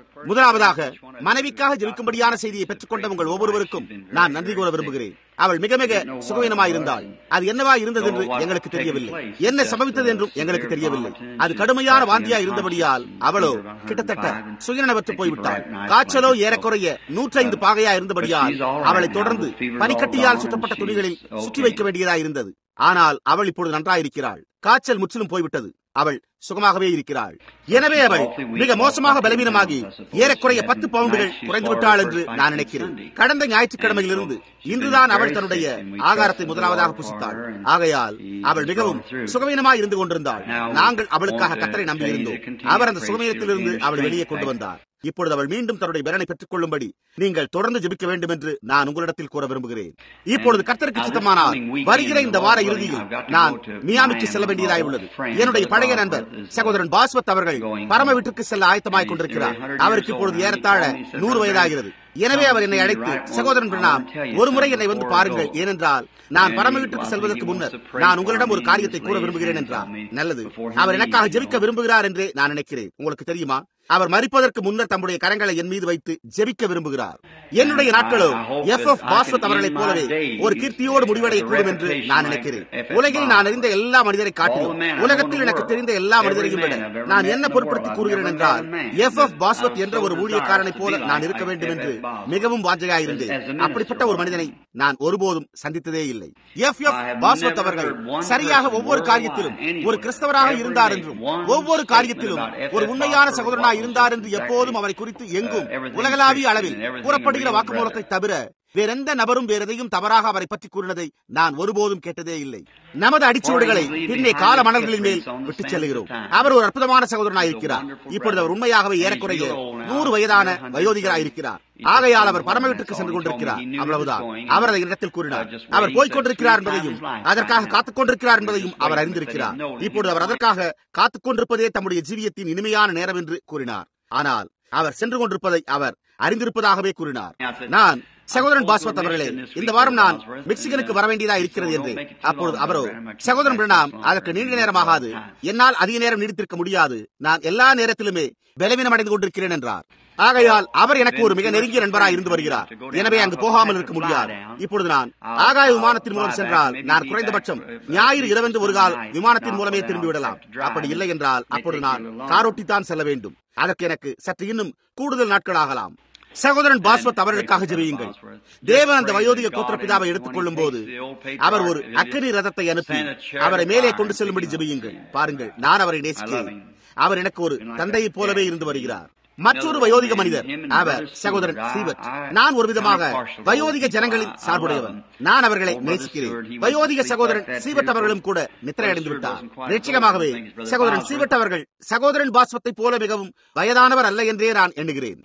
முதலாவதாக மனைவிக்காக ஜெபிக்கும்படியான செய்தியை பெற்றுக்கொண்ட உங்கள் ஒவ்வொருவருக்கும் நான் நன்றி கூற விரும்புகிறேன் அவள் மிக மிக சுகவீனமாயிருந்தாள் அது என்னவா இருந்தது என்று எங்களுக்கு தெரியவில்லை என்ன சம்பவித்தது என்றும் எங்களுக்கு தெரியவில்லை அது கடுமையான வாந்தியா இருந்தபடியால் அவளோ கிட்டத்தட்ட சுயநலவற்று போய்விட்டாள் காய்ச்சலோ ஏறக்குறைய நூற்றைந்து பாகையா இருந்தபடியால் அவளை தொடர்ந்து பனிக்கட்டியால் சுற்றப்பட்ட துணிகளில் சுற்றி வைக்க வேண்டியதா இருந்தது ஆனால் அவள் இப்பொழுது நன்றாயிருக்கிறாள் காய்ச்சல் முற்றிலும் போய்விட்டது அவள் சுகமாகவே இருக்கிறாள் எனவே அவள் மிக மோசமாக பலவீனமாகி ஏறக்குறைய பத்து பவுண்டுகள் குறைந்து விட்டாள் என்று நான் நினைக்கிறேன் கடந்த ஞாயிற்றுக்கிழமையிலிருந்து இன்றுதான் அவள் தன்னுடைய ஆகாரத்தை முதலாவதாக புசித்தாள் ஆகையால் அவள் மிகவும் சுகவீனமாய் இருந்து கொண்டிருந்தாள் நாங்கள் அவளுக்காக கத்தரை நம்பியிருந்தோம் அவர் அந்த சுகவீனத்திலிருந்து அவள் வெளியே கொண்டு வந்தார் இப்பொழுது அவள் மீண்டும் தன்னுடைய பலனை பெற்றுக் கொள்ளும்படி நீங்கள் தொடர்ந்து ஜெபிக்க வேண்டும் என்று நான் உங்களிடத்தில் கூற விரும்புகிறேன் இப்பொழுது கர்த்தருக்கு சித்தமானால் வருகிற இந்த வார இறுதியில் நான் மியாமிக்கு செல்ல வேண்டியதாய் உள்ளது என்னுடைய பழைய நண்பர் சகோதரன் பாஸ்வத் அவர்கள் பரம வீட்டுக்கு செல்ல ஆயத்தமாய் கொண்டிருக்கிறார் அவருக்கு இப்பொழுது ஏறத்தாழ நூறு வயதாகிறது எனவே அவர் என்னை அழைத்து சகோதரன் பிரணாம் ஒரு முறை என்னை வந்து பாருங்கள் ஏனென்றால் நான் பரம வீட்டுக்கு செல்வதற்கு முன்னர் நான் உங்களிடம் ஒரு காரியத்தை கூற விரும்புகிறேன் என்றார் நல்லது அவர் எனக்காக ஜெபிக்க விரும்புகிறார் என்றே நான் நினைக்கிறேன் உங்களுக்கு தெரியுமா அவர் மறிப்பதற்கு முன்னர் தம்முடைய கரங்களை என் மீது வைத்து ஜெபிக்க விரும்புகிறார் என்னுடைய நாட்களோ எஃப் எஃப் பாஸ்வத் அவர்களைப் போலவே ஒரு கீர்த்தியோடு முடிவடையக்கூடும் என்று நான் நினைக்கிறேன் உலகில் நான் அறிந்த எல்லா மனிதரை காட்டிலும் உலகத்தில் எனக்கு தெரிந்த எல்லா மனிதரையும் விட நான் என்ன பொருட்படுத்தி கூறுகிறேன் என்றால் எஃப் எஃப் பாஸ்வத் என்ற ஒரு ஊழியக்காரனைப் போல நான் இருக்க வேண்டும் என்று மிகவும் வாஞ்சையாயிருந்தேன் அப்படிப்பட்ட ஒரு மனிதனை நான் ஒருபோதும் சந்தித்ததே இல்லை எஃப் எஃப் பாஸ்வத் அவர்கள் சரியாக ஒவ்வொரு காரியத்திலும் ஒரு கிறிஸ்தவராக இருந்தார் என்றும் ஒவ்வொரு காரியத்திலும் ஒரு உண்மையான சகோதரனாக இருந்தார் என்று எப்போதும் அவரை குறித்து எங்கும் உலகளாவிய அளவில் கூறப்படுகிற வாக்குமூலத்தை தவிர வேறெந்த நபரும் வேற எதையும் தவறாக அவரை பற்றி கூறினதை நான் ஒருபோதும் கேட்டதே இல்லை நமது அடிச்சுவடுகளை பின்னே கால மணல்களின் மேல் விட்டுச் செல்கிறோம் அவர் ஒரு அற்புதமான சகோதரனாக இருக்கிறார் இப்பொழுது அவர் உண்மையாகவே ஏறக்குறைய நூறு வயதான வயோதிகராக இருக்கிறார் ஆகையால் அவர் பரம வீட்டுக்கு சென்று கொண்டிருக்கிறார் அவ்வளவுதான் அவர் அதை இடத்தில் கூறினார் அவர் போய்க் கொண்டிருக்கிறார் என்பதையும் அதற்காக காத்துக் கொண்டிருக்கிறார் என்பதையும் அவர் அறிந்திருக்கிறார் இப்பொழுது அவர் அதற்காக காத்துக் கொண்டிருப்பதே தம்முடைய ஜீவியத்தின் இனிமையான நேரம் என்று கூறினார் ஆனால் அவர் சென்று கொண்டிருப்பதை அவர் அறிந்திருப்பதாகவே கூறினார் நான் சகோதரன் பாஸ்வத் அவர்களே இந்த வாரம் நான் மெக்சிகனுக்கு வர வேண்டியதா இருக்கிறது என்று அப்பொழுது அவரோ சகோதரன் பிரணாம் அதற்கு நீண்ட நேரமாகாது என்னால் அதிக நேரம் நீடித்திருக்க முடியாது நான் எல்லா நேரத்திலுமே பலவீனம் அடைந்து கொண்டிருக்கிறேன் என்றார் ஆகையால் அவர் எனக்கு ஒரு மிக நெருங்கிய நண்பராக இருந்து வருகிறார் எனவே அங்கு போகாமல் இருக்க முடியாது இப்பொழுது நான் ஆகாய விமானத்தின் மூலம் சென்றால் நான் குறைந்தபட்சம் ஞாயிறு இரவென்று ஒரு கால் விமானத்தின் மூலமே திரும்பி விடலாம் அப்படி இல்லை என்றால் அப்பொழுது நான் காரோட்டித்தான் செல்ல வேண்டும் அதற்கு எனக்கு சற்று இன்னும் கூடுதல் நாட்கள் ஆகலாம் சகோதரன் பாஸ்வத் அவர்களுக்காக ஜெபியுங்கள் தேவன் அந்த வயோதிக கோத்திரப்பிதாவை எடுத்துக் கொள்ளும் போது அவர் ஒரு அக்கனி ரதத்தை அனுப்பி அவரை மேலே கொண்டு செல்லும்படி ஜெபியுங்கள் பாருங்கள் நான் அவரை நேசிக்கிறேன் அவர் எனக்கு ஒரு தந்தையைப் போலவே இருந்து வருகிறார் மற்றொரு வயோதிக மனிதர் அவர் சகோதரன் சீவத் நான் ஒரு விதமாக வயோதிக ஜனங்களின் சார்புடையவன் நான் அவர்களை நேசிக்கிறேன் வயோதிக சகோதரன் சீவத் அவர்களும் கூட நித்திரை அடைந்து விட்டார் நிச்சயமாகவே சகோதரன் சீவத் அவர்கள் சகோதரன் பாஸ்வத்தை போல மிகவும் வயதானவர் அல்ல என்றே நான் எண்ணுகிறேன்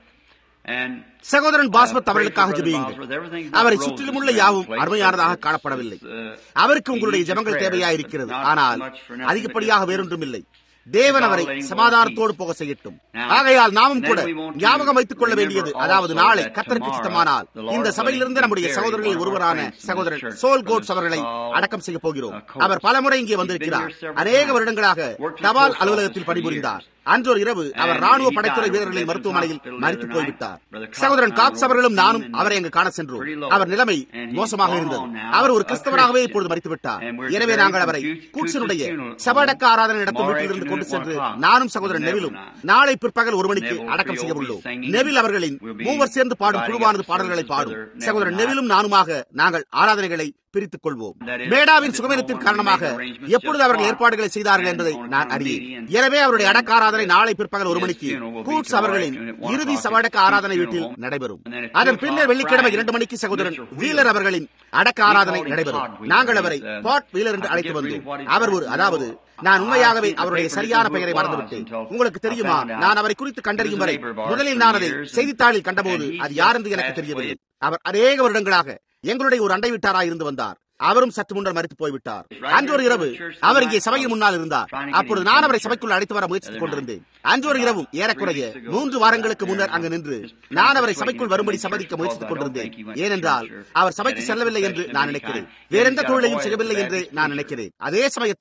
சகோதரன் பாஸ்வத் அவர்களுக்காக ஜெபியுங்கள் அவரை சுற்றிலும் உள்ள யாவும் அருமையானதாக காணப்படவில்லை அவருக்கு உங்களுடைய ஜபங்கள் தேவையா இருக்கிறது ஆனால் அதிகப்படியாக வேறொன்றும் இல்லை தேவன் அவரை சமாதானத்தோடு போக செய்யட்டும் ஆகையால் நாமும் கூட ஞாபகம் வைத்துக் கொள்ள வேண்டியது அதாவது நாளை கத்தருக்கு சித்தமானால் இந்த சபையிலிருந்து நம்முடைய சகோதரர்களில் ஒருவரான சகோதரர் சோல் கோட்ஸ் அவர்களை அடக்கம் செய்ய போகிறோம் அவர் பலமுறை இங்கே வந்திருக்கிறார் அநேக வருடங்களாக தபால் அலுவலகத்தில் பணிபுரிந்தார் அன்றொரு இரவு அவர் ராணுவ படைத்துறை வீரர்களின் மருத்துவமனையில் மறித்து போய்விட்டார் சகோதரன் காக்ஸ் அவர்களும் நானும் அவரை அங்கு காண சென்றோம் அவர் நிலைமை மோசமாக இருந்தது அவர் ஒரு கிறிஸ்தவராகவே இப்பொழுது மறித்து விட்டார் எனவே நாங்கள் அவரை கூட்சனுடைய சபடக்க ஆராதனை நடத்தும் வீட்டிலிருந்து கொண்டு சென்று நானும் சகோதரன் நெவிலும் நாளை பிற்பகல் ஒரு மணிக்கு அடக்கம் செய்ய உள்ளோம் நெவில் அவர்களின் மூவர் சேர்ந்து பாடும் குழுவானது பாடல்களை பாடும் சகோதரன் நெவிலும் நானுமாக நாங்கள் ஆராதனைகளை பிரித்துக் கொள்வோம் மேடாவின் சுகமீனத்தின் காரணமாக எப்பொழுது அவர்கள் ஏற்பாடுகளை செய்தார்கள் என்பதை நான் அறியேன் எனவே அவருடைய அடக்க ஆராதனை நாளை பிற்பகல் ஒரு மணிக்கு கூட்ஸ் அவர்களின் இறுதி சவடக்க ஆராதனை வீட்டில் நடைபெறும் அதன் பின்னர் வெள்ளிக்கிழமை இரண்டு மணிக்கு சகோதரன் வீலர் அவர்களின் அடக்க ஆராதனை நடைபெறும் நாங்கள் அவரை பாட் வீலர் என்று அழைத்து வந்தோம் அவர் ஒரு அதாவது நான் உண்மையாகவே அவருடைய சரியான பெயரை மறந்துவிட்டேன் உங்களுக்கு தெரியுமா நான் அவரை குறித்து கண்டறியும் வரை முதலில் நான் அதை செய்தித்தாளில் கண்டபோது அது யார் என்று எனக்கு தெரியவில்லை அவர் அநேக வருடங்களாக எங்களுடைய ஒரு அண்டை வீட்டாராக இருந்து வந்தார் அவரும் சற்று முன்னர் மறித்து போய்விட்டார் அன்று ஒரு இரவு அவர் இங்கே சபையின் முன்னால் இருந்தார் அப்பொழுது நான் அவரை சபைக்குள் அழைத்து வர முயற்சித்துக் கொண்டிருந்தேன் அன்று ஒரு இரவும் ஏறக்குறைய மூன்று வாரங்களுக்கு முன்னர் அங்கு நின்று நான் அவரை சபைக்குள் வரும்படி சம்மதிக்க முயற்சித்துக் கொண்டிருந்தேன் ஏனென்றால் அவர் சபைக்கு செல்லவில்லை என்று நான் நினைக்கிறேன் வேறெந்த தொழிலையும் செய்யவில்லை என்று நான் நினைக்கிறேன் அதே சமயத்தில்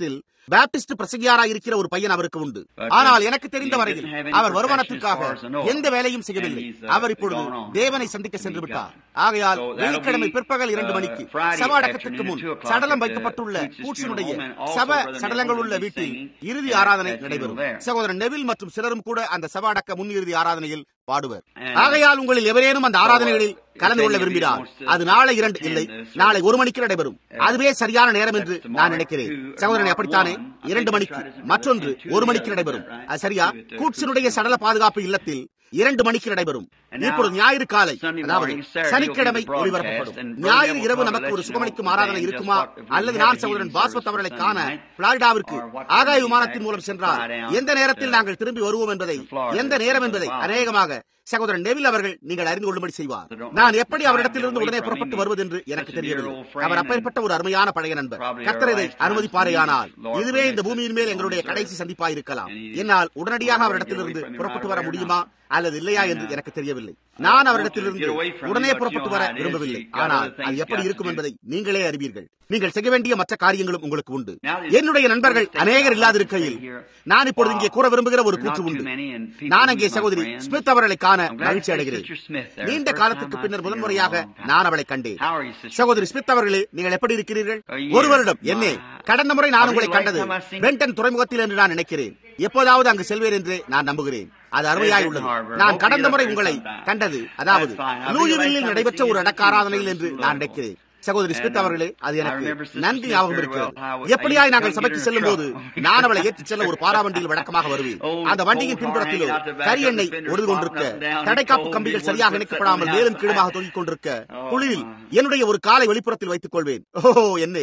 பாப்டிஸ்ட் பிரசங்கியாராய் இருக்கிற ஒரு பையன் அவருக்கு உண்டு ஆனால் எனக்கு தெரிந்த வரையில் அவர் வருமானத்திற்காக எந்த வேலையும் செய்யவில்லை அவர் இப்பொழுது தேவனை சந்திக்க சென்று விட்டார் ஆகையால் வெள்ளிக்கிழமை பிற்பகல் இரண்டு மணிக்கு சப அடக்கத்திற்கு முன் சடலம் வைக்கப்பட்டுள்ள கூட்சினுடைய சப சடலங்கள் உள்ள வீட்டில் இறுதி ஆராதனை நடைபெறும் சகோதரன் நெவில் மற்றும் சிலரும் கூட அந்த சப அடக்க முன் இறுதி ஆராதனையில் பாடுவர் ஆகையால் உங்களில் எவரேனும் அந்த ஆராதனைகளில் கலந்து கொள்ள விரும்பினார் அது நாளை இரண்டு இல்லை நாளை ஒரு மணிக்கு நடைபெறும் அதுவே சரியான நேரம் என்று நான் நினைக்கிறேன் சகோதரனை அப்படித்தானே இரண்டு மணிக்கு மற்றொன்று ஒரு மணிக்கு நடைபெறும் அது சரியா கூட்சினுடைய சடல பாதுகாப்பு இல்லத்தில் இரண்டு மணிக்கு நடைபெறும் இப்பொழுது ஞாயிறு காலை அதாவது சனிக்கிழமை ஒளிபரப்பப்படும் ஞாயிறு இரவு நமக்கு ஒரு சுகமணிக்கும் ஆராதனை இருக்குமா அல்லது நான் சகோதரன் பாஸ்வத் அவர்களை காண பிளாரிடாவிற்கு ஆகாய விமானத்தின் மூலம் சென்றால் எந்த நேரத்தில் நாங்கள் திரும்பி வருவோம் என்பதை எந்த நேரம் என்பதை அநேகமாக சகோதரன் நெவில் அவர்கள் நீங்கள் அறிந்து கொள்ளும்படி செய்வார் நான் எப்படி அவரிடத்திலிருந்து உடனே புறப்பட்டு வருவது என்று எனக்கு தெரியவில்லை அவர் அப்பேற்பட்ட ஒரு அருமையான பழைய நண்பர் கர்த்தர் இதை அனுமதிப்பாரேயானால் இதுவே இந்த பூமியின் மேல் எங்களுடைய கடைசி சந்திப்பாக இருக்கலாம் என்னால் உடனடியாக அவரிடத்திலிருந்து புறப்பட்டு வர முடியுமா அல்லது இல்லையா என்று எனக்கு தெரியவில்லை நான் அவரிடத்திலிருந்து உடனே புறப்பட்டு வர விரும்பவில்லை ஆனால் அது எப்படி இருக்கும் என்பதை நீங்களே அறிவீர்கள் நீங்கள் செய்ய வேண்டிய மற்ற காரியங்களும் உங்களுக்கு உண்டு என்னுடைய நண்பர்கள் அநேகர் இல்லாதிருக்கையில் நான் இப்பொழுது இங்கே கூற விரும்புகிற ஒரு கூற்று உண்டு நான் அங்கே சகோதரி ஸ்மித் அவர்களை காண மகிழ்ச்சி அடைகிறேன் நீண்ட காலத்துக்கு பின்னர் முதன்முறையாக நான் அவளை கண்டேன் சகோதரி ஸ்மித் அவர்களே நீங்கள் எப்படி இருக்கிறீர்கள் ஒரு வருடம் என்னே கடந்த முறை நான் உங்களை கண்டது பென்டன் துறைமுகத்தில் என்று நான் நினைக்கிறேன் எப்போதாவது அங்கு செல்வேன் என்று நான் நம்புகிறேன் அது அருமையாய் உள்ளது நான் கடந்த முறை உங்களை கண்டது அதாவது லூயிவில்லில் நடைபெற்ற ஒரு அடக்காராதனையில் என்று நான் நினைக்கிறேன் சகோதரி ஸ்மித் அவர்களே அது எனக்கு நன்றி ஞாபகம் இருக்கிறது எப்படியாய் நாங்கள் சபைக்கு செல்லும் போது நான் அவளை ஏற்றிச் செல்ல ஒரு பாராவண்டியில் வழக்கமாக வருவேன் அந்த வண்டியின் பின்புறத்திலோ கரி எண்ணெய் ஒழுது கொண்டிருக்க தடைக்காப்பு கம்பிகள் சரியாக இணைக்கப்படாமல் மேலும் கீழுமாக தொங்கிக் கொண்டிருக்க குளிரில் என்னுடைய ஒரு காலை வெளிப்புறத்தில் வைத்துக் கொள்வேன் ஓஹோ என்னே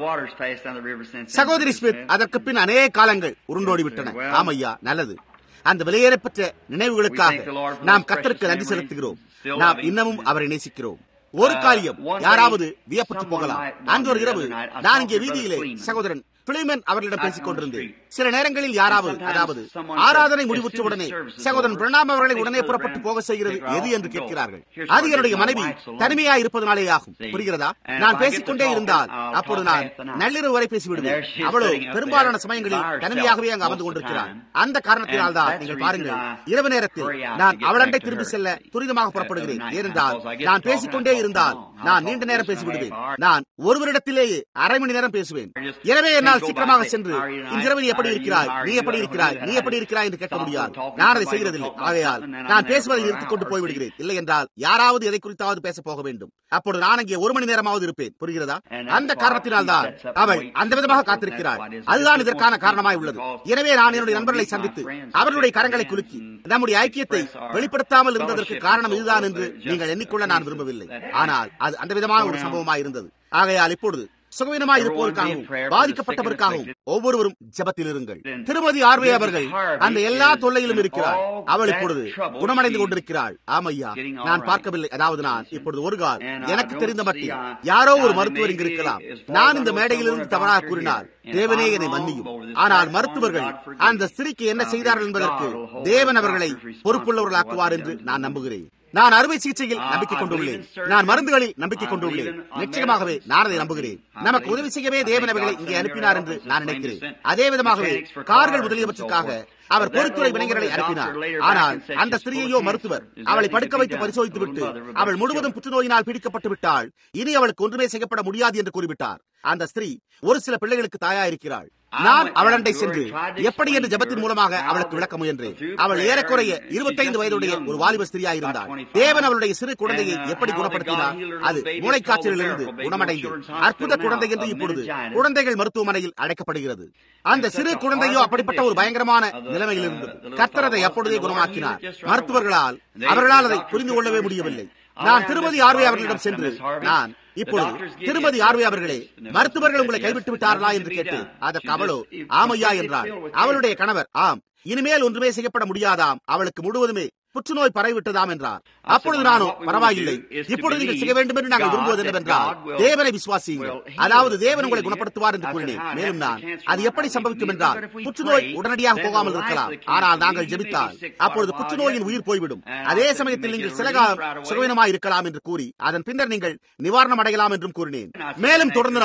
சகோதரி ஸ்மித் அதற்கு பின் அநேக காலங்கள் உருண்டோடி விட்டன ஆமையா நல்லது அந்த விலையேறப்பெற்ற நினைவுகளுக்காக நாம் கத்தருக்கு நன்றி செலுத்துகிறோம் நாம் இன்னமும் அவரை நேசிக்கிறோம் ஒரு காரியம் யாராவது வியப்பட்டு போகலாம் அன்று ஒரு இரவு நான் இங்கே வீதியிலே சகோதரன் பிளிமன் அவர்களிடம் பேசிக் கொண்டிருந்தேன் சில நேரங்களில் யாராவது அதாவது ஆராதனை முடிவுற்ற உடனே சகோதரன் பிரணாம் அவர்களை உடனே புறப்பட்டு போக செய்கிறது எது என்று கேட்கிறார்கள் அது என்னுடைய மனைவி தனிமையா இருப்பதனாலே ஆகும் புரிகிறதா நான் பேசிக்கொண்டே இருந்தால் அப்பொழுது நான் நள்ளிரவு வரை பேசிவிடுவேன் அவளோ பெரும்பாலான சமயங்களில் தனிமையாகவே அங்கு அமர்ந்து கொண்டிருக்கிறார் அந்த காரணத்தினால் தான் நீங்கள் பாருங்கள் இரவு நேரத்தில் நான் அவளண்டை திரும்பி செல்ல துரிதமாக புறப்படுகிறேன் ஏனென்றால் நான் பேசிக்கொண்டே இருந்தால் நான் நீண்ட நேரம் பேசிவிடுவேன் நான் ஒருவரிடத்திலேயே அரை மணி நேரம் பேசுவேன் எனவே என்னால் சீக்கிரமாக சென்று இன்றிரவு நீ எப்படி இருக்கிறாய் நீ எப்படி இருக்கிறாய் நீ எப்படி இருக்கிறாய் என்று கேட்க முடியாது நான் அதை செய்கிறதில்லை ஆகையால் நான் பேசுவதை நிறுத்திக் கொண்டு போய்விடுகிறேன் இல்லை என்றால் யாராவது எதை குறித்தாவது பேச போக வேண்டும் அப்பொழுது நான் அங்கே ஒரு மணி நேரமாவது இருப்பேன் புரிகிறதா அந்த காரணத்தினால் தான் அவள் அந்த விதமாக காத்திருக்கிறாள் அதுதான் இதற்கான காரணமாய் உள்ளது எனவே நான் என்னுடைய நண்பர்களை சந்தித்து அவர்களுடைய கரங்களை குலுக்கி நம்முடைய ஐக்கியத்தை வெளிப்படுத்தாமல் இருந்ததற்கு காரணம் இதுதான் என்று நீங்கள் எண்ணிக்கொள்ள நான் விரும்பவில்லை ஆனால் அது அந்த விதமான ஒரு சம்பவமாய் இருந்தது ஆகையால் இப்பொழுது சுகவீனமாய் இருப்பதற்காகவும் பாதிக்கப்பட்டவருக்காகவும் ஒவ்வொருவரும் ஜபத்தில் இருங்கள் திருமதி ஆர்வே அவர்கள் அந்த எல்லா தொல்லையிலும் இருக்கிறார் அவள் இப்பொழுது குணமடைந்து கொண்டிருக்கிறாள் ஆமையா நான் பார்க்கவில்லை அதாவது நான் இப்பொழுது ஒரு கால் எனக்கு தெரிந்த மட்டில் யாரோ ஒரு மருத்துவர் இங்கு இருக்கலாம் நான் இந்த மேடையிலிருந்து தவறாக கூறினால் தேவனே என்னை மன்னியும் ஆனால் மருத்துவர்கள் அந்த ஸ்திரீக்கு என்ன செய்தார்கள் என்பதற்கு தேவன் அவர்களை பொறுப்புள்ளவர்களாக்குவார் என்று நான் நம்புகிறேன் நான் அறுவை சிகிச்சையில் நம்பிக்கை கொண்டுள்ளேன் நான் மருந்துகளில் நம்பிக்கை கொண்டுள்ளேன் நிச்சயமாகவே நான் அதை நம்புகிறேன் நமக்கு உதவி செய்யவே தேவன் அவர்களை இங்கே அனுப்பினார் என்று நான் நினைக்கிறேன் அதே விதமாகவே கார்கள் முதலியவற்றுக்காக அவர் பொறுத்துறை வினைஞர்களை அனுப்பினார் ஆனால் அந்த ஸ்திரீயோ மருத்துவர் அவளை படுக்க வைத்து பரிசோதித்து விட்டு அவள் முழுவதும் புற்றுநோயினால் பிடிக்கப்பட்டு விட்டால் இனி அவளுக்கு ஒன்றுமே செய்யப்பட முடியாது என்று கூறிவிட்டார் அந்த ஸ்திரீ ஒரு சில பிள்ளைகளுக்கு தாயா இருக்கிறாள் நான் அவளண்டை சென்று எப்படி என்று ஜபத்தின் மூலமாக அவளுக்கு விளக்க முயன்றேன் அவள் ஏறக்குறைய இருபத்தைந்து வயதுடைய ஒரு வாலிப ஸ்திரியா இருந்தாள் தேவன் அவளுடைய சிறு குழந்தையை எப்படி குணப்படுத்தினார் அது மூளைக்காய்ச்சலிலிருந்து குணமடைந்து அற்புத குழந்தை என்று இப்பொழுது குழந்தைகள் மருத்துவமனையில் அழைக்கப்படுகிறது அந்த சிறு குழந்தையோ அப்படிப்பட்ட ஒரு பயங்கரமான நிலைமையில் இருந்தது கர்த்தர் அதை அப்பொழுதே குணமாக்கினார் மருத்துவர்களால் அவர்களால் அதை புரிந்து கொள்ளவே முடியவில்லை நான் திருமதி ஆர்வே அவர்களிடம் சென்று நான் இப்பொழுது திருமதி ஆர்வே அவர்களே மருத்துவர்கள் உங்களை கைவிட்டு விட்டார்களா என்று கேட்டு அதற்கு அவளோ ஆமையா என்றார் அவளுடைய கணவர் ஆம் இனிமேல் ஒன்றுமே செய்யப்பட முடியாதாம் அவளுக்கு முழுவதுமே புற்றுநோய் பரவிவிட்டதாம் என்றார் அப்பொழுது நானோ பரவாயில்லை இப்பொழுது நீங்கள் செய்ய வேண்டும் என்று நாங்கள் விரும்புவது என்னவென்றால் தேவனை விசுவாசியுங்கள் அதாவது தேவன் உங்களை குணப்படுத்துவார் என்று கூறினேன் மேலும் நான் அது எப்படி சம்பவிக்கும் என்றால் புற்றுநோய் உடனடியாக போகாமல் இருக்கலாம் ஆனால் நாங்கள் ஜெபித்தால் அப்பொழுது புற்றுநோயின் உயிர் போய்விடும் அதே சமயத்தில் நீங்கள் சில காலம் சுகவீனமாய் இருக்கலாம் என்று கூறி அதன் பின்னர் நீங்கள் நிவாரணம் அடையலாம் என்றும் கூறினேன் மேலும் தொடர்ந்து நான்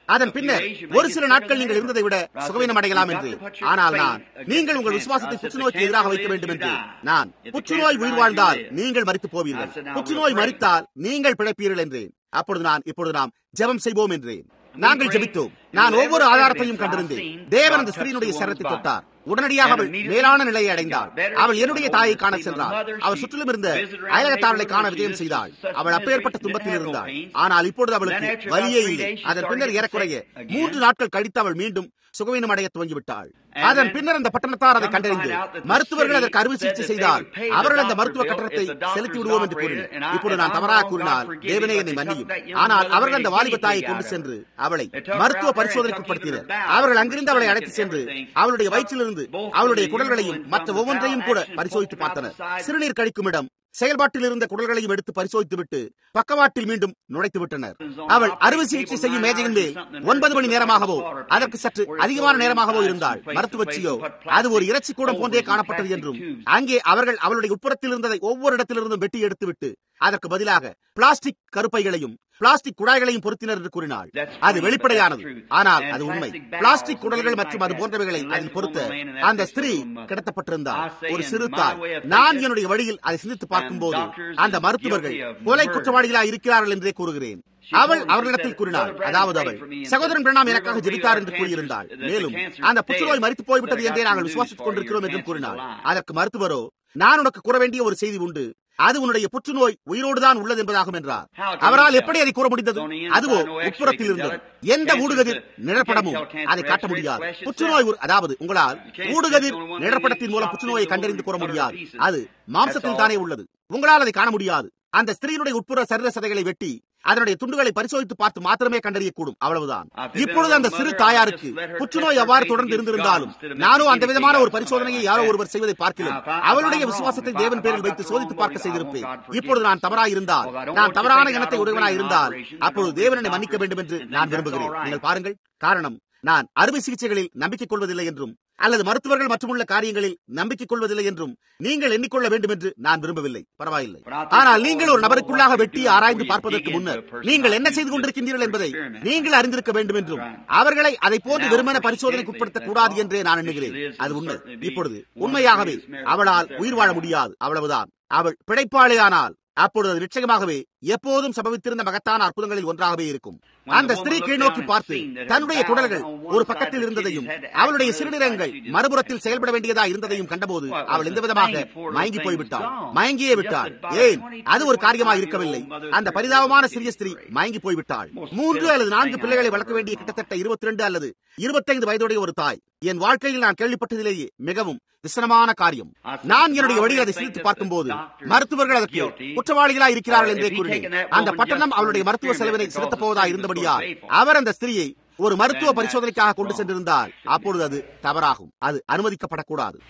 அதன் பின்னர் ஒரு சில நாட்கள் நீங்கள் இருந்ததை விட சுகவீனம் அடையலாம் என்று ஆனால் நான் நீங்கள் உங்கள் விசுவாசத்தை புற்றுநோய்க்கு எதிராக வைக்க வேண்டும் என்று நான் புற்றுநோய் உயிர் வாழ்ந்தால் நீங்கள் மறித்து போவீர்கள் புற்றுநோய் மறித்தால் நீங்கள் பிழைப்பீர்கள் என்றேன் அப்பொழுது நான் இப்பொழுது நாம் ஜெபம் செய்வோம் என்றேன் நாங்கள் ஜெபித்தோம் நான் ஒவ்வொரு ஆதாரத்தையும் கண்டிருந்தேன் தேவன் அந்த ஸ்திரீனுடைய சரத்தை தொட்டார் உடனடியாக அவள் மேலான நிலையை அடைந்தாள் அவள் என்னுடைய தாயை காண சென்றாள் அவள் சுற்றிலும் இருந்த அயலகத்தாரலை காண விஜயம் செய்தாள் அவள் அப்பேற்பட்ட துன்பத்தில் இருந்தாள் ஆனால் இப்பொழுது அவளுக்கு வலியே இல்லை அதன் பின்னர் ஏறக்குறைய மூன்று நாட்கள் கழித்து அவள் மீண்டும் சுகவீனம் அடைய துவங்கிவிட்டாள் அதன் பின்னர் அந்த பட்டணத்தார் அதை கண்டறிந்து மருத்துவர்கள் அதற்கு அறுவை சிகிச்சை செய்தால் அவர்கள் அந்த மருத்துவ கட்டணத்தை செலுத்தி விடுவோம் என்று கூறினர் இப்பொழுது நான் தவறாக கூறினால் தேவனே என்னை மன்னியும் ஆனால் அவர்கள் அந்த வாலிப தாயை கொண்டு சென்று அவளை மருத்துவ பரிசோதனைக்கு உட்படுத்தினர் அவர்கள் அங்கிருந்து அவளை அழைத்து சென்று அவளுடைய வயிற்றிலிருந்து அவளுடைய குடல்களையும் மற்ற ஒவ்வொன்றையும் கூட பரிசோதித்து பார்த்தனர் சிறுநீர் கழிக்கும் இடம் செயல்பாட்டில் இருந்த குடல்களையும் எடுத்து பரிசோதித்துவிட்டு பக்கவாட்டில் மீண்டும் நுழைத்து விட்டனர் அவள் அறுவை சிகிச்சை செய்யும் மேஜையின் மேல் ஒன்பது மணி நேரமாகவோ அதற்கு சற்று அதிகமான நேரமாகவோ இருந்தாள் மருத்துவச்சியோ அது ஒரு இறைச்சி கூடம் போன்றே காணப்பட்டது என்றும் அங்கே அவர்கள் அவளுடைய உட்புறத்தில் இருந்ததை ஒவ்வொரு இடத்திலிருந்தும் வெட்டி எடுத்துவிட்டு அதற்கு பதிலாக பிளாஸ்டிக் கருப்பைகளையும் பிளாஸ்டிக் குழாய்களையும் பொருத்தினர் என்று கூறினாள் அது வெளிப்படையானது ஆனால் அது உண்மை பிளாஸ்டிக் குடல்கள் மற்றும் அது போன்றவைகளை அதில் பொருத்த அந்த ஸ்திரீ கிடத்தப்பட்டிருந்தார் ஒரு சிறு தாய் நான் என்னுடைய வழியில் அதை சிந்தித்து பார்க்கும் போது அந்த மருத்துவர்கள் கொலை குற்றவாளிகளா இருக்கிறார்கள் என்றே கூறுகிறேன் அவள் அவர்களிடத்தில் கூறினாள் அதாவது அவள் சகோதரன் பிரணாம் எனக்காக ஜெபித்தார் என்று கூறியிருந்தாள் மேலும் அந்த புற்றுநோய் மறித்து போய்விட்டது என்றே நாங்கள் விசுவாசித்துக் கொண்டிருக்கிறோம் என்றும் கூறினாள் அதற்கு மருத்துவரோ நான் உனக்கு கூற வேண்டிய ஒரு செய்தி உண்டு அது உன்னுடைய புற்றுநோய் உயிரோடுதான் உள்ளது என்பதாகும் என்றார் அவரால் எப்படி அதை கூற முடிந்தது அதுவோ உட்புறத்தில் இருந்தது எந்த ஊடுகதிர் நிழற்படமும் அதை காட்ட முடியாது புற்றுநோய் அதாவது உங்களால் ஊடுகதிர் நிழற்படத்தின் மூலம் புற்றுநோயை கண்டறிந்து கூற முடியாது அது மாம்சத்தில் தானே உள்ளது உங்களால் அதை காண முடியாது அந்த ஸ்திரீனுடைய உட்புற சரீர சதைகளை வெட்டி அதனுடைய துண்டுகளை பரிசோதித்து பார்த்து மாத்திரமே கண்டறியக்கூடும் அவ்வளவுதான் இப்பொழுது அந்த சிறு தாயாருக்கு புற்றுநோய் அவ்வாறு தொடர்ந்து இருந்திருந்தாலும் நானோ அந்த விதமான ஒரு பரிசோதனையை யாரோ ஒருவர் செய்வதை பார்க்கிறேன் அவளுடைய விசுவாசத்தை தேவன் பேரில் வைத்து சோதித்து பார்க்க செய்திருப்பேன் இப்பொழுது நான் தவறாக இருந்தால் நான் தவறான எண்ணத்தை உடையவனாய் இருந்தால் அப்பொழுது தேவனை மன்னிக்க வேண்டும் என்று நான் விரும்புகிறேன் நீங்கள் பாருங்கள் காரணம் நான் அறுவை சிகிச்சைகளில் நம்பிக்கை கொள்வதில்லை என்றும் அல்லது மருத்துவர்கள் மற்றுமுள்ள காரியங்களில் நம்பிக்கை கொள்வதில்லை என்றும் நீங்கள் எண்ணிக்கொள்ள வேண்டும் என்று நான் விரும்பவில்லை பரவாயில்லை ஆனால் நீங்கள் ஒரு நபருக்குள்ளாக வெட்டி ஆராய்ந்து பார்ப்பதற்கு முன்னர் நீங்கள் என்ன செய்து கொண்டிருக்கின்றீர்கள் என்பதை நீங்கள் அறிந்திருக்க வேண்டும் என்றும் அவர்களை அதை போன்று வெறுமன பரிசோதனைக்கு உட்படுத்தக் கூடாது என்றே நான் எண்ணுகிறேன் அது உண்மை இப்பொழுது உண்மையாகவே அவளால் உயிர் வாழ முடியாது அவ்வளவுதான் அவள் பிழைப்பாளியானால் அப்பொழுது அது நிச்சயமாகவே எப்போதும் சம்பவித்திருந்த மகத்தான அற்புதங்களில் ஒன்றாகவே இருக்கும் அந்த ஸ்திரீ கீழ்நோக்கி பார்த்து தன்னுடைய குடல்கள் ஒரு பக்கத்தில் இருந்ததையும் அவளுடைய சிறுநீரங்கள் மறுபுறத்தில் செயல்பட வேண்டியதா இருந்ததையும் கண்டபோது அவள் எந்த விதமாக மயங்கி போய்விட்டாள் மயங்கியே விட்டாள் ஏன் அது ஒரு காரியமா இருக்கவில்லை அந்த பரிதாபமான சிறிய ஸ்திரீ மயங்கி போய்விட்டாள் மூன்று அல்லது நான்கு பிள்ளைகளை வளர்க்க வேண்டிய கிட்டத்தட்ட இருபத்தி ரெண்டு அல்லது இருபத்தைந்து வயதுடைய ஒரு தாய் என் வாழ்க்கையில் நான் கேள்விப்பட்டதிலேயே மிகவும் விசனமான காரியம் நான் என்னுடைய வழியில் அதை சிரித்து பார்க்கும் போது மருத்துவர்கள் அதற்கு குற்றவாளிகளா இருக்கிறார்கள் என்றே கூறினேன் அந்த பட்டணம் அவளுடைய மருத்துவ செலவினை செலுத்தப் போவதா இருந்தபடியா அவர் அந்த ஸ்திரியை ஒரு மருத்துவ பரிசோதனைக்காக கொண்டு சென்றிருந்தால் அப்பொழுது அது தவறாகும் அது அனுமதிக்கப்படக்கூடாது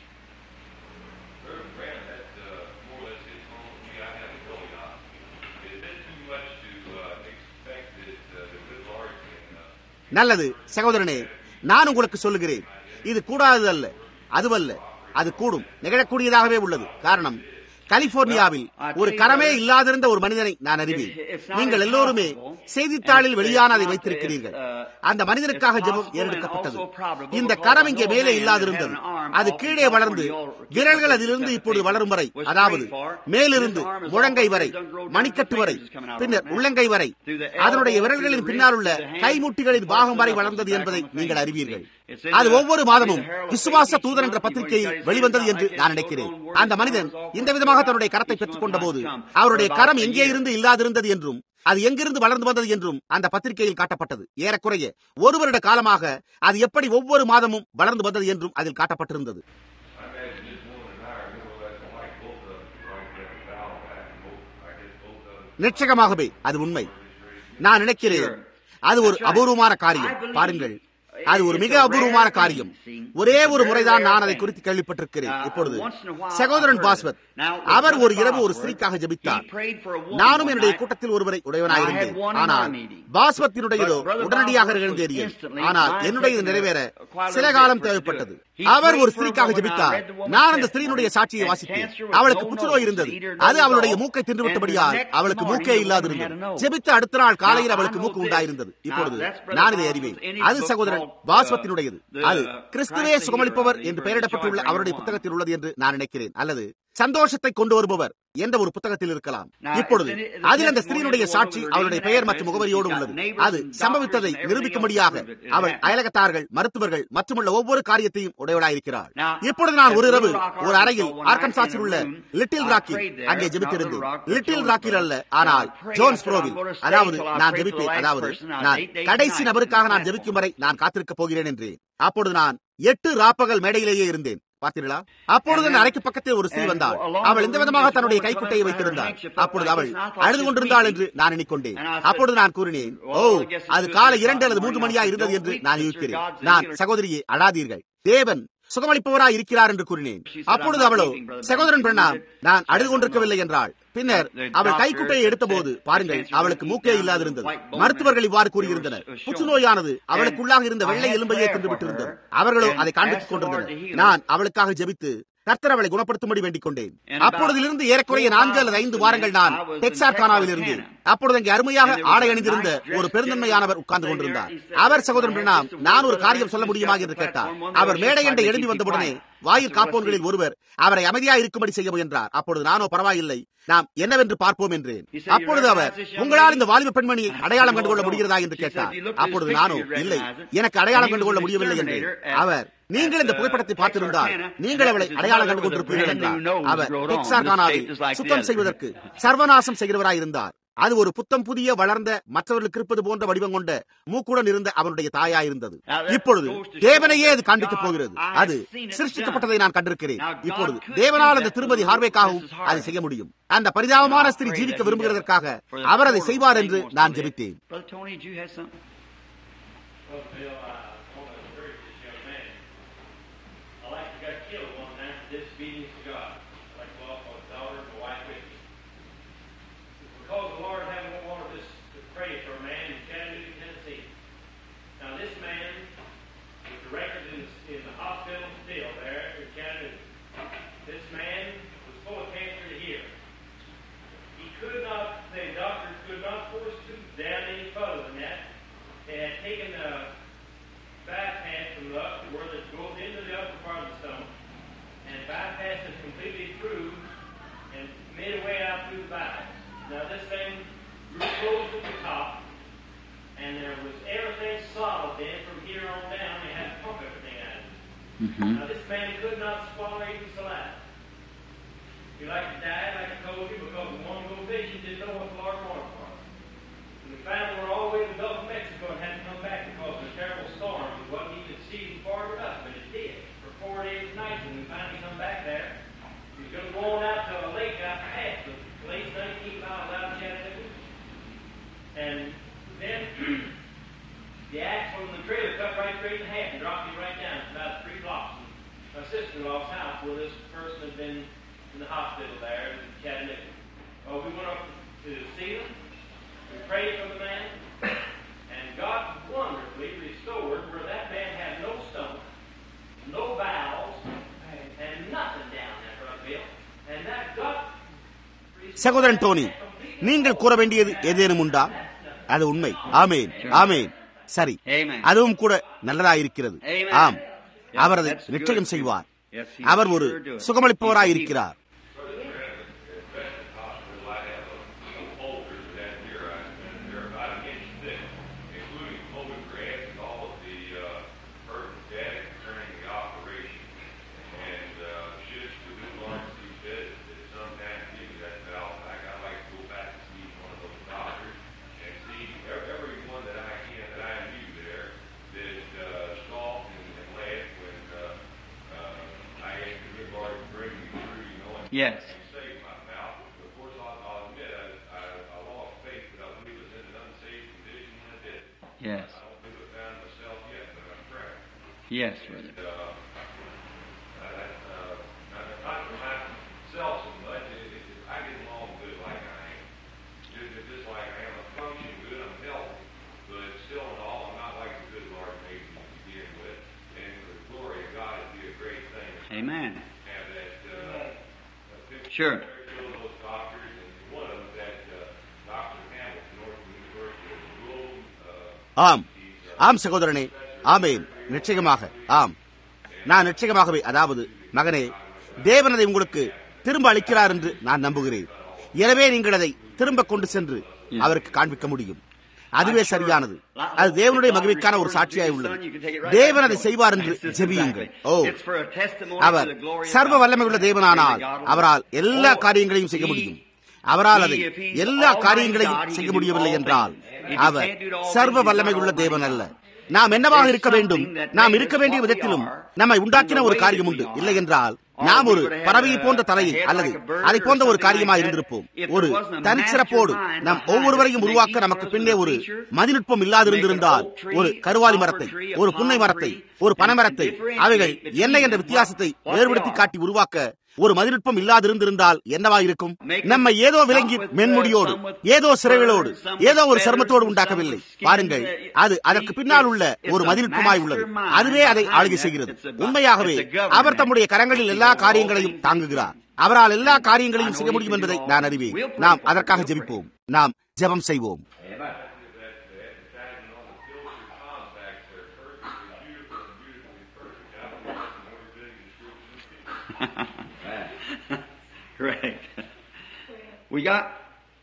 நல்லது சகோதரனே நான் உங்களுக்கு சொல்லுகிறேன் இது கூடாதது அல்ல அதுவல்ல அது கூடும் நிகழக்கூடியதாகவே உள்ளது காரணம் கலிபோர்னியாவில் ஒரு கரமே இல்லாதிருந்த ஒரு மனிதனை நான் அறிவேன் நீங்கள் எல்லோருமே செய்தித்தாளில் வெளியான அதை வைத்திருக்கிறீர்கள் அந்த மனிதனுக்காக ஜெபம் ஏறெடுக்கப்பட்டது இந்த கரம் இங்கே மேலே இல்லாதிருந்தது அது கீழே வளர்ந்து விரல்கள் அதிலிருந்து இப்பொழுது வளரும் வரை அதாவது மேலிருந்து முழங்கை வரை மணிக்கட்டு வரை பின்னர் உள்ளங்கை வரை அதனுடைய விரல்களின் பின்னால் உள்ள கைமுட்டிகளின் பாகம் வரை வளர்ந்தது என்பதை நீங்கள் அறிவீர்கள் அது ஒவ்வொரு மாதமும் விசுவாச தூதன் என்ற பத்திரிகையில் வெளிவந்தது என்று நான் நினைக்கிறேன் அந்த மனிதன் இந்த விதமாக தன்னுடைய கரத்தை பெற்றுக் கொண்ட போது அவருடைய கரம் எங்கே இருந்து இல்லாதிருந்தது என்றும் அது எங்கிருந்து வளர்ந்து வந்தது என்றும் அந்த பத்திரிகையில் காட்டப்பட்டது ஏறக்குறைய ஒரு வருட காலமாக அது எப்படி ஒவ்வொரு மாதமும் வளர்ந்து வந்தது என்றும் அதில் காட்டப்பட்டிருந்தது நிச்சயமாகவே அது உண்மை நான் நினைக்கிறேன் அது ஒரு அபூர்வமான காரியம் பாருங்கள் அது ஒரு மிக அபூர்வமான காரியம் ஒரே ஒரு முறைதான் நான் அதை குறித்து கேள்விப்பட்டிருக்கிறேன் இப்பொழுது சகோதரன் பாஸ்வத் அவர் ஒரு இரவு ஒரு ஸ்திரீக்காக ஜபித்தார் நானும் என்னுடைய கூட்டத்தில் ஒருவரை உடையவனாயிருந்தேன் ஆனால் பாஸ்வத்தினுடையதோ உடனடியாக நிகழ்ந்தேறியது ஆனால் என்னுடைய நிறைவேற சில காலம் தேவைப்பட்டது அவர் ஒரு ஸ்திரீக்காக ஜெபித்தார் நான் அந்த ஸ்திரீனுடைய சாட்சியை வாசித்தேன் அவளுக்கு புற்றுநோய் இருந்தது அது அவளுடைய மூக்கை தின்றுவிட்டபடியால் அவளுக்கு மூக்கே இல்லாதிருந்தது ஜெபித்த அடுத்த நாள் காலையில் அவளுக்கு மூக்கு உண்டாயிருந்தது இப்பொழுது நான் இதை அறிவேன் அது சகோதரன் பாஸ்வத்தினுடையது அது கிறிஸ்துவே சுகமளிப்பவர் என்று பெயரிடப்பட்டுள்ள அவருடைய புத்தகத்தில் உள்ளது என்று நான் நினைக்கிறேன் அல்லது சந்தோஷத்தை கொண்டு வருபவர் என்ற ஒரு புத்தகத்தில் இருக்கலாம் இப்பொழுது அதில் அந்த ஸ்திரீனுடைய சாட்சி அவளுடைய பெயர் மற்றும் முகவரியோடு உள்ளது அது சம்பவித்ததை நிரூபிக்கும்படியாக அவள் அயலகத்தார்கள் மருத்துவர்கள் மற்றுமுள்ள ஒவ்வொரு காரியத்தையும் உடையவளாயிருக்கிறாள் இப்பொழுது நான் ஒரு இரவு ஒரு அறையில் ஆர்கன்சாஸில் உள்ள லிட்டில் ராக்கில் அங்கே ஜெபித்திருந்தேன் லிட்டில் ராக்கில் அல்ல ஆனால் ஜோன்ஸ் புரோவில் அதாவது நான் ஜெபிப்பேன் அதாவது நான் கடைசி நபருக்காக நான் ஜெபிக்கும் வரை நான் காத்திருக்கப் போகிறேன் என்றேன் அப்பொழுது நான் எட்டு ராப்பகல் மேடையிலேயே இருந்தேன் பார்த்தீர்களா அப்பொழுது அந்த அறைக்கு பக்கத்தில் ஒரு ஸ்திரீ வந்தாள் அவள் எந்த விதமாக தன்னுடைய கைக்குட்டையை வைத்திருந்தாள் அப்பொழுது அவள் அழுது கொண்டிருந்தாள் என்று நான் எண்ணிக்கொண்டேன் அப்பொழுது நான் கூறினேன் ஓ அது காலை இரண்டு அல்லது மூன்று மணியா இருந்தது என்று நான் யூகிக்கிறேன் நான் சகோதரியை அழாதீர்கள் தேவன் சுகமளிப்பவராய் இருக்கிறார் என்று கூறினேன் அப்பொழுது அவளோ சகோதரன் பெண்ணா நான் அழுது கொண்டிருக்கவில்லை என்றாள் பின்னர் அவள் கைக்குட்டையை எடுத்தபோது பாருங்கள் அவளுக்கு மூக்கே இல்லாதிருந்தது மருத்துவர்கள் இவ்வாறு கூறியிருந்தனர் புற்றுநோயானது அவளுக்குள்ளாக இருந்த வெள்ளை எலும்பையே தின்று விட்டிருந்தது அவர்களோ அதை காண்பித்துக் கொண்டிருந்தனர் நான் அவளுக்காக ஜெபித்து கர்த்தர் அவளை குணப்படுத்தும்படி வேண்டிக் கொண்டேன் அப்பொழுதிலிருந்து ஏறக்குறைய நான்கு அல்லது ஐந்து வாரங்கள் நான் டெக்சார்கானாவில் இருந்தேன் அப்பொழுது அங்கே அருமையாக ஆடை அணிந்திருந்த ஒரு பெருந்தன்மையானவர் உட்கார்ந்து கொண்டிருந்தார் அவர் சகோதரன் பிரணாம் நான் ஒரு காரியம் சொல்ல முடியுமா என்று கேட்டார் அவர் மேடை என்ற எழுதி வந்தவுடனே வாயில் காப்போன்களில் ஒருவர் அவரை அமைதியா இருக்கும்படி செய்ய முயன்றார் அப்பொழுது நானோ பரவாயில்லை நாம் என்னவென்று பார்ப்போம் என்றேன் அப்பொழுது அவர் உங்களால் இந்த வாலிப பெண்மணியை அடையாளம் கண்டுகொள்ள முடிகிறதா என்று கேட்டார் அப்பொழுது நானோ இல்லை எனக்கு அடையாளம் கண்டுகொள்ள முடியவில்லை என்றேன் அவர் நீங்கள் இந்த புகைப்படத்தை பார்த்திருந்தால் நீங்கள் அவளை அடையாளம் கண்டு கொண்டிருப்பீர்கள் என்றார் அவர் டெக்சார்கானாவில் சுத்தம் செய்வதற்கு சர்வநாசம் செய்கிறவராய் இருந்தார் அது ஒரு புத்தம் புதிய வளர்ந்த மற்றவர்களுக்கு இருப்பது போன்ற வடிவம் கொண்ட மூக்குடன் இருந்த அவனுடைய தாயா இருந்தது இப்பொழுது தேவனையே அது காண்பிக்கப் போகிறது அது சிருஷ்டிக்கப்பட்டதை நான் கண்டிருக்கிறேன் இப்பொழுது தேவனால் அந்த திருமதி ஹார்வேக்காகவும் அதை செய்ய முடியும் அந்த பரிதாபமான ஸ்திரீ ஜீவிக்க விரும்புகிறதற்காக அவர் அதை செய்வார் என்று நான் ஜெபித்தேன் Mm-hmm. Now, this man could not swallow even saliva. He like to die, like I told you, because he wanted to go fishing, didn't know what the Lord wanted for him. And the family were all the way to the Gulf of Mexico and had to come back because of a terrible storm. It wasn't even season far enough, but it did. For four days and nights, when we finally come back there, he was going to go on out to a lake out past the lake 19 miles out of Chattanooga. And then the axe from the trailer cut right straight in half and dropped him right down. It's about three blocks from my sister-in-law's house where this person had been in the hospital there in Chattanooga. Well, we went up to see them. We prayed for the man. And God wonderfully restored where that man had no stomach, no bowels, and nothing down there, Brother Bill. And that God சகோதரன் டோனி நீங்கள் கூற வேண்டியது ஏதேனும் உண்டா அது உண்மை ஆமேன் ஆமேன் சரி அதுவும் கூட நல்லதாயிருக்கிறது ஆம் அவர் அதை நிச்சயம் செய்வார் அவர் ஒரு சுகமளிப்பவராயிருக்கிறார் Yes. Yes. Yes, brother. Sure. those doctors, and one of them that uh, Dr. Hamilton, Northern University of Globe, uh, ஆம் ஆம் சகோதரனே ஆமேன் நிச்சயமாக ஆம் நான் நிச்சயமாகவே அதாவது மகனே தேவன் அதை உங்களுக்கு திரும்ப அளிக்கிறார் என்று நான் நம்புகிறேன் எனவே நீங்கள் அதை திரும்ப கொண்டு சென்று அவருக்கு காண்பிக்க முடியும் அதுவே சரியானது அது தேவனுடைய மகிழ்ச்சிக்கான ஒரு சாட்சியாய் உள்ளது தேவன் அதை செய்வார் என்று ஜெபியுங்கள் ஓ அவர் சர்வ வல்லமையுள்ள தேவனானால் அவரால் எல்லா காரியங்களையும் செய்ய முடியும் அவரால் அதை எல்லா காரியங்களையும் செய்ய முடியவில்லை என்றால் அவர் சர்வ வல்லமை உள்ள தேவன் அல்ல நாம் என்னவாக இருக்க வேண்டும் நாம் இருக்க வேண்டிய விதத்திலும் நம்மை உண்டாக்கின ஒரு காரியம் உண்டு இல்லை என்றால் நாம் ஒரு பறவையை போன்ற தலையில் அல்லது அதை போன்ற ஒரு காரியமா இருந்திருப்போம் ஒரு தனிச்சிறப்போடு நம் ஒவ்வொருவரையும் உருவாக்க நமக்கு பின்னே ஒரு மதிநுட்பம் இல்லாதிருந்திருந்தால் ஒரு கருவாலி மரத்தை ஒரு புன்னை மரத்தை ஒரு பனைமரத்தை அவைகள் என்ன என்ற வித்தியாசத்தை வேறுபடுத்தி காட்டி உருவாக்க ஒரு மதிநுட்பம் இல்லாதிருந்திருந்தால் என்னவா இருக்கும் நம்மை ஏதோ விலங்கி மென்முடியோடு ஏதோ சிறைகளோடு ஏதோ ஒரு சர்மத்தோடு உண்டாக்கவில்லை பாருங்கள் அது அதற்கு பின்னால் உள்ள ஒரு மதிநுட்பமாய் உள்ளது அதுவே அதை ஆளுகை செய்கிறது உண்மையாகவே அவர் தம்முடைய கரங்களில் எல்லா காரியங்களையும் தாங்குகிறார் அவரால் எல்லா காரியங்களையும் செய்ய முடியும் என்பதை நான் அறிவேன் நாம் அதற்காக ஜெபிப்போம் நாம் ஜெபம் செய்வோம் Correct. We got.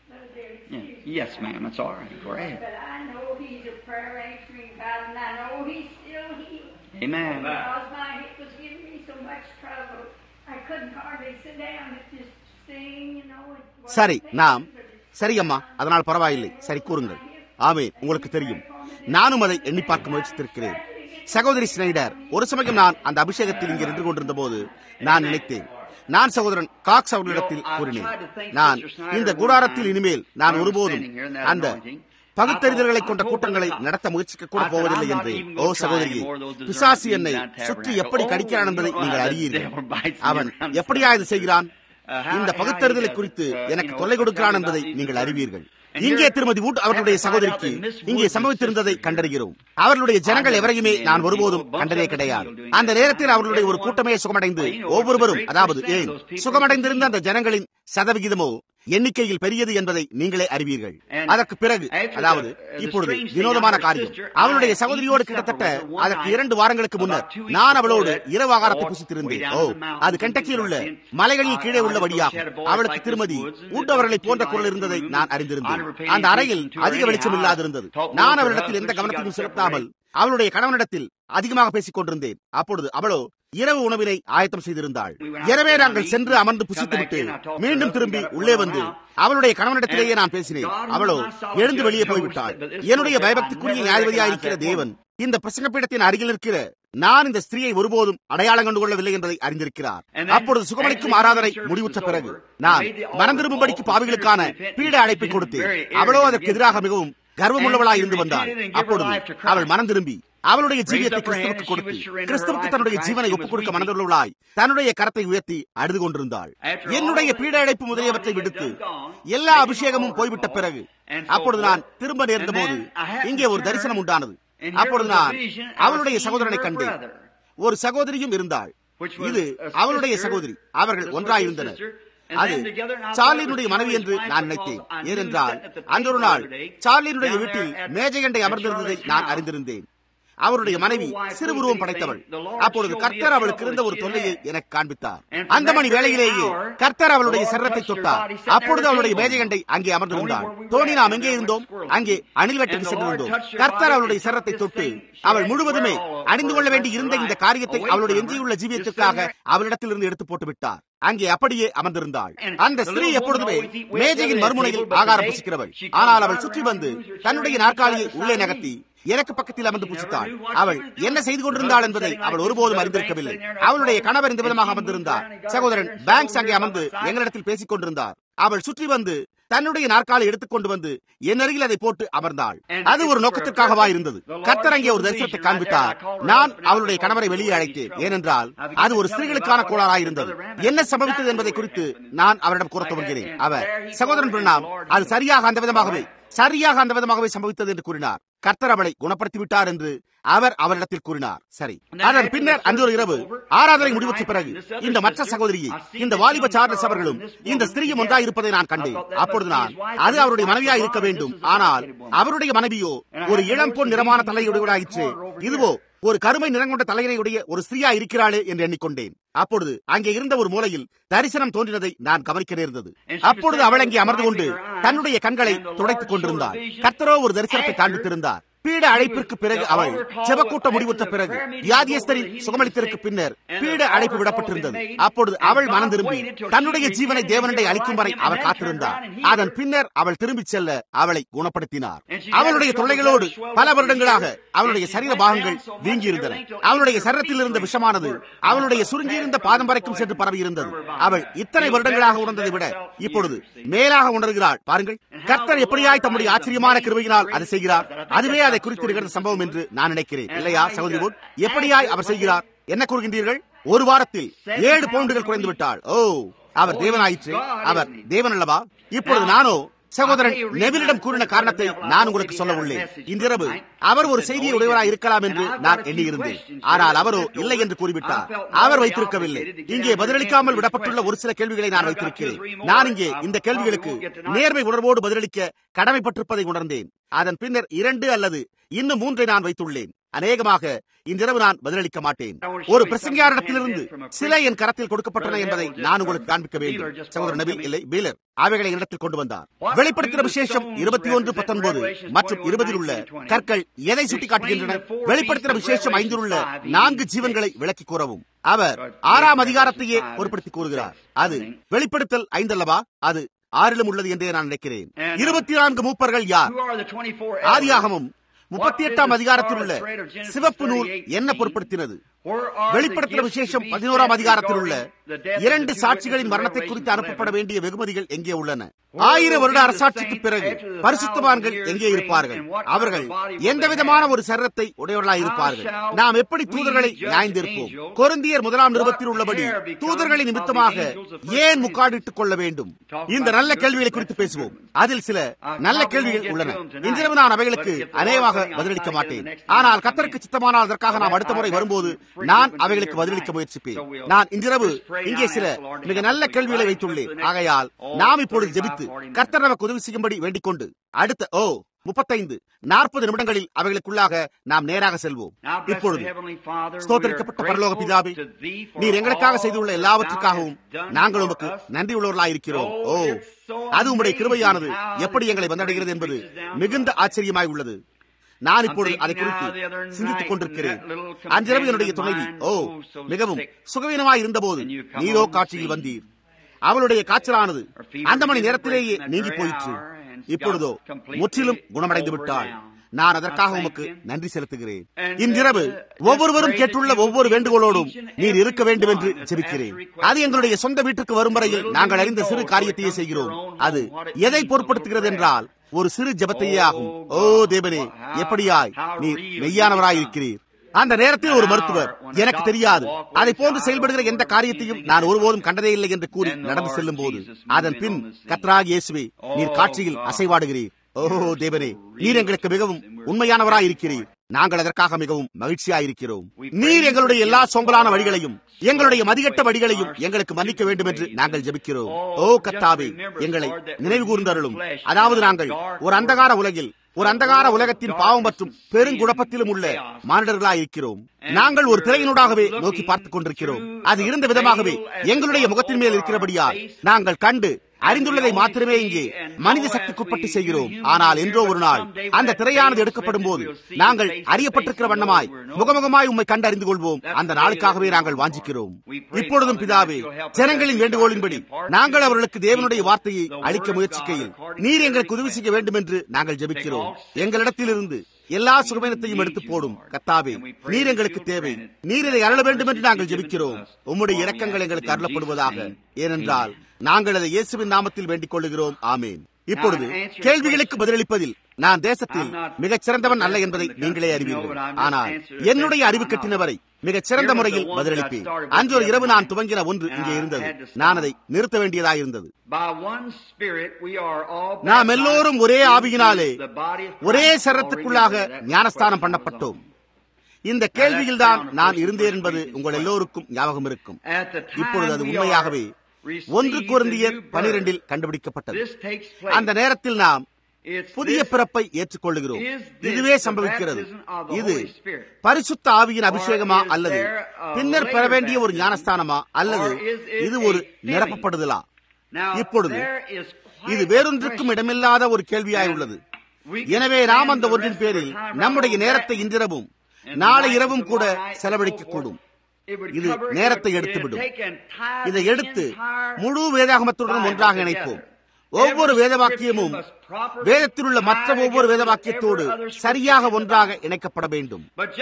Yeah. Yes, ma'am. That's all right. Go ahead. But I know He's a prayer answering God, and I know He's still healing. Amen. Because my hip was giving me so much trouble, I couldn't hardly sit down and just sing, you know. it wasn't சரி things, நாம் but it's- சரி அம்மா அதனால் பரவாயில்லை சரி கூறுங்கள் ஆமே உங்களுக்கு தெரியும் நானும் அதை எண்ணி பார்க்க முயற்சித்திருக்கிறேன் சகோதரி ஸ்னைடர் ஒரு சமயம் நான் அந்த அபிஷேகத்தில் இங்கே நின்று கொண்டிருந்த போது நான் நினைத்தேன் நான் சகோதரன் காக்ஸ் அவர்களிடத்தில் கூறினேன் நான் இந்த கூடாரத்தில் இனிமேல் நான் ஒருபோதும் அந்த பகுத்தறிதல்களை கொண்ட கூட்டங்களை நடத்த முயற்சிக்க கூட போவதில்லை என்று ஓ சகோதரியே பிசாசு என்னை சுற்றி எப்படி கடிக்கிறான் என்பதை நீங்கள் அறியீர்கள் அவன் எப்படியா இது செய்கிறான் இந்த பகுத்தறிதலை குறித்து எனக்கு தொல்லை கொடுக்கிறான் என்பதை நீங்கள் அறிவீர்கள் இங்கே திருமதி வூட் அவர்களுடைய சகோதரிக்கு இங்கே சம்பவித்திருந்ததை கண்டறிகிறோம் அவர்களுடைய ஜனங்கள் எவரையுமே நான் ஒருபோதும் கண்டதே கிடையாது அந்த நேரத்தில் அவர்களுடைய ஒரு கூட்டமே சுகமடைந்து ஒவ்வொருவரும் அதாவது ஏன் சுகமடைந்திருந்த அந்த ஜனங்களின் சதவிகிதமோ எண்ணிக்கையில் பெரியது என்பதை நீங்களே அறிவீர்கள் அதற்கு பிறகு அதாவது இப்பொழுது வினோதமான காரியம் அவளுடைய சகோதரியோடு கிட்டத்தட்ட அதற்கு இரண்டு வாரங்களுக்கு முன்னர் நான் அவளோடு இரவு ஆகாரத்தை புசித்திருந்தேன் ஓ அது கண்டக்கியில் உள்ள மலைகளில் கீழே உள்ள வழியாகும் அவளுக்கு திருமதி ஊட்டவர்களை போன்ற குரல் இருந்ததை நான் அறிந்திருந்தேன் அந்த அறையில் அதிக வெளிச்சம் இல்லாதிருந்தது நான் அவளிடத்தில் எந்த கவனத்தையும் செலுத்தாமல் அவளுடைய கணவனிடத்தில் அதிகமாக பேசிக் கொண்டிருந்தேன் அப்பொழுது அவளோ இரவு உணவினை ஆயத்தம் செய்திருந்தாள் எனவே நாங்கள் சென்று அமர்ந்து புசித்துவிட்டு மீண்டும் திரும்பி உள்ளே வந்து அவளுடைய கணவனிடத்திலேயே நான் பேசினேன் அவளோ எழுந்து வெளியே போய்விட்டாள் என்னுடைய பயபக்திக்குரிய நியாயபதியாயிருக்கிற தேவன் இந்த பிரசங்க பீடத்தின் அருகில் இருக்கிற நான் இந்த ஸ்திரீயை ஒருபோதும் அடையாளம் கண்டு கொள்ளவில்லை என்பதை அறிந்திருக்கிறார் அப்பொழுது சுகமளிக்கும் ஆராதனை முடிவுற்ற பிறகு நான் மனம் திரும்பும்படிக்கு பாவிகளுக்கான பீட அழைப்பை கொடுத்தேன் அவளோ அதற்கு எதிராக மிகவும் கர்வமுள்ளவளாய் இருந்து வந்தாள் அப்பொழுது அவள் மனம் திரும்பி அவளுடைய ஜீவியத்தை கிறிஸ்துவுக்கு கொடுத்து கிறிஸ்துவுக்கு தன்னுடைய ஜீவனை ஒப்புக் கொடுக்க மனதுள்ளவளாய் தன்னுடைய கரத்தை உயர்த்தி அழுது கொண்டிருந்தாள் என்னுடைய பீட அழைப்பு முதலியவற்றை விடுத்து எல்லா அபிஷேகமும் போய்விட்ட பிறகு அப்பொழுது நான் திரும்ப நேர்ந்த போது இங்கே ஒரு தரிசனம் உண்டானது அப்பொழுது நான் அவளுடைய சகோதரனை கண்டேன் ஒரு சகோதரியும் இருந்தாள் இது அவளுடைய சகோதரி அவர்கள் ஒன்றாயிருந்தனர் அது சார்லினுடைய மனைவி என்று நான் நினைத்தேன் ஏனென்றால் அந்த ஒரு நாள் சார்லினுடைய வீட்டில் மேஜையண்டை அமர்ந்திருந்ததை நான் அறிந்திருந்தேன் அவருடைய மனைவி சிறு உருவம் படைத்தவள் அப்பொழுது கர்த்தர் அவளுக்கு இருந்த ஒரு தொல்லையை எனக்கு காண்பித்தார் அந்த மணி வேளையிலேயே கர்த்தர் அவளுடைய சரத்தை தொட்டார் அப்பொழுது அவளுடைய மேஜைகண்டை அங்கே அமர்ந்திருந்தாள் தோனி நாம் எங்கே இருந்தோம் அங்கே அணில் வெட்டுக்கு சென்றிருந்தோம் கர்த்தர் அவளுடைய சரத்தை தொட்டு அவள் முழுவதுமே அணிந்து கொள்ள வேண்டி இருந்த இந்த காரியத்தை அவளுடைய எஞ்சியுள்ள ஜீவியத்திற்காக அவளிடத்தில் இருந்து எடுத்து போட்டு விட்டார் அங்கே அப்படியே அமர்ந்திருந்தாள் அந்த ஸ்திரீ எப்பொழுதுமே மேஜையின் மறுமுனையில் ஆகாரம் புசிக்கிறவள் ஆனால் அவள் சுற்றி வந்து தன்னுடைய நாற்காலியை உள்ளே நகர்த்தி எனக்கு பக்கத்தில் அமர்ந்து புசித்தாள் அவள் என்ன செய்து கொண்டிருந்தாள் என்பதை அவள் ஒருபோதும் அறிந்திருக்கவில்லை அவளுடைய கணவர் இந்த விதமாக அமர்ந்திருந்தார் சகோதரன் பேங்க்ஸ் அங்கே அமர்ந்து எங்களிடத்தில் பேசிக் கொண்டிருந்தார் அவள் சுற்றி வந்து தன்னுடைய நாற்காலை எடுத்துக்கொண்டு வந்து என் அருகில் அதை போட்டு அமர்ந்தாள் அது ஒரு நோக்கத்திற்காகவா இருந்தது கர்த்தர் அங்கே ஒரு தரிசனத்தை காண்பித்தார் நான் அவளுடைய கணவரை வெளியே அழைத்தேன் ஏனென்றால் அது ஒரு ஸ்திரீகளுக்கான கோளாறாய் இருந்தது என்ன சம்பவித்தது என்பதை குறித்து நான் அவரிடம் கூற துவங்கினேன் அவர் சகோதரன் பிரணாம் அது சரியாக அந்த விதமாகவே சரியாக அந்த விதமாகவே சம்பவித்தது என்று கூறினார் கர்த்தர் அவளை குணப்படுத்தி விட்டார் என்று அவர் அவரிடத்தில் கூறினார் சரி அதன் பின்னர் அன்று ஒரு இரவு ஆராதனை முடிவுற்ற பிறகு இந்த மற்ற சகோதரியை இந்த வாலிப சார்லஸ் அவர்களும் இந்த ஸ்திரீயும் ஒன்றாயிருப்பதை நான் கண்டேன் அப்பொழுது நான் அது அவருடைய மனைவியா இருக்க வேண்டும் ஆனால் அவருடைய மனைவியோ ஒரு இளம் பொன் நிறமான தலையுடையவராயிற்று இதுவோ ஒரு கருமை நிறங்கொண்ட தலையணையுடைய ஒரு ஸ்திரீயா இருக்கிறாளே என்று எண்ணிக்கொண்டேன் அப்பொழுது அங்கே இருந்த ஒரு மூலையில் தரிசனம் தோன்றினதை நான் கவனிக்க நேர்ந்தது அப்பொழுது அவள் அங்கே அமர்ந்து கொண்டு தன்னுடைய கண்களை துடைத்துக் கொண்டிருந்தார் கர்த்தரோ ஒரு தரிசனத்தை காண்பித்திருந்தார் பீட அழைப்பிற்கு பிறகு அவள் செவக்கூட்ட முடிவுற்ற பிறகு வியாதியஸ்தரின் சுகமளித்திற்கு பின்னர் பீட அழைப்பு விடப்பட்டிருந்தது அப்பொழுது அவள் மனம் திரும்பி தன்னுடைய ஜீவனை தேவனண்டை அளிக்கும் வரை அவர் காத்திருந்தார் அதன் பின்னர் அவள் திரும்பிச் செல்ல அவளை குணப்படுத்தினார் அவளுடைய தொல்லைகளோடு பல வருடங்களாக அவளுடைய சரீர பாகங்கள் வீங்கியிருந்தன அவளுடைய சரீரத்தில் இருந்த விஷமானது அவளுடைய சுருங்கியிருந்த பாதம் வரைக்கும் சென்று பரவி இருந்தது அவள் இத்தனை வருடங்களாக உணர்ந்ததை விட இப்பொழுது மேலாக உணர்கிறாள் பாருங்கள் கர்த்தர் எப்படியாய் தம்முடைய ஆச்சரியமான கிருபையினால் அதை செய்கிறார் அதுவே அதை குறித்து நிகழ்ந்த சம்பவம் என்று நான் நினைக்கிறேன் இல்லையா சகோதரி போல் எப்படியாய் அவர் செய்கிறார் என்ன கூறுகின்றீர்கள் ஒரு வாரத்தில் ஏழு பவுண்டுகள் குறைந்து விட்டாள் ஓ அவர் தேவனாயிற்று அவர் தேவன் அல்லவா இப்பொழுது நானோ சகோதரன் நெவிலிடம் கூறின காரணத்தை நான் உங்களுக்கு சொல்ல உள்ளேன் இன்றிரவு அவர் ஒரு செய்தியை உடையவராய் இருக்கலாம் என்று நான் எண்ணியிருந்தேன் ஆனால் அவரோ இல்லை என்று கூறிவிட்டார் அவர் வைத்திருக்கவில்லை இங்கே பதிலளிக்காமல் விடப்பட்டுள்ள ஒரு சில கேள்விகளை நான் வைத்திருக்கிறேன் நான் இங்கே இந்த கேள்விகளுக்கு நேர்மை உணர்வோடு பதிலளிக்க கடமைப்பட்டிருப்பதை உணர்ந்தேன் அதன் பின்னர் இரண்டு அல்லது இன்னும் மூன்றை நான் வைத்துள்ளேன் அநேகமாக இன்றிரவு நான் பதிலளிக்க மாட்டேன் ஒரு பிரசங்கியாரிடத்திலிருந்து சில என் கரத்தில் கொடுக்கப்பட்டன என்பதை நான் உங்களுக்கு காண்பிக்க வேண்டும் சகோதரர் நபி இல்லை பீலர் அவைகளை இடத்தில் கொண்டு வந்தார் வெளிப்படுத்தின விசேஷம் இருபத்தி ஒன்று பத்தொன்பது மற்றும் இருபதில் உள்ள கற்கள் எதை சுட்டிக்காட்டுகின்றன வெளிப்படுத்தின விசேஷம் ஐந்தில் உள்ள நான்கு ஜீவன்களை விளக்கி கூறவும் அவர் ஆறாம் அதிகாரத்தையே பொருட்படுத்தி கூறுகிறார் அது வெளிப்படுத்தல் ஐந்தல்லவா அது ஆறிலும் உள்ளது என்றே நான் நினைக்கிறேன் இருபத்தி நான்கு மூப்பர்கள் யார் ஆதியாகமும் முப்பத்தி எட்டாம் அதிகாரத்தில் உள்ள சிவப்பு நூல் என்ன பொருட்படுத்தினது வெளிப்படுத்தின விசேஷம் பதினோராம் அதிகாரத்தில் உள்ள இரண்டு சாட்சிகளின் மரணத்தை குறித்து அனுப்பப்பட வேண்டிய வெகுமதிகள் எங்கே உள்ளன ஆயிரம் வருட அரசாட்சிக்கு பிறகு பரிசுத்தவான்கள் எங்கே இருப்பார்கள் அவர்கள் எந்த விதமான ஒரு சரீரத்தை உடையவர்களாய் இருப்பார்கள் நாம் எப்படி தூதர்களை நியாய்ந்திருப்போம் கொருந்தியர் முதலாம் நிறுவத்தில் உள்ளபடி தூதர்களின் நிமித்தமாக ஏன் முக்காடிட்டுக் கொள்ள வேண்டும் இந்த நல்ல கேள்விகளை குறித்து பேசுவோம் அதில் சில நல்ல கேள்விகள் உள்ளன இன்றிரவு நான் அவைகளுக்கு அநேகமாக பதிலளிக்க மாட்டேன் ஆனால் கத்தருக்கு சித்தமானால் அதற்காக நாம் அடுத்த முறை வரும்போது நான் அவைகளுக்கு பதிலளிக்க முயற்சிப்பேன் நான் இன்றிரவு இங்கே சில மிக நல்ல கேள்விகளை வைத்துள்ளேன் ஆகையால் நாம் இப்பொழுது ஜெபித்து கர்த்தர் நமக்கு உதவி செய்யும்படி வேண்டிக் கொண்டு அடுத்த ஓ முப்பத்தைந்து நாற்பது நிமிடங்களில் அவைகளுக்குள்ளாக நாம் நேராக செல்வோம் இப்பொழுது ஸ்தோத்தரிக்கப்பட்ட பரலோக பிதாவே நீர் எங்களுக்காக செய்துள்ள எல்லாவற்றுக்காகவும் நாங்கள் உமக்கு நன்றி உள்ளவர்களாயிருக்கிறோம் ஓ அது உம்முடைய கிருபையானது எப்படி எங்களை வந்தடைகிறது என்பது மிகுந்த ஆச்சரியமாய் உள்ளது நான் இப்பொழுது அதை குறித்து சிந்தித்துக் கொண்டிருக்கிறேன் அன்றிரவு என்னுடைய துணைவி ஓ மிகவும் சுகவீனமாய் இருந்தபோது நீரோ காட்சியில் வந்தீர் அவளுடைய காய்ச்சலானது அந்த மணி நேரத்திலேயே நீங்கி போயிற்று இப்பொழுதோ முற்றிலும் குணமடைந்து விட்டாள் நான் அதற்காக உமக்கு நன்றி செலுத்துகிறேன் இன்றிரவு ஒவ்வொருவரும் கேட்டுள்ள ஒவ்வொரு வேண்டுகோளோடும் நீர் இருக்க வேண்டும் என்று ஜெபிக்கிறேன் அது எங்களுடைய சொந்த வீட்டுக்கு வரும் வரையில் நாங்கள் அறிந்த சிறு காரியத்தையே செய்கிறோம் அது எதை பொருட்படுத்துகிறது என்றால் ஒரு சிறு ஜபத்தையே ஆகும் ஓ தேவனே எப்படியாய் நீர் மெய்யானவராய் இருக்கிறீர் அந்த நேரத்தில் ஒரு மருத்துவர் எனக்கு தெரியாது அதை போன்று செயல்படுகிற எந்த காரியத்தையும் நான் ஒருபோதும் கண்டதே இல்லை என்று கூறி நடந்து செல்லும் போது அதன் பின் கத்ராக் இயேசுவே நீர் காட்சியில் அசைவாடுகிறீர் ஓ தேவனே நீர் எங்களுக்கு மிகவும் உண்மையானவராய் இருக்கிறீர் நாங்கள் அதற்காக மிகவும் மகிழ்ச்சியா இருக்கிறோம் நீர் எங்களுடைய எல்லா சொங்கலான வழிகளையும் எங்களுடைய மதிகட்ட வழிகளையும் எங்களுக்கு மன்னிக்க வேண்டும் என்று நாங்கள் ஜெபிக்கிறோம் ஓ கத்தாவே எங்களை நினைவு கூர்ந்தருளும் அதாவது நாங்கள் ஒரு அந்தகார உலகில் ஒரு அந்தகார உலகத்தின் பாவம் மற்றும் பெருங்குழப்பத்திலும் உள்ள மானிடர்களாய் இருக்கிறோம் நாங்கள் ஒரு திரையினூடாகவே நோக்கி பார்த்துக் கொண்டிருக்கிறோம் அது இருந்த விதமாகவே எங்களுடைய முகத்தின் மேல் இருக்கிறபடியால் நாங்கள் கண்டு அறிந்துள்ளதை மாத்திரமே இங்கே மனித சக்திக்குட்பட்டு செய்கிறோம் ஆனால் என்றோ ஒரு நாள் அந்த திரையானது எடுக்கப்படும் போது நாங்கள் அறியப்பட்டிருக்கிற வண்ணமாய் முகமுகமாய் உண்மை கண்டு அறிந்து கொள்வோம் அந்த நாளுக்காகவே நாங்கள் வாஞ்சிக்கிறோம் இப்பொழுதும் பிதாவே ஜனங்களின் வேண்டுகோளின்படி நாங்கள் அவர்களுக்கு தேவனுடைய வார்த்தையை அளிக்க முயற்சிக்கையில் நீர் எங்களுக்கு உதவி செய்ய வேண்டும் என்று நாங்கள் ஜெபிக்கிறோம் எங்களிடத்திலிருந்து எல்லா சுகமீனத்தையும் எடுத்து போடும் கத்தாவே நீர் எங்களுக்கு தேவை நீர் இதை அருள வேண்டும் என்று நாங்கள் ஜெபிக்கிறோம் உம்முடைய இரக்கங்கள் எங்களுக்கு அருளப்படுவதாக ஏனென்றால் நாங்கள் அதை இயேசுவின் நாமத்தில் வேண்டிக் கொள்ளுகிறோம் ஆமேன் இப்பொழுது கேள்விகளுக்கு பதிலளிப்பதில் நான் தேசத்தில் மிகச் சிறந்தவன் அல்ல என்பதை நீங்களே அறிவீர்கள் ஆனால் என்னுடைய அறிவு கட்டினவரை மிகச் சிறந்த முறையில் பதிலளிப்பேன் அன்று ஒரு இரவு நான் துவங்கின ஒன்று இங்கே இருந்தது நான் அதை நிறுத்த வேண்டியதாயிருந்தது நாம் எல்லோரும் ஒரே ஆவியினாலே ஒரே சரத்துக்குள்ளாக ஞானஸ்தானம் பண்ணப்பட்டோம் இந்த கேள்வியில்தான் நான் இருந்தேன் என்பது உங்கள் எல்லோருக்கும் ஞாபகம் இருக்கும் இப்பொழுது அது உண்மையாகவே ஒன்று குருந்தியர் பனிரெண்டில் கண்டுபிடிக்கப்பட்டது அந்த நேரத்தில் நாம் புதிய பிறப்பை ஏற்றுக்கொள்ளுகிறோம் இதுவே சம்பவிக்கிறது இது பரிசுத்த ஆவியின் அபிஷேகமா அல்லது பின்னர் பெற வேண்டிய ஒரு ஞானஸ்தானமா அல்லது இது ஒரு நிரப்பப்படுதலா இப்பொழுது இது வேறொன்றுக்கும் இடமில்லாத ஒரு கேள்வியாய் உள்ளது எனவே நாம் அந்த ஒன்றின் பேரில் நம்முடைய நேரத்தை இன்றிரவும் நாளை இரவும் கூட செலவழிக்க கூடும் இது நேரத்தை எடுத்துவிடும் இதை எடுத்து முழு வேதாகமத்துடன் ஒன்றாக இணைப்போம் ஒவ்வொரு வேத வாக்கியமும் வேதத்தில் உள்ள மற்ற ஒவ்வொரு வேத வாக்கியத்தோடு சரியாக ஒன்றாக இணைக்கப்பட வேண்டும்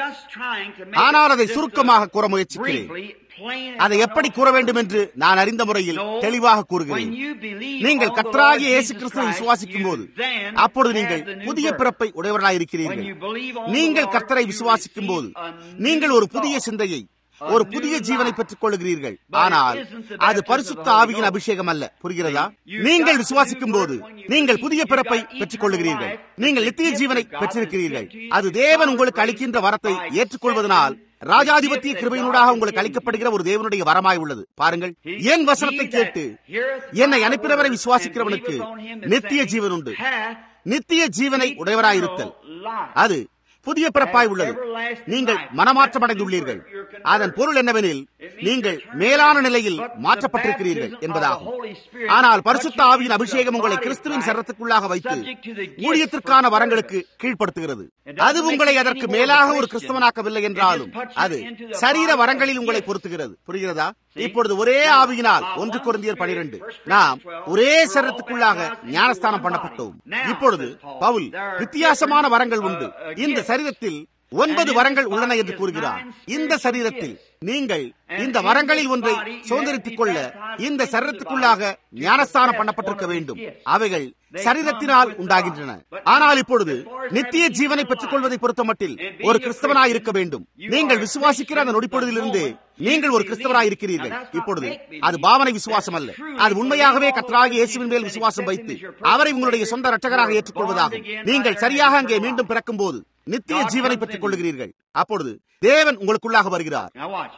ஆனால் அதை சுருக்கமாக கூற முயற்சிக்கிறேன் அதை எப்படி கூற வேண்டும் என்று நான் அறிந்த முறையில் தெளிவாக கூறுகிறேன் நீங்கள் கத்தராகிய இயேசு கிறிஸ்துவை விசுவாசிக்கும் போது அப்பொழுது நீங்கள் புதிய பிறப்பை உடையவர்களாக இருக்கிறீர்கள் நீங்கள் கர்த்தரை விசுவாசிக்கும் போது நீங்கள் ஒரு புதிய சிந்தையை ஒரு புதிய ஜீவனை பெற்றுக் கொள்கிறீர்கள் ஆனால் அது பரிசுத்த ஆவியின் அபிஷேகம் அல்ல புரிகிறதா நீங்கள் விசுவாசிக்கும் போது நீங்கள் புதிய பிறப்பை பெற்றுக் கொள்ளுகிறீர்கள் நீங்கள் நித்திய ஜீவனை பெற்றிருக்கிறீர்கள் அது தேவன் உங்களுக்கு அளிக்கின்ற வரத்தை ஏற்றுக்கொள்வதனால் ராஜாதிபத்திய கிருபையினூடாக உங்களுக்கு அளிக்கப்படுகிற ஒரு தேவனுடைய வரமாய் உள்ளது பாருங்கள் என் வசனத்தை கேட்டு என்னை அனுப்பினவரை விசுவாசிக்கிறவனுக்கு நித்திய ஜீவன் உண்டு நித்திய ஜீவனை உடையவராயிருத்தல் அது புதிய பிறப்பாய் உள்ளது நீங்கள் மனமாற்றம் அடைந்துள்ளீர்கள் அதன் பொருள் என்னவெனில் நீங்கள் மேலான நிலையில் மாற்றப்பட்டிருக்கிறீர்கள் என்பதாகும் ஆனால் பரிசுத்த ஆவியின் அபிஷேகம் உங்களை கிறிஸ்துவின் சரத்துக்குள்ளாக வைத்து ஊழியத்திற்கான வரங்களுக்கு கீழ்ப்படுத்துகிறது அது உங்களை அதற்கு மேலாக ஒரு கிறிஸ்தவனாக்கவில்லை என்றாலும் அது சரீர வரங்களில் உங்களை பொருத்துகிறது புரிகிறதா இப்பொழுது ஒரே ஆவியினால் ஒன்று குருந்தியர் பனிரெண்டு நாம் ஒரே சரத்துக்குள்ளாக ஞானஸ்தானம் பண்ணப்பட்டோம் இப்பொழுது பவுல் வித்தியாசமான வரங்கள் உண்டு இந்த சரீரத்தில் ஒன்பது வரங்கள் உள்ளன என்று கூறுகிறார் இந்த சரீரத்தில் நீங்கள் இந்த வரங்களில் ஒன்றை சுதந்திரித்துக் கொள்ள இந்த சரீரத்துக்குள்ளாக ஞானஸ்தானம் பண்ணப்பட்டிருக்க வேண்டும் அவைகள் சரீரத்தினால் உண்டாகின்றன ஆனால் இப்பொழுது நித்திய ஜீவனை பெற்றுக் கொள்வதை பொறுத்தமட்டில் ஒரு கிறிஸ்தவனாய் இருக்க வேண்டும் நீங்கள் விசுவாசிக்கிற அந்த நொடிப்பொழுதிலிருந்து நீங்கள் ஒரு கிறிஸ்தவராய் இருக்கிறீர்கள் இப்பொழுது அது பாவனை விசுவாசம் அல்ல அது உண்மையாகவே கத்தராக இயேசுவின் மேல் விசுவாசம் வைத்து அவரை உங்களுடைய சொந்த ரட்சகராக ஏற்றுக்கொள்வதாகும் நீங்கள் சரியாக அங்கே மீண்டும் பிறக்கும் போது நித்திய ஜீவனை பெற்றுக் கொள்ளுகிறீர்கள் அப்பொழுது தேவன் உங்களுக்குள்ளாக வருகிறார்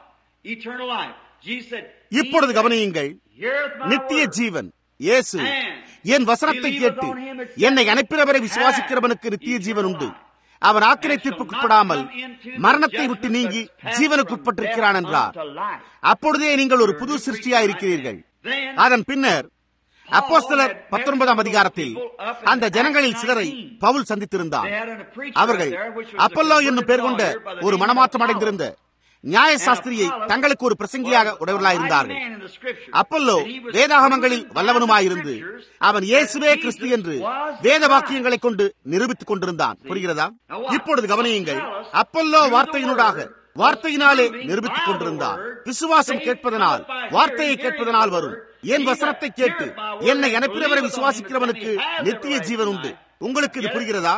இப்பொழுது கவனியுங்கள் நித்திய ஜீவன் இயேசு என் வசனத்தை கேட்டு என்னை அனுப்பினவரை விசுவாசிக்கிறவனுக்கு நித்திய ஜீவன் உண்டு அவன் ஆக்கிரை தீர்ப்புக்குட்படாமல் மரணத்தை விட்டு நீங்கி ஜீவனுக்குட்பட்டிருக்கிறான் என்றார் அப்பொழுதே நீங்கள் ஒரு புது சிருஷ்டியா இருக்கிறீர்கள் அதன் பின்னர் அப்போஸ்தலர் பத்தொன்பதாம் அதிகாரத்தில் அந்த ஜனங்களில் சிலரை பவுல் சந்தித்திருந்தார் அவர்கள் அப்பல்லோ என்னும் பெயர் கொண்ட ஒரு மனமாற்றம் அடைந்திருந்த நியாய சாஸ்திரியை தங்களுக்கு ஒரு பிரசங்கியாக உடையவர்களாயிருந்தார்கள் அப்பல்லோ வேதாகமங்களில் வல்லவனுமாயிருந்து அவன் இயேசுவே கிறிஸ்து என்று வேத வாக்கியங்களை கொண்டு நிரூபித்துக் கொண்டிருந்தான் புரிகிறதா இப்பொழுது கவனியுங்கள் அப்பல்லோ வார்த்தையினூடாக வார்த்தையினாலே நிரூபித்துக் கொண்டிருந்தார் விசுவாசம் கேட்பதனால் வார்த்தையை கேட்பதனால் வரும் என் வசனத்தை கேட்டு என்னை அனுப்பினவரை விசுவாசிக்கிறவனுக்கு நித்திய ஜீவன் உண்டு உங்களுக்கு இது புரிகிறதா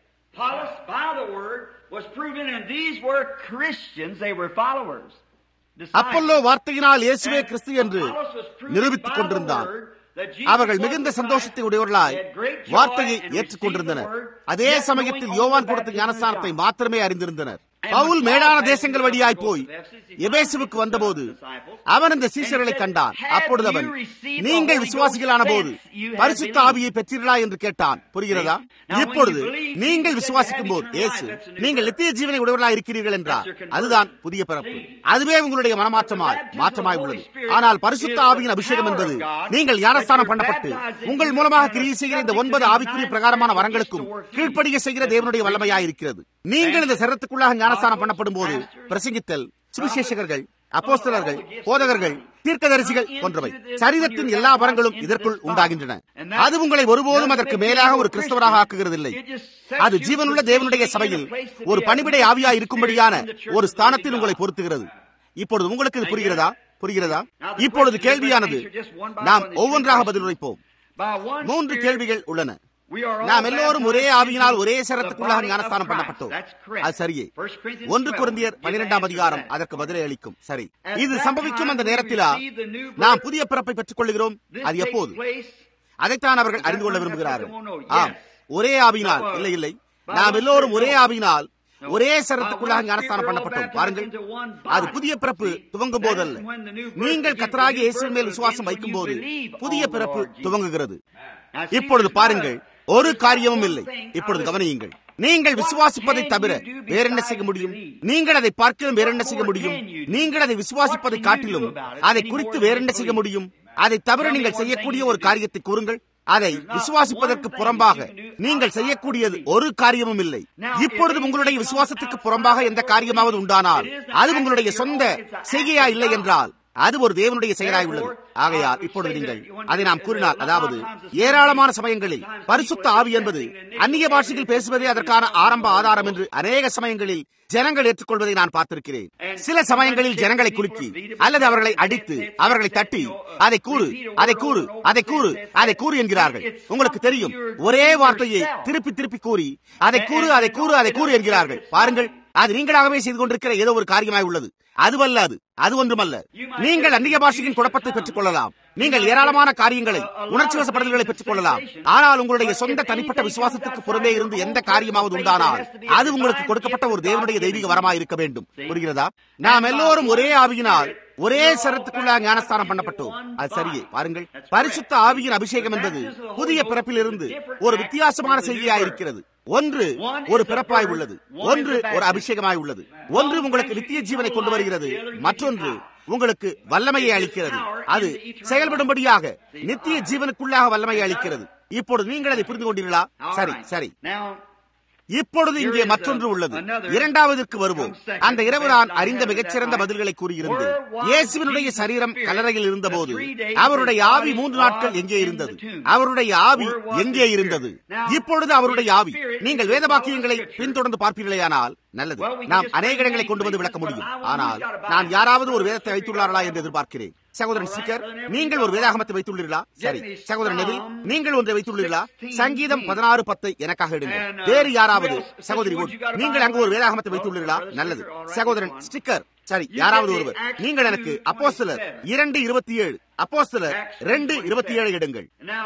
அப்பல்லோ வார்த்தையினால் இயேசுவே கிறிஸ்து என்று நிரூபித்துக் கொண்டிருந்தான் அவர்கள் மிகுந்த சந்தோஷத்தை உடையவர்களாய் வார்த்தையை ஏற்றுக்கொண்டிருந்தனர் அதே சமயத்தில் யோவான் கொடுத்த ஞானஸ்தானத்தை மாத்திரமே அறிந்திருந்தனர் பவுல் மேடான தேசங்கள் வழியாய் போய் எபேசுவுக்கு வந்தபோது அவன் இந்த சீசர்களை கண்டான் அப்பொழுது அவன் நீங்கள் விசுவாசிகளான போது பரிசுத்த ஆவியை பெற்றீர்களா என்று கேட்டான் புரிகிறதா இப்பொழுது நீங்கள் விசுவாசிக்கும் போது ஏசு நீங்கள் நித்திய ஜீவனை உடையவர்களாக இருக்கிறீர்கள் என்றார் அதுதான் புதிய பிறப்பு அதுவே உங்களுடைய மனமாற்றமாய் மாற்றமாய் உள்ளது ஆனால் பரிசுத்த ஆவியின் அபிஷேகம் என்பது நீங்கள் ஞானஸ்தானம் பண்ணப்பட்டு உங்கள் மூலமாக கிரியை செய்கிற இந்த ஒன்பது ஆவிக்குரிய பிரகாரமான வரங்களுக்கும் கீழ்ப்படிய செய்கிற தேவனுடைய வல்லமையாய் இருக்கிறது நீங்கள் இந்த சரத்துக்குள்ளாக ஞானஸ்தானம் பண்ணப்படும் போது பிரசங்கித்தல் சுவிசேஷகர்கள் அப்போஸ்தலர்கள் போதகர்கள் தீர்க்கதரிசிகள் போன்றவை சரீரத்தின் எல்லா வரங்களும் இதற்குள் உண்டாகின்றன அது உங்களை ஒருபோதும் அதற்கு மேலாக ஒரு கிறிஸ்தவராக ஆக்குகிறதில்லை அது ஜீவனுள்ள தேவனுடைய சபையில் ஒரு பணிவிடை ஆவியா இருக்கும்படியான ஒரு ஸ்தானத்தில் உங்களை பொருத்துகிறது இப்பொழுது உங்களுக்கு இது புரிகிறதா புரிகிறதா இப்பொழுது கேள்வியானது நாம் ஒவ்வொன்றாக பதில் உரைப்போம் By one மூன்று Spirit, கேள்விகள் உள்ளன we are all நாம் எல்லோரும் ஒரே baptized ஆவியினால் into ஒரே the சரத்துக்குள்ளாக body of ஞானஸ்தானம் Christ. பண்ணப்பட்டோம் That's correct. அது சரியே 1 Corinthians ஒன்று 12 குருந்தியர் gives பனிரெண்டாம் answers to அதிகாரம் that. அதற்கு பதிலை அளிக்கும் சரி At இது that சம்பவிக்கும் time அந்த we நேரத்திலா receive the new birth. நாம் புதிய பிறப்பை பெற்றுக் கொள்கிறோம் This அது takes எப்போது place அதைத்தான் அவர்கள் அறிந்து கொள்ள That's what விரும்புகிறார்கள் they wanna know. ஆம் Yes. ஒரே ஆவியினால் But, uh, இல்லை இல்லை by நாம் one எல்லோரும் ஒரே Spirit, no. ஆவியினால் No. ஒரே By சரத்துக்குள்ளாக one ஞானஸ்தானம் Spirit, பண்ணப்பட்டோம் we're all பாருங்கள் baptized into one அது body. புதிய பிறப்பு See, துவங்கும் that போதல்ல is when the new birth நீங்கள் begins. கத்தராகி The new இயேசுவின் மேல் birth விசுவாசம் begins when வைக்கும் you போது believe புதிய on the பிறப்பு Lord Jesus. துவங்குகிறது Now, see, இப்பொழுது there's பாருங்கள் not- ஒரு there's காரியமும் not இல்லை one thing. இப்பொழுது Now, listen. கவனியுங்கள் நீங்கள் விசுவாசிப்பதை தவிர வேற என்ன செய்ய முடியும் நீங்கள் அதை பார்க்க வேற என்ன செய்ய முடியும் நீங்கள் அதை விசுவாசிப்பதை காட்டிலும் அதை குறித்து வேற என்ன செய்ய முடியும் அதை தவிர நீங்கள் செய்யக்கூடிய ஒரு காரியத்தை கூறுங்கள் அதை விசுவாசிப்பதற்கு புறம்பாக நீங்கள் செய்யக்கூடியது ஒரு காரியமும் இல்லை இப்பொழுது உங்களுடைய விசுவாசத்துக்கு புறம்பாக எந்த காரியமாவது உண்டானால் அது உங்களுடைய சொந்த செய்கையா இல்லை என்றால் அது ஒரு தேவனுடைய செயலாய் உள்ளது ஆகையால் இப்பொழுது நீங்கள் அதை நாம் கூறினால் அதாவது ஏராளமான சமயங்களில் பரிசுத்த ஆவி என்பது அந்நிய பாஷையில் பேசுவதே அதற்கான ஆரம்ப ஆதாரம் என்று அநேக சமயங்களில் ஜனங்கள் ஏற்றுக்கொள்வதை நான் பார்த்திருக்கிறேன் சில சமயங்களில் ஜனங்களை குலுக்கி அல்லது அவர்களை அடித்து அவர்களை தட்டி அதை கூறு அதை கூறு அதை கூறு அதை கூறு என்கிறார்கள் உங்களுக்கு தெரியும் ஒரே வார்த்தையை திருப்பி திருப்பி கூறி அதை கூறு அதை கூறு அதை கூறு என்கிறார்கள் பாருங்கள் அது நீங்களாகவே செய்து கொண்டிருக்கிற ஏதோ ஒரு காரியமாய் உள்ளது அதுவல்ல அது அது ஒன்றுமல்ல நீங்கள் அந்நிய பாஷையின் குழப்பத்தை பெற்றுக் கொள்ளலாம் நீங்கள் ஏராளமான காரியங்களை உணர்ச்சி வசப்படுதல்களை பெற்றுக் கொள்ளலாம் ஆனால் உங்களுடைய சொந்த தனிப்பட்ட விசுவாசத்துக்கு புறமே இருந்து எந்த காரியமாவது உண்டானால் அது உங்களுக்கு கொடுக்கப்பட்ட ஒரு தேவனுடைய தெய்வீக வரமாக இருக்க வேண்டும் புரிகிறதா நாம் எல்லோரும் ஒரே ஆவியினால் ஒரே சரத்துக்குள்ள ஞானஸ்தானம் பண்ணப்பட்டோம் அது சரியே பாருங்கள் பரிசுத்த ஆவியின் அபிஷேகம் என்பது புதிய பிறப்பிலிருந்து ஒரு வித்தியாசமான செய்தியாய் இருக்கிறது ஒன்று ஒரு பிறப்பாய் உள்ளது ஒன்று ஒரு அபிஷேகமாய் உள்ளது ஒன்று உங்களுக்கு நித்திய ஜீவனை கொண்டு வருகிறது மற்றொன்று உங்களுக்கு வல்லமையை அளிக்கிறது அது செயல்படும்படியாக நித்திய ஜீவனுக்குள்ளாக வல்லமையை அளிக்கிறது இப்பொழுது நீங்கள் அதை புரிந்து கொண்டீர்களா சரி சரி Now, இப்பொழுது இங்கே மற்றொன்று உள்ளது இரண்டாவதற்கு வருவோம் அந்த இரவு நான் அறிந்த மிகச்சிறந்த பதில்களை கூறியிருந்து இயேசுவினுடைய சரீரம் கல்லறையில் இருந்தபோது அவருடைய ஆவி மூன்று நாட்கள் எங்கே இருந்தது அவருடைய ஆவி எங்கே இருந்தது இப்பொழுது அவருடைய ஆவி நீங்கள் வேதவாக்கியங்களை பின்தொடர்ந்து பார்ப்பீர்களேயானால் நல்லது நாம் அநேக இடங்களை கொண்டு வந்து விளக்க முடியும் ஆனால் நான் யாராவது ஒரு வேதத்தை வைத்துள்ளார்களா என்று எதிர்பார்க்கிறேன் சகோதரன் ஸ்டிக்கர் நீங்கள் ஒரு வேதாகமத்தை வைத்துள்ளீர்களா சரி சகோதரன் நெவில் நீங்கள் ஒன்றை வைத்துள்ளீர்களா சங்கீதம் பதினாறு பத்தை எனக்காக எடுங்க வேறு யாராவது சகோதரி wood, நீங்கள் அங்கு ஒரு வேதாகமத்தை வைத்துள்ளீர்களா நல்லது சகோதரன் ஸ்டிக்கர் சரி யாராவது ஒருவர் நீங்கள் எனக்கு அப்போஸ்தலர் இரண்டு இருபத்தி ஏழு அப்போஸ்தலர் ரெண்டு இருபத்தி ஏழு எடுங்கள் now,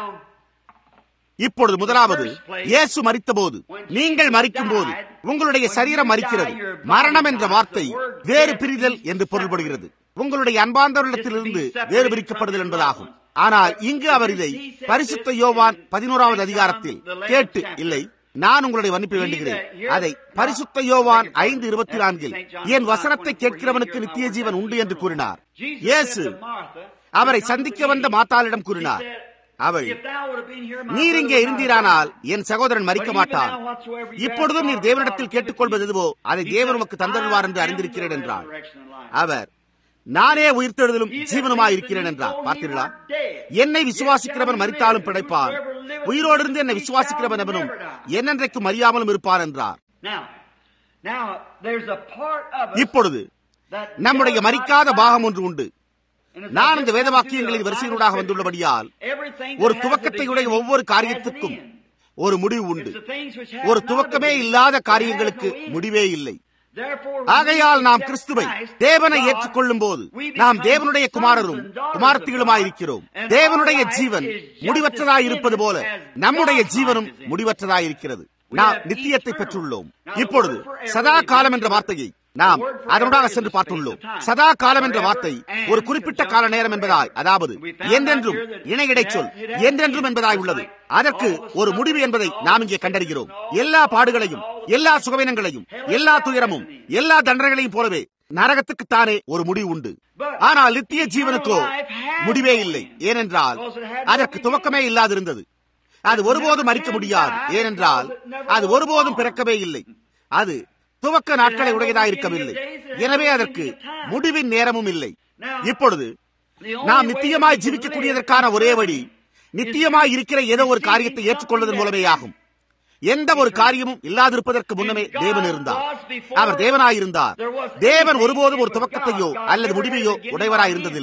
இப்பொழுது முதலாவது இயேசு மரித்தபோது நீங்கள் மரிக்கும் போது உங்களுடைய சரீரம் மரிக்கிறது மரணம் என்ற வார்த்தை வேறு பிரிதல் என்று பொருள்படுகிறது உங்களுடைய அன்பார்ந்தவரிடத்திலிருந்து வேறு பிரிக்கப்படுதல் என்பதாகும் ஆனால் இங்கு அவர் இதை பரிசுத்த யோவான் பதினோராவது அதிகாரத்தில் கேட்டு இல்லை நான் உங்களுடைய மன்னிப்பு வேண்டுகிறேன் அதை பரிசுத்த யோவான் ஐந்து இருபத்தி நான்கில் என் வசனத்தை கேட்கிறவனுக்கு நித்திய ஜீவன் உண்டு என்று கூறினார் Jesus இயேசு said to Martha, அவரை சந்திக்க வந்த மாத்தாளிடம் he கூறினார் said, அவள் If thou would have been here, my நீர் brother இங்கே would not இருந்தீரானால் have died. என் சகோதரன் மறிக்க மாட்டான் இப்பொழுதும் நீர் தேவனிடத்தில் கேட்டுக்கொள்வது எதுவோ அதை தேவன் உமக்கு தந்தருவார் என்று அறிந்திருக்கிறேன் என்றார் அவர் நானே உயிர்த்தெழுதலும் ஜீவனுமாய் இருக்கிறேன் என்றார் பார்த்தீர்களா என்னை விசுவாசிக்கிறவன் மறித்தாலும் பிழைப்பான் உயிரோடு இருந்து என்னை விசுவாசிக்கிறவன் எவனும் என்னென்றைக்கும் அறியாமலும் இருப்பான் என்றார் Now, now, there's a part of us இப்பொழுது that நம்முடைய does not மறிக்காத die. பாகம் ஒன்று உண்டு And if நான் I இந்த just வேத come to வாக்கியங்களின் the வரிசையினூடாக Bible வந்துள்ளபடியால் everything that ஒரு has a துவக்கத்தையுடைய beginning ஒவ்வொரு has an காரியத்துக்கும் end. ஒரு முடிவு உண்டு It's the things which have ஒரு not a துவக்கமே beginning, இல்லாத that have காரியங்களுக்கு no end. முடிவே இல்லை Therefore, ஆகையால் we நாம் accept கிறிஸ்துவை Christ, தேவனை God, ஏற்றுக்கொள்ளும் போது we நாம் become தேவனுடைய sons குமாரரும் and daughters குமாரத்திகளுமாய் of God, இருக்கிறோம் and தேவனுடைய our life Jeevan is just முடிவற்றதாய் as இருப்பது போல endless as நம்முடைய God's ஜீவனும் life is முடிவற்றதாய் இருக்கிறது We நாம் have நித்தியத்தை eternal. பெற்றுள்ளோம் Now, the இப்பொழுது word forever சதா is காலம் என்ற different. வார்த்தையை நாம் The word forever அதனூடாக is சென்று the space பார்த்துள்ளோம் of time. சதா காலம் என்ற Forever வார்த்தை and ஒரு குறிப்பிட்ட கால நேரம் என்பதாய் அதாவது We found out என்றென்றும் here that இணையிடை it சொல் has- it has என்றென்றும் been என்பதாய் just உள்ளது like அதற்கு all the ஒரு முடிவு என்பதை suffering, நாம் all இங்கே the கண்டறிகிறோம் sickness, all எல்லா the பாடுகளையும் all the எல்லா சுகவீனங்களையும் எல்லா துயரமும் எல்லா தண்டனைகளையும் போலவே நரகத்துக்குத்தானே ஒரு முடிவு உண்டு ஆனால் நித்திய ஜீவனுக்கோ முடிவே இல்லை ஏனென்றால் அதற்கு துவக்கமே இல்லாதிருந்தது அது ஒருபோதும் மறிக்க முடியாது ஏனென்றால் அது ஒருபோதும் பிறக்கவே இல்லை அது துவக்க நாட்களை உடையதாக இருக்கவில்லை எனவே அதற்கு முடிவின் நேரமும் இல்லை இப்பொழுது நாம் நித்தியமாய் ஜீவிக்கக்கூடியதற்கான ஒரே வழி நித்தியமாய் இருக்கிற ஏதோ ஒரு காரியத்தை ஏற்றுக்கொள்வதன் மூலமே ஆகும் எந்த ஒரு காரியமும் இல்லாதிருப்பதற்கு முன்னமே தேவன் இருந்தார் அவர் தேவனாயிருந்தார் தேவன் ஒருபோதும் ஒரு துவக்கத்தையோ அல்லது முடிவையோ உடையவராய் இருந்ததில்லை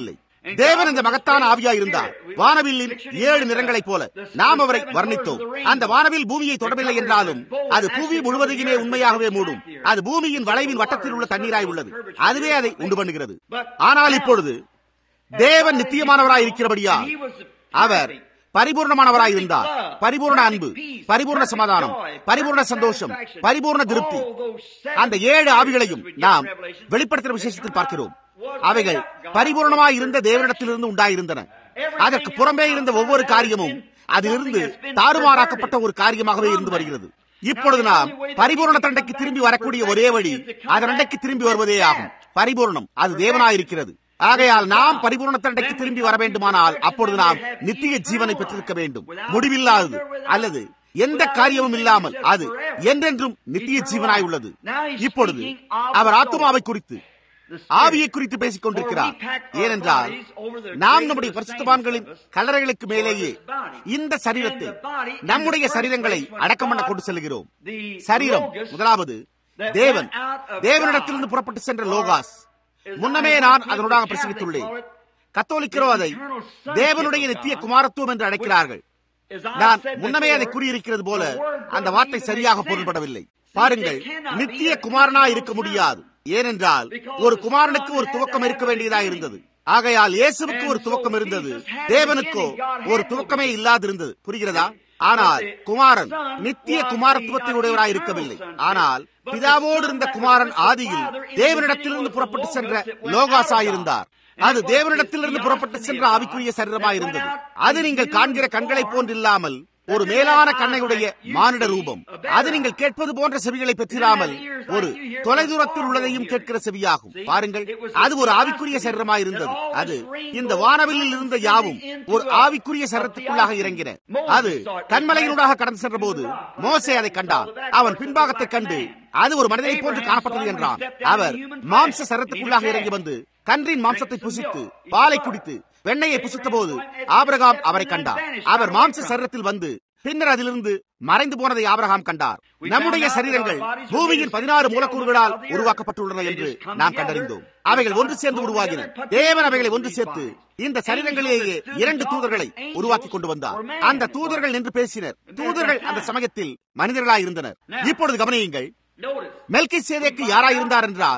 தேவன் இந்த மகத்தான ஆவியாய் இருந்தார் வானவில்லின் ஏழு நிறங்களைப் போல நாம் அவரை வர்ணித்தோம் அந்த வானவில் பூமியை தொடவில்லை என்றாலும் அது புவி முழுவதையுமே உண்மையாகவே மூடும் அது பூமியின் வளைவின் வட்டத்தில் உள்ள தண்ணீராய் உள்ளது அதுவே அதை உண்டு பண்ணுகிறது ஆனால் இப்பொழுது தேவன் நித்தியமானவராய் இருக்கிறபடியா அவர் பரிபூர்ணமானவராய் இருந்தார் பரிபூர்ண அன்பு பரிபூர்ண சமாதானம் பரிபூர்ண சந்தோஷம் பரிபூர்ண திருப்தி அந்த ஏழு ஆவிகளையும் நாம் வெளிப்படுத்துகிற விசேஷத்தில் பார்க்கிறோம் அவைகள் பரிபூர்ணமாய் இருந்த தேவனிடத்திலிருந்து உண்டாயிருந்தன அதற்கு புறம்பே இருந்த ஒவ்வொரு காரியமும் அதிலிருந்து தாறுமாறாக்கப்பட்ட ஒரு காரியமாகவே இருந்து வருகிறது இப்பொழுது நாம் பரிபூர்ண தண்டைக்கு திரும்பி வரக்கூடிய ஒரே வழி அதன் அண்டைக்கு திரும்பி வருவதே ஆகும் பரிபூர்ணம் அது தேவனாயிருக்கிறது ஆகையால் நாம் பரிபூர்ண தண்டைக்கு திரும்பி வர வேண்டுமானால் அப்பொழுது நாம் நித்திய ஜீவனை பெற்றிருக்க வேண்டும் முடிவில்லாதது அல்லது எந்த காரியமும் இல்லாமல் அது என்றென்றும் நித்திய ஜீவனாய் உள்ளது இப்பொழுது அவர் ஆத்மாவை குறித்து ஆவியை குறித்து பேசிக் கொண்டிருக்கிறார் ஏனென்றால் நாம் நம்முடைய பரிசுத்தவான்களின் கல்லறைகளுக்கு மேலேயே இந்த சரீரத்தை நம்முடைய சரீரங்களை அடக்கம் பண்ண கொண்டு செல்கிறோம் சரீரம் முதலாவது தேவன் தேவனிடத்திலிருந்து புறப்பட்டு சென்ற லோகாஸ் முன்னமே நான் அதனுடாக பிரசங்கித்துள்ளேன் கத்தோலிக்கிறோ அதை தேவனுடைய நித்திய குமாரத்துவம் என்று அழைக்கிறார்கள் நான் முன்னமே அதை கூறியிருக்கிறது போல அந்த வார்த்தை சரியாக பொருள்படவில்லை பாருங்கள் நித்திய குமாரனா இருக்க முடியாது ஏனென்றால் ஒரு குமாரனுக்கு ஒரு துவக்கம் இருக்க வேண்டியதா இருந்தது ஆகையால் இயேசுவுக்கு ஒரு துவக்கம் இருந்தது தேவனுக்கோ ஒரு துவக்கமே இல்லாதிருந்தது புரிகிறதா ஆனால் குமாரன் நித்திய குமாரத்துவத்தை உடையவராய் இருக்கவில்லை ஆனால் பிதாவோடு இருந்த குமாரன் ஆதியில் தேவனிடத்திலிருந்து புறப்பட்டு சென்ற லோகாசாயிருந்தார் அது தேவனிடத்திலிருந்து புறப்பட்டு சென்ற ஆவிக்குரிய சரீரமாயிருந்தது அது நீங்கள் காண்கிற கண்களைப் போன்றில்லாமல் ஒரு மேலான கண்ணையுடைய மானிட ரூபம் அது நீங்கள் கேட்பது போன்ற செவிகளை பெற்றிராமல் ஒரு தொலைதூரத்தில் உள்ளதையும் கேட்கிற செவியாகும் பாருங்கள் அது ஒரு ஆவிக்குரிய சரீரமாயிருந்தது அது இந்த வானவில்லில் இருந்த யாவும் ஒரு ஆவிக்குரிய சரீரத்துக்குள்ளாக இறங்கின அது கண்மலையினூடாக கடந்து சென்ற போது மோசே அதை கண்டான் அவன் பின்பாகத்தை கண்டு அது ஒரு மனிதனை போன்று காணப்பட்டது என்றான் அவர் மாம்ச சரத்துக்குள்ளாக இறங்கி வந்து கன்றின் மாம்சத்தை புசித்து பாலை குடித்து வெண்ணையை புசித்த போது ஆபிரகாம் அவரை கண்டார் அவர் மாம்ச சரீரத்தில் வந்து பின்னர் அதிலிருந்து மறைந்து போனதை ஆபிரகாம் கண்டார் நம்முடைய சரீரங்கள் பூமியின் பதினாறு மூலக்கூறுகளால் உருவாக்கப்பட்டுள்ளன என்று நாம் கண்டறிந்தோம் அவைகள் ஒன்று சேர்ந்து உருவாகின தேவன் அவைகளை ஒன்று சேர்த்து இந்த சரீரங்களிலேயே இரண்டு தூதர்களை உருவாக்கி கொண்டு வந்தார் அந்த தூதர்கள் நின்று பேசினர் தூதர்கள் அந்த சமயத்தில் மனிதர்களாய் இருந்தனர் இப்பொழுது கவனியுங்கள் மெல்கி சேதேக்கு யாராயிருந்தார் என்றால்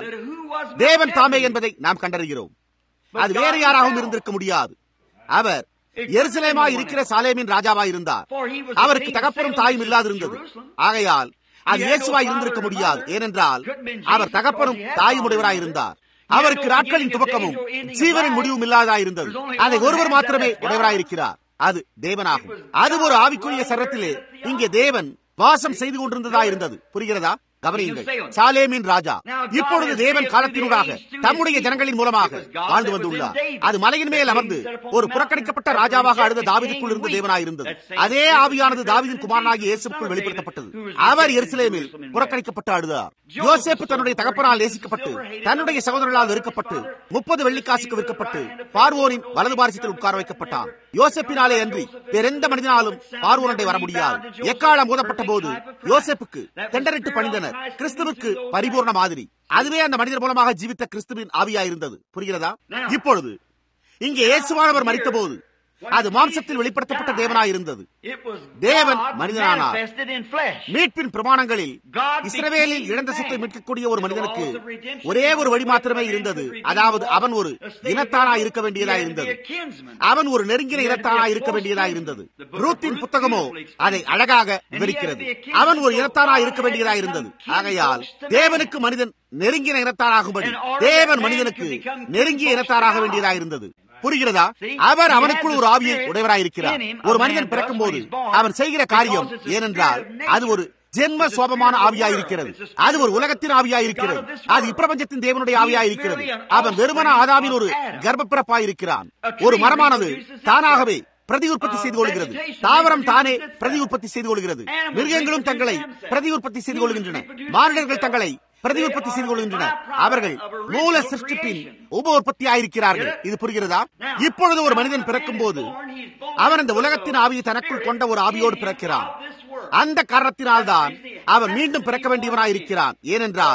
தேவன் தாமே என்பதை நாம் கண்டறிகிறோம் அது வேறு யாராகவும் இருந்திருக்க முடியாது அவர் எருசலேமா இருக்கிற சாலேமின் ராஜாவாய் இருந்தார் அவருக்கு தகப்பனும் தாயும் இல்லாதிருந்தது ஆகையால் அது இயேசுவாய் இருந்திருக்க முடியாது ஏனென்றால் அவர் தகப்பனும் தாயும் உடையவராய் இருந்தார் அவருக்கு நாட்களின் துவக்கமும் ஜீவனின் முடிவும் இல்லாததாய் இருந்தது அதை ஒருவர் மாத்திரமே உடையவராயிருக்கிறார் அது தேவனாகும் அது ஒரு ஆவிக்குரிய சரத்திலே இங்கே தேவன் வாசம் செய்து கொண்டிருந்ததா இருந்தது புரிகிறதா கவனியுங்கள் சாலேமின் ராஜா இப்பொழுது தேவன் காலத்தினூடாக தம்முடைய ஜனங்களின் மூலமாக வாழ்ந்து வந்துள்ளார் அது மலையின் மேல் அமர்ந்து ஒரு புறக்கணிக்கப்பட்ட ராஜாவாக அழுத தாவிதுக்குள் இருந்த தேவனாயிருந்தது அதே ஆவியானது தாவிதின் குமாரனாகிய இயேசுக்குள் வெளிப்படுத்தப்பட்டது அவர் எருசலேமில் புறக்கணிக்கப்பட்டு அழுதார் யோசேப்பு தன்னுடைய தகப்பனால் நேசிக்கப்பட்டு தன்னுடைய சகோதரர்களால் வெறுக்கப்பட்டு முப்பது வெள்ளிக்காசுக்கு விற்கப்பட்டு பார்வோனின் வலது பாரசத்தில் உட்கார வைக்கப்பட்டார் யோசேப்பினாலே அன்றி வேறெந்த மனிதனாலும் பார்வோனண்டை வர முடியாது எக்காலம் மோதப்பட்ட போது யோசேப்புக்கு தெண்டரிட்டு பணிந்தனர் கிறிஸ்துவுக்கு பரிபூர்ண மாதிரி அதுவே அந்த மனிதர் மூலமாக ஜீவித்த கிறிஸ்துவின் ஆவியாயிருந்தது புரிகிறதா இப்பொழுது இங்கே இயேசுவானவர் மறித்த போது அது மாம்சத்தில் வெளிப்படுத்தப்பட்ட தேவனாயிருந்தது தேவன் மனிதனானார் மீட்பின் பிரமாணங்களில் இஸ்ரவேலில் இழந்த சொத்தை மீட்கக்கூடிய ஒரு மனிதனுக்கு ஒரே ஒரு வழி மாத்திரமே இருந்தது அதாவது அவன் ஒரு இனத்தானா இருக்க வேண்டியதா இருந்தது அவன் ஒரு நெருங்கின இனத்தானா இருக்க வேண்டியதா இருந்தது ரூத்தின் புத்தகமோ அதை அழகாக விவரிக்கிறது அவன் ஒரு இனத்தானா இருக்க வேண்டியதா இருந்தது ஆகையால் தேவனுக்கு மனிதன் நெருங்கின இனத்தாராகும்படி தேவன் மனிதனுக்கு நெருங்கிய இனத்தாராக வேண்டியதா இருந்தது புரிகிறதா அவர் அவனுக்குள் ஒரு ஆவியை உடையவராயிருக்கிறார் ஒரு மனிதன் பிறக்கும் போது அவன் செய்கிற காரியம் ஏனென்றால் அது ஒரு ஜென்ம சோபமான ஆவியாயிருக்கிறது அது ஒரு உலகத்தின் ஆவியாயிருக்கிறது அது இப்பிரபஞ்சத்தின் தேவனுடைய ஆவியாயிருக்கிறது அவன் வெறுமன ஆதாமின் ஒரு கர்ப்பப்பிறப்பாயிருக்கிறான் ஒரு மரமானது தானாகவே பிரதி உற்பத்தி செய்து கொள்கிறது தாவரம் தானே பிரதி உற்பத்தி செய்து கொள்கிறது மிருகங்களும் தங்களை பிரதி உற்பத்தி செய்து கொள்கின்றன மானிடர்கள் தங்களை பிரதி உற்பத்தி செய்து கொள்கின்றனர் அவர்கள் மூல சிருஷ்டிப்பின் உப உற்பத்தி ஆயிருக்கிறார்கள் இது புரிகிறதா இப்பொழுது ஒரு மனிதன் பிறக்கும் போது அவன் இந்த உலகத்தின் ஆவியை தனக்குள் கொண்ட ஒரு ஆவியோடு பிறக்கிறான் அந்த காரணத்தினால்தான் அவன் மீண்டும் பிறக்க வேண்டியவனாயிருக்கிறான் ஏனென்றால்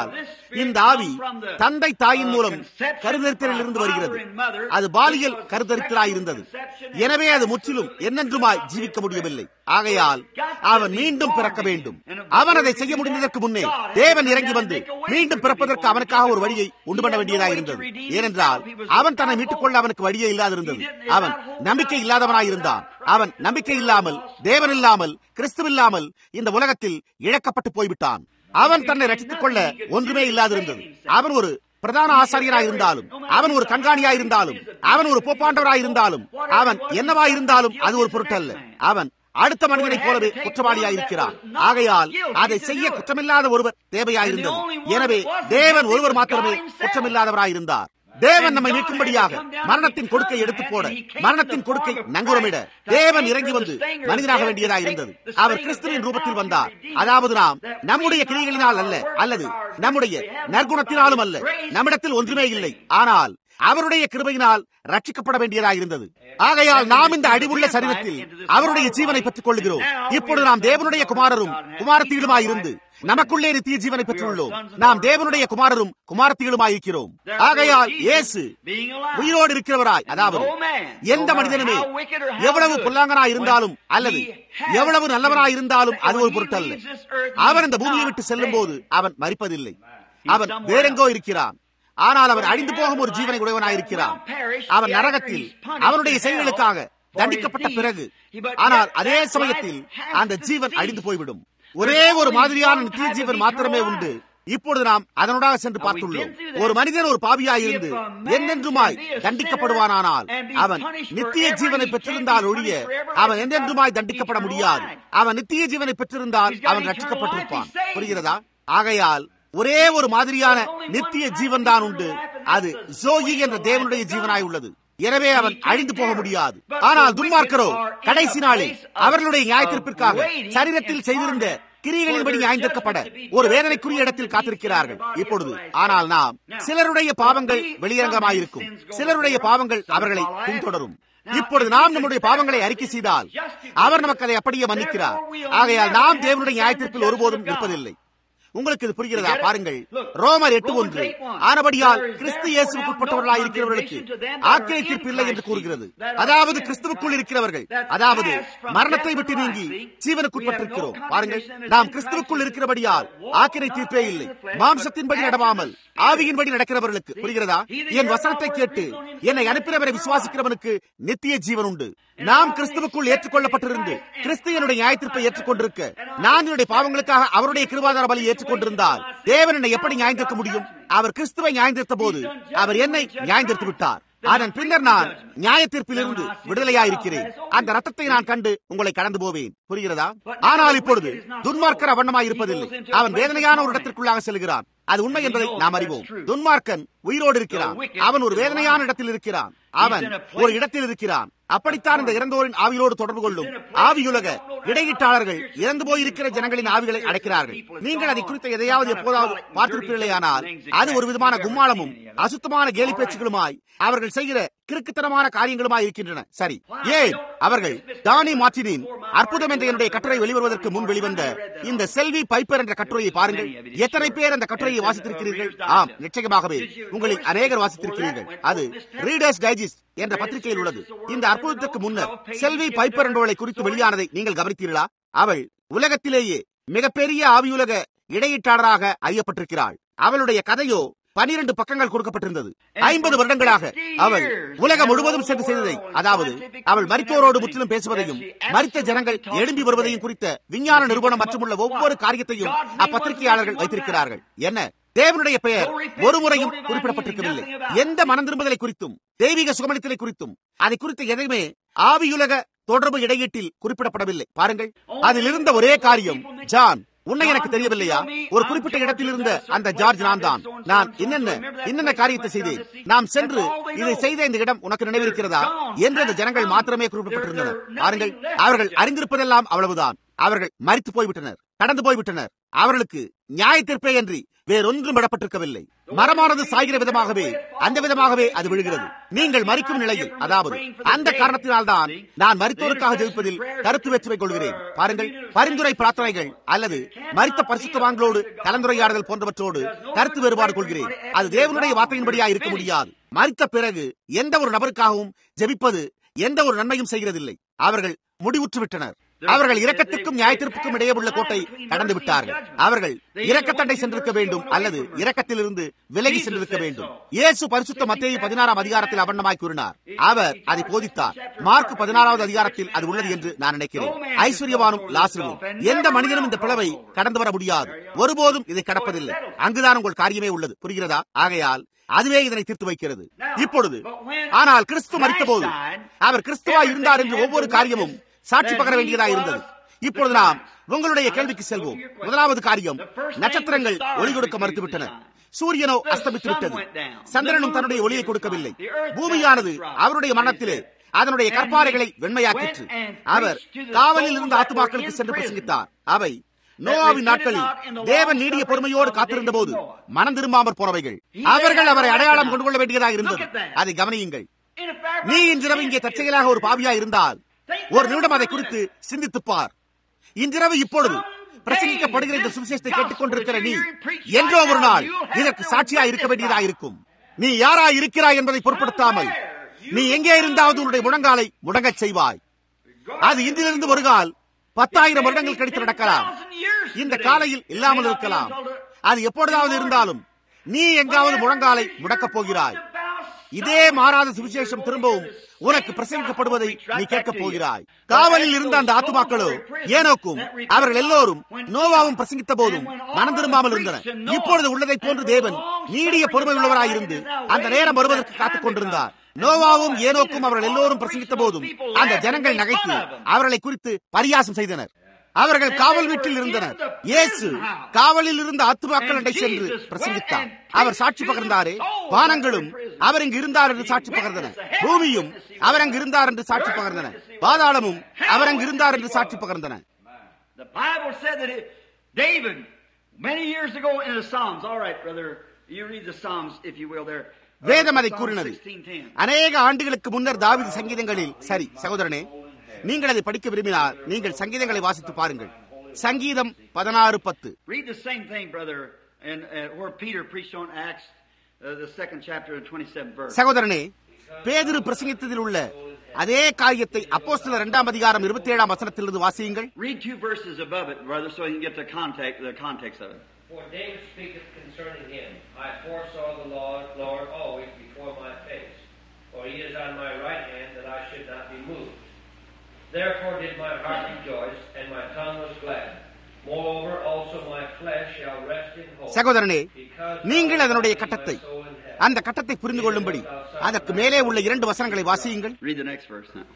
இந்த ஆவி தந்தை தாயின் மூலம் கருதரித்தலில் இருந்து வருகிறது அது பாலியல் கருதரித்தலாய் இருந்தது எனவே அது முற்றிலும் என்னென்றுமாய் ஜீவிக்க முடியவில்லை ஆகையால் அவன் மீண்டும் பிறக்க வேண்டும் அவன் அதை செய்ய முடிந்ததற்கு முன்னே தேவன் இறங்கி வந்து மீண்டும் பிறப்பதற்கு அவனுக்காக ஒரு வழியை உண்டு பண்ண வேண்டியதாக இருந்தது ஏனென்றால் அவன் தன்னை மீட்டுக் கொள்ள அவனுக்கு வழியே இல்லாதிருந்தது அவன் நம்பிக்கை இல்லாதவனாய் இருந்தான் அவன் நம்பிக்கை இல்லாமல் தேவன் இல்லாமல் கிறிஸ்து இல்லாமல் இந்த உலகத்தில் இழக்கப்பட்டு போய்விட்டான் அவன் தன்னை ரசித்துக் கொள்ள ஒன்றுமே இல்லாதிருந்தது அவன் ஒரு பிரதான ஆசாரியராய் இருந்தாலும் அவன் ஒரு கண்காணியாய் இருந்தாலும் அவன் ஒரு போப்பாண்டவராய் இருந்தாலும் அவன் என்னவாய் இருந்தாலும் அது ஒரு பொருட்டல்ல அவன் அடுத்த மனிதனைப் போலவே குற்றவாளியாய் இருக்கிறார் ஆகையால் அதை செய்ய குற்றமில்லாத ஒருவர் தேவையாயிருந்தது எனவே தேவன் ஒருவர் மாத்திரமே குற்றமில்லாதவராயிருந்தார் தேவன் நம்மை மீட்கும்படியாக மரணத்தின் கொடுக்கை எடுத்து போட மரணத்தின் கொடுக்கை நங்குரமிட தேவன் இறங்கி வந்து மனிதனாக வேண்டியதாக இருந்தது அவர் கிறிஸ்துவின் ரூபத்தில் வந்தார் அதாவது நாம் நம்முடைய கிரிகளினால் அல்ல அல்லது நம்முடைய நற்குணத்தினாலும் அல்ல நம்மிடத்தில் ஒன்றுமே இல்லை ஆனால் அவருடைய கிருபையினால் ரட்சிக்கப்பட வேண்டியதாக இருந்தது ஆகையால் நாம் இந்த அடிவுள்ள சரீரத்தில் அவருடைய ஜீவனை பெற்றுக் கொள்கிறோம் இப்பொழுது நாம் தேவனுடைய குமாரரும் குமாரத்திகளுமாய் இருந்து நமக்குள்ளே நித்திய ஜீவனை பெற்றுள்ளோம் நாம் தேவனுடைய குமாரரும் குமாரத்திகளுமாய் இருக்கிறோம் ஆகையால் இயேசு உயிரோடு இருக்கிறவராய் அதாவது எந்த மனிதனுமே எவ்வளவு பொல்லாங்கனாய் இருந்தாலும் அல்லது எவ்வளவு நல்லவனாய் இருந்தாலும் அது ஒரு பொருட்டல்ல அவன் இந்த பூமியை விட்டு செல்லும் போது அவன் மறிப்பதில்லை அவன் வேறெங்கோ இருக்கிறான் ஆனால் அவன் அழிந்து போகும் ஒரு ஜீவனை உடையவனாயிருக்கிறான் அவன் நரகத்தில் அவனுடைய செயல்களுக்காக தண்டிக்கப்பட்ட பிறகு ஆனால் அதே சமயத்தில் அந்த ஜீவன் அழிந்து போய்விடும் ஒரே ஒரு மாதிரியான நித்திய ஜீவன் மாத்திரமே உண்டு இப்பொழுது நாம் அதனோடாக சென்று பார்த்துள்ளோம் ஒரு மனிதன் ஒரு பாவியாயிருந்து என்னென்றுமாய் தண்டிக்கப்படுவானானால் அவன் நித்திய ஜீவனை பெற்றிருந்தால் ஒழிய அவன் என்றென்றுமாய் தண்டிக்கப்பட முடியாது அவன் நித்திய ஜீவனை பெற்றிருந்தால் அவன் ரட்சிக்கப்பட்டிருப்பான் புரிகிறதா ஆகையால் ஒரே ஒரு மாதிரியான நித்திய ஜீவன் தான் உண்டு அது ஜோயி என்ற தேவனுடைய ஜீவனாய் உள்ளது எனவே அவன் அழிந்து போக முடியாது ஆனால் துன்மார்க்கரோ கடைசி நாளில் அவர்களுடைய நியாயத்திற்காக சரீரத்தில் செய்திருந்த கிரியைகளின்படி நியாயந்திருக்கப்பட ஒரு வேதனைக்குரிய இடத்தில் காத்திருக்கிறார்கள் இப்பொழுது ஆனால் நாம் சிலருடைய பாவங்கள் வெளியரங்கமாயிருக்கும் சிலருடைய பாவங்கள் அவர்களை பின்தொடரும் இப்பொழுது நாம் நம்முடைய பாவங்களை அறிக்கை செய்தால் அவர் நமக்கு அதை அப்படியே மன்னிக்கிறார் ஆகையால் நாம் தேவனுடைய நியாயத்திற்குள் ஒருபோதும் நிற்பதில்லை உங்களுக்கு இது புரிகிறதா பாருங்கள் ரோமர் எட்டு ஒன்று ஆனபடியால் கிறிஸ்து இயேசுக்குட்பட்டவர்களாக இருக்கிறவர்களுக்கு ஆக்கிரை தீர்ப்பு இல்லை என்று கூறுகிறது அதாவது கிறிஸ்துவுக்குள் இருக்கிறவர்கள் அதாவது மரணத்தை விட்டு நீங்கி ஜீவனுக்குட்பட்டிருக்கிறோம் பாருங்கள் நாம் கிறிஸ்துவுக்குள் இருக்கிறபடியால் ஆக்கிரை தீர்ப்பே இல்லை மாம்சத்தின்படி நடவாமல் ஆவியின்படி நடக்கிறவர்களுக்கு புரிகிறதா என் வசனத்தை கேட்டு என்னை அனுப்பினவரை விசுவாசிக்கிறவனுக்கு நித்திய ஜீவன் உண்டு நாம் கிறிஸ்துவுக்குள் ஏற்றுக்கொள்ளப்பட்டிருந்து கிறிஸ்து என்னுடைய நியாயத்திற்பை ஏற்றுக்கொண்டிருக்க நான் என்னுடைய பாவங்களுக்காக அவருடைய கிருபாதார பலி ஏற்றுக்கொண்டிருந்தால் தேவன் என்னை எப்படி நியாயந்திருக்க முடியும் அவர் கிறிஸ்துவை நியாயந்திருத்த போது அவர் என்னை நியாயந்திருத்து விட்டார் அதன் பின்னர் நான் நியாய தீர்ப்பிலிருந்து விடுதலையாயிருக்கிறேன் அந்த ரத்தத்தை நான் கண்டு உங்களை கடந்து போவேன் புரிகிறதா ஆனால் இப்பொழுது துன்மார்க்கர் அவண்ணமாய் இருப்பதில்லை அவன் வேதனையான ஒரு இடத்திற்குள்ளாக செல்கிறான் அது உண்மை என்பதை நாம் அறிவோம் துன்மார்க்கன் உயிரோடு இருக்கிறான் அவன் ஒரு வேதனையான இடத்தில் இருக்கிறான் அவன் ஒரு இடத்தில் இருக்கிறான் அப்படித்தான் இந்த இறந்தோரின் ஆவியோடு தொடர்பு கொள்ளும் ஆவியுலக இடையீட்டாளர்கள் இறந்து போயிருக்கிற ஜனங்களின் ஆவிகளை அடைக்கிறார்கள் நீங்கள் அதை குறித்த எதையாவது எப்போதாவது பார்த்திருப்பீர்களேயானால் அது ஒரு விதமான கும்மாளமும் அசுத்தமான கேலி பேச்சுகளுமாய் அவர்கள் செய்கிற கிறுக்குத்தனமான காரியங்களுமாய் இருக்கின்றன சரி ஏன் அவர்கள் தானி மார்டினின் அற்புதம் என்ற என்னுடைய கட்டுரை வெளிவருவதற்கு முன் வெளிவந்த இந்த செல்வி பைப்பர் என்ற கட்டுரையை பாருங்கள் எத்தனை பேர் அந்த கட்டுரையை வாசித்திருக்கிறீர்கள் ஆம் நிச்சயமாகவே உங்களில் அநேகர் வாசித்திருக்கிறீர்கள் அது ரீடர்ஸ் டைஜஸ்ட் என்ற பத்திரிகையில் உள்ளது இந்த அற்புதத்துக்கு முன்னர் செல்வி பைப்பர் என்பவளை குறித்து வெளியானதை நீங்கள் கவனித்தீர்களா அவள் உலகத்திலேயே மிகப்பெரிய ஆவியுலக இடையீட்டாளராக அறியப்பட்டிருக்கிறாள் அவளுடைய கதையோ பனிரெண்டு பக்கங்கள் கொடுக்கப்பட்டிருந்தது ஐம்பது வருடங்களாக அவள் உலகம் முழுவதும் சென்று செய்ததை அதாவது அவள் மரித்தோரோடு முற்றிலும் பேசுவதையும் மரித்த ஜனங்கள் எழும்பி வருவதையும் குறித்த விஞ்ஞான நிறுவனம் மற்றும் உள்ள ஒவ்வொரு காரியத்தையும் அப்பத்திரிகையாளர்கள் வைத்திருக்கிறார்கள் என்ன தேவனுடைய பெயர் ஒரு முறையும் குறிப்பிடப்பட்டிருக்கவில்லை எந்த மனம் திரும்புதலை குறித்தும் தெய்வீக சுகமளித்தலை குறித்தும் அதை குறித்த எதையுமே ஆவியுலக தொடர்பு இடையீட்டில் குறிப்பிடப்படவில்லை பாருங்கள் அதில் இருந்த ஒரே காரியம் ஜான் உன்னை எனக்கு தெரியவில்லையா ஒரு குறிப்பிட்ட இடத்தில் இருந்த அந்த ஜார்ஜ் நான் தான் நான் என்னென்ன என்னென்ன காரியத்தை செய்தேன் நாம் சென்று இதை செய்த இந்த இடம் உனக்கு நினைவிருக்கிறதா என்று அந்த ஜனங்கள் மாத்திரமே குறிப்பிடப்பட்டிருந்தனர் பாருங்கள் அவர்கள் அறிந்திருப்பதெல்லாம் அவ்வளவுதான் அவர்கள் மறித்து போய்விட்டனர் கடந்து போய்விட்டனர் அவர்களுக்கு நியாய தீர்ப்பே அன்றி வேறொன்றும் விடப்பட்டிருக்கவில்லை மரமானது சாய்கிற விதமாகவே அந்த விதமாகவே அது விழுகிறது நீங்கள் மறிக்கும் நிலையில் அதாவது அந்த காரணத்தினால்தான் நான் மருத்துவருக்காக ஜெயிப்பதில் கருத்து வேற்றுமை கொள்கிறேன் பாருங்கள் பரிந்துரை பிரார்த்தனைகள் அல்லது மறித்த பரிசுத்தவான்களோடு கலந்துரையாடுதல் போன்றவற்றோடு கருத்து வேறுபாடு கொள்கிறேன் அது தேவனுடைய வார்த்தையின்படியா இருக்க முடியாது மறித்த பிறகு எந்த ஒரு நபருக்காகவும் ஜெபிப்பது எந்த ஒரு நன்மையும் செய்கிறதில்லை அவர்கள் முடிவுற்று விட்டனர் அவர்கள் இரக்கத்திற்கும் நியாயத்திற்கும் இடையே உள்ள கோட்டை கடந்து விட்டார்கள் அவர்கள் இரக்கத்தண்டை சென்றிருக்க வேண்டும் அல்லது இரக்கத்திலிருந்து விலகி சென்றிருக்க வேண்டும் இயேசு பரிசுத்த மத்திய பதினாறாம் அதிகாரத்தில் அவண்ணமாய் கூறினார் அவர் அதை போதித்தார் மார்க் பதினாறாவது அதிகாரத்தில் அது உள்ளது என்று நான் நினைக்கிறேன் ஐஸ்வர்யவானும் லாசரும் எந்த மனிதனும் இந்த பிளவை கடந்து வர முடியாது ஒருபோதும் இதை கடப்பதில்லை அங்குதான் உங்கள் காரியமே உள்ளது புரிகிறதா ஆகையால் அதுவே இதனை தீர்த்து வைக்கிறது இப்பொழுது ஆனால் கிறிஸ்து மறித்த போது அவர் கிறிஸ்துவா இருந்தார் என்று ஒவ்வொரு காரியமும் சாட்சி பகர வேண்டியதா இருந்தது இப்பொழுது நாம் உங்களுடைய கேள்விக்கு செல்வோம் முதலாவது காரியம் நட்சத்திரங்கள் ஒளி கொடுக்க மறுத்துவிட்டன சூரியனோ அஸ்தமித்து விட்டது சந்திரனும் தன்னுடைய ஒளியை கொடுக்கவில்லை பூமியானது அவருடைய மரணத்திலே அதனுடைய கற்பாறைகளை வெண்மையாக்கிற்று அவர் காவலில் இருந்த ஆத்துமாக்களுக்கு சென்று பிரசங்கித்தார் அவை நோவாவின் நாட்களில் தேவன் நீடிய பொறுமையோடு காத்திருந்த போது மனம் திரும்பாமற் போனவைகள் அவர்கள் அவரை அடையாளம் கொண்டு கொள்ள வேண்டியதாக இருந்தது அதை கவனியுங்கள் நீ இன்றிரவு இங்கே தற்செயலாக ஒரு பாவியா இருந்தால் ஒரு நிமிடம் அதை குறித்து சிந்தித்துப் பார் இன்றிரவு இப்பொழுது பிரசங்கிக்கப்படுகிற இந்த சுவிசேஷத்தை கேட்டுக் கொண்டிருக்கிற நீ என்றோ ஒரு நாள் இதற்கு சாட்சியா இருக்க வேண்டியதா இருக்கும் நீ யாரா இருக்கிறாய் என்பதை பொருட்படுத்தாமல் நீ எங்கே இருந்தாவது உன்னுடைய முழங்காலை முடங்கச் செய்வாய் அது இன்றிலிருந்து ஒரு கால் பத்தாயிரம் வருடங்கள் கழித்து நடக்கலாம் இந்த காலையில் இல்லாமல் இருக்கலாம் அது எப்பொழுதாவது இருந்தாலும் நீ எங்காவது முழங்காலை முடக்கப் போகிறாய் இதே மாறாத சுவிசேஷம் திரும்பவும் உனக்கு பிரசங்கிக்கப்படுவதை நீ கேட்கப் போகிறாய் காவலில் இருந்த அந்த ஆத்துமாக்களோ ஏனோக்கும் அவர்கள் எல்லோரும் நோவாவும் பிரசங்கித்த போதும் மனம் திரும்பாமல் இருந்தனர் இப்பொழுது உள்ளதை போன்று தேவன் நீடிய பொறுமை உள்ளவராயிருந்து அந்த நேரம் வருவதற்கு காத்துக் கொண்டிருந்தார் நோவாவும் ஏனோக்கும் அவர்கள் எல்லோரும் பிரசங்கித்த போதும் அந்த ஜனங்கள் நகைத்து அவர்களை குறித்து பரியாசம் செய்தனர் அவர்கள் காவல் வீட்டில் இருந்தனர் இயேசு காவலில் இருந்த ஆத்துமாக்களிடை சென்று பிரசங்கித்தார் அவர் சாட்சி பகர்ந்தாரே வானங்களும் அவர் இங்கு இருந்தார் என்று சாட்சி பகர்ந்தன பூமியும் அவர் அங்கு இருந்தார் என்று சாட்சி பகர்ந்தன பாதாளமும் அவர் அங்கு இருந்தார் என்று சாட்சி பகர்ந்தன The Bible said that it, David, many years ago in the Psalms, all right, brother, you read the Psalms, if you will, there. Uh, வேதம் அதை Psalm கூறினது 16:10. அநேக ஆண்டுகளுக்கு முன்னர் தாவீது சங்கீதங்களில் சரி சகோதரனே நீங்கள் அதை படிக்க விரும்பினால் நீங்கள் சங்கீதங்களை வாசித்து பாருங்கள் சங்கீதம் பதினாறு பத்து Read the same thing, brother, and uh, where Peter preached on Acts, uh, the second chapter, the 27th verse. சகோதரனே பேதுரு பிரசங்கித்ததில் உள்ள அதே காரியத்தை அப்போஸ்தலர் இரண்டாம் அதிகாரம் இருபத்தி ஏழாம் வசனத்திலிருந்து வாசியுங்கள் Read two verses above it, brother, so you can get the context, the context of it. For David speaketh concerning him, I foresaw the Lord, Lord always before my face, for he is on my right hand that I should not be moved. Therefore did my heart rejoice, and my tongue was glad. Moreover also my flesh shall rest in hope. சகோதரனே because நீங்கள் thou அதனுடைய hast கட்டத்தை my soul in heaven. அந்த கட்டத்தை புரிந்து கொள்ளும்படி அதற்கு மேலே உள்ள இரண்டு வசனங்களை வாசியுங்கள் Read the next verse now.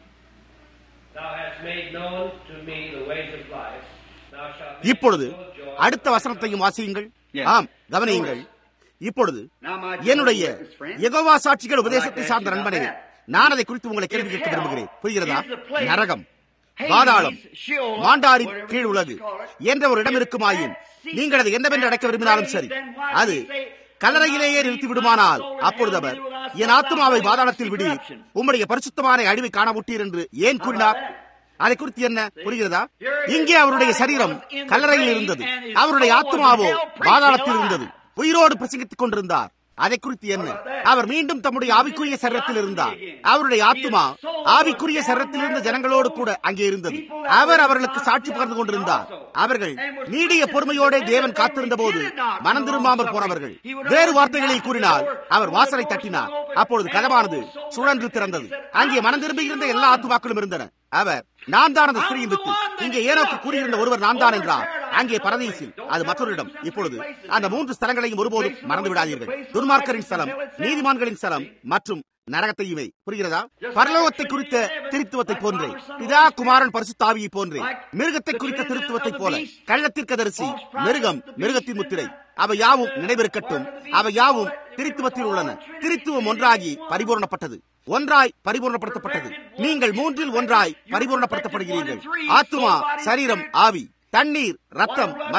Thou hast made known to me the ways of life. Thou shalt make இப்பொழுது me full of joy. அடுத்த வசனத்தையும் வாசியுங்கள் ஆம் கவனியுங்கள் இப்பொழுது Now, my என்னுடைய witness friend, யெகோவா சாட்சிகள் உபதேசத்தை சார்ந்த நண்பனே நான் அதை குறித்து உங்களை கேள்வி கேட்க விரும்புகிறேன் புரிகிறதா நரகம் பாதாளம் மாண்டாரின் கீழ் உலகு என்ற ஒரு இடம் இருக்குமாயின் நீங்கள் அதை என்னவென்று அடைக்க விரும்பினாலும் சரி அது கல்லறையிலேயே நிறுத்தி விடுமானால் அப்பொழுது அவர் என் ஆத்மாவை பாதாளத்தில் விடி உம்முடைய பரிசுத்தமான அழிவை காண முட்டீர் என்று ஏன் கூறினார் அதை குறித்து என்ன புரிகிறதா இங்கே அவருடைய சரீரம் கல்லறையில் இருந்தது அவருடைய ஆத்மாவோ பாதாளத்தில் இருந்தது உயிரோடு பிரசங்கித்துக் கொண்டிருந்தார் அதை குறித்து என்ன அவர் மீண்டும் தம்முடைய ஆவிக்குரிய சரீரத்தில் இருந்தார் அவருடைய ஆத்மா ஆவிக்குரிய சரீரத்தில் இருந்த ஜனங்களோடு கூட அங்கே இருந்தது அவர் அவர்களுக்கு சாட்சி பகிர்ந்து கொண்டிருந்தார் அவர்கள் நீடிய பொறுமையோட தேவன் காத்திருந்த போது மனம் திரும்பாமல் போனவர்கள் வேறு வார்த்தைகளில் கூறினால் அவர் வாசலை தட்டினார் அப்பொழுது கதவானது சுழன்று திறந்தது அங்கே மனம் திரும்பி இருந்த எல்லா ஆத்துமாக்களும் இருந்தன அவர் நான் தான் அந்த ஸ்திரீயின் வித்து இங்கே ஏனோக்கு கூறியிருந்த ஒருவர் நான் தான் என்றார் அங்கே பரதீசில் அது மற்றொரு இடம் இப்பொழுது அந்த மூன்று ஸ்தலங்களையும் ஒருபோதும் மறந்து விடாதீர்கள் துன்மார்க்கரின் ஸ்தலம் நீதிமான்களின் ஸ்தலம் மற்றும் நரகத்தையுமே புரிகிறதா பரலோகத்தை குறித்த திருத்துவத்தை போன்றே பிதா குமாரன் பரிசுத்தாவியை போன்றே மிருகத்தை குறித்த திருத்துவத்தை போல கள்ளத்திற்கதரிசி மிருகம் மிருகத்தின் முத்திரை அவை யாவும் நினைவிருக்கட்டும் அவை யாவும் திருத்துவத்தில் உள்ளன திருத்துவம் ஒன்றாகி பரிபூரணப்பட்டது ஒன்றாய் பரிபூர்ணப்படுத்தப்பட்டது நீங்கள் மூன்றில் ஒன்றாய் பரிபூர்ணப்படுத்தப்படுகிறீர்கள் ஆத்துமா சரீரம் ஆவி தண்ணீர் ரத்தம் மற்றும்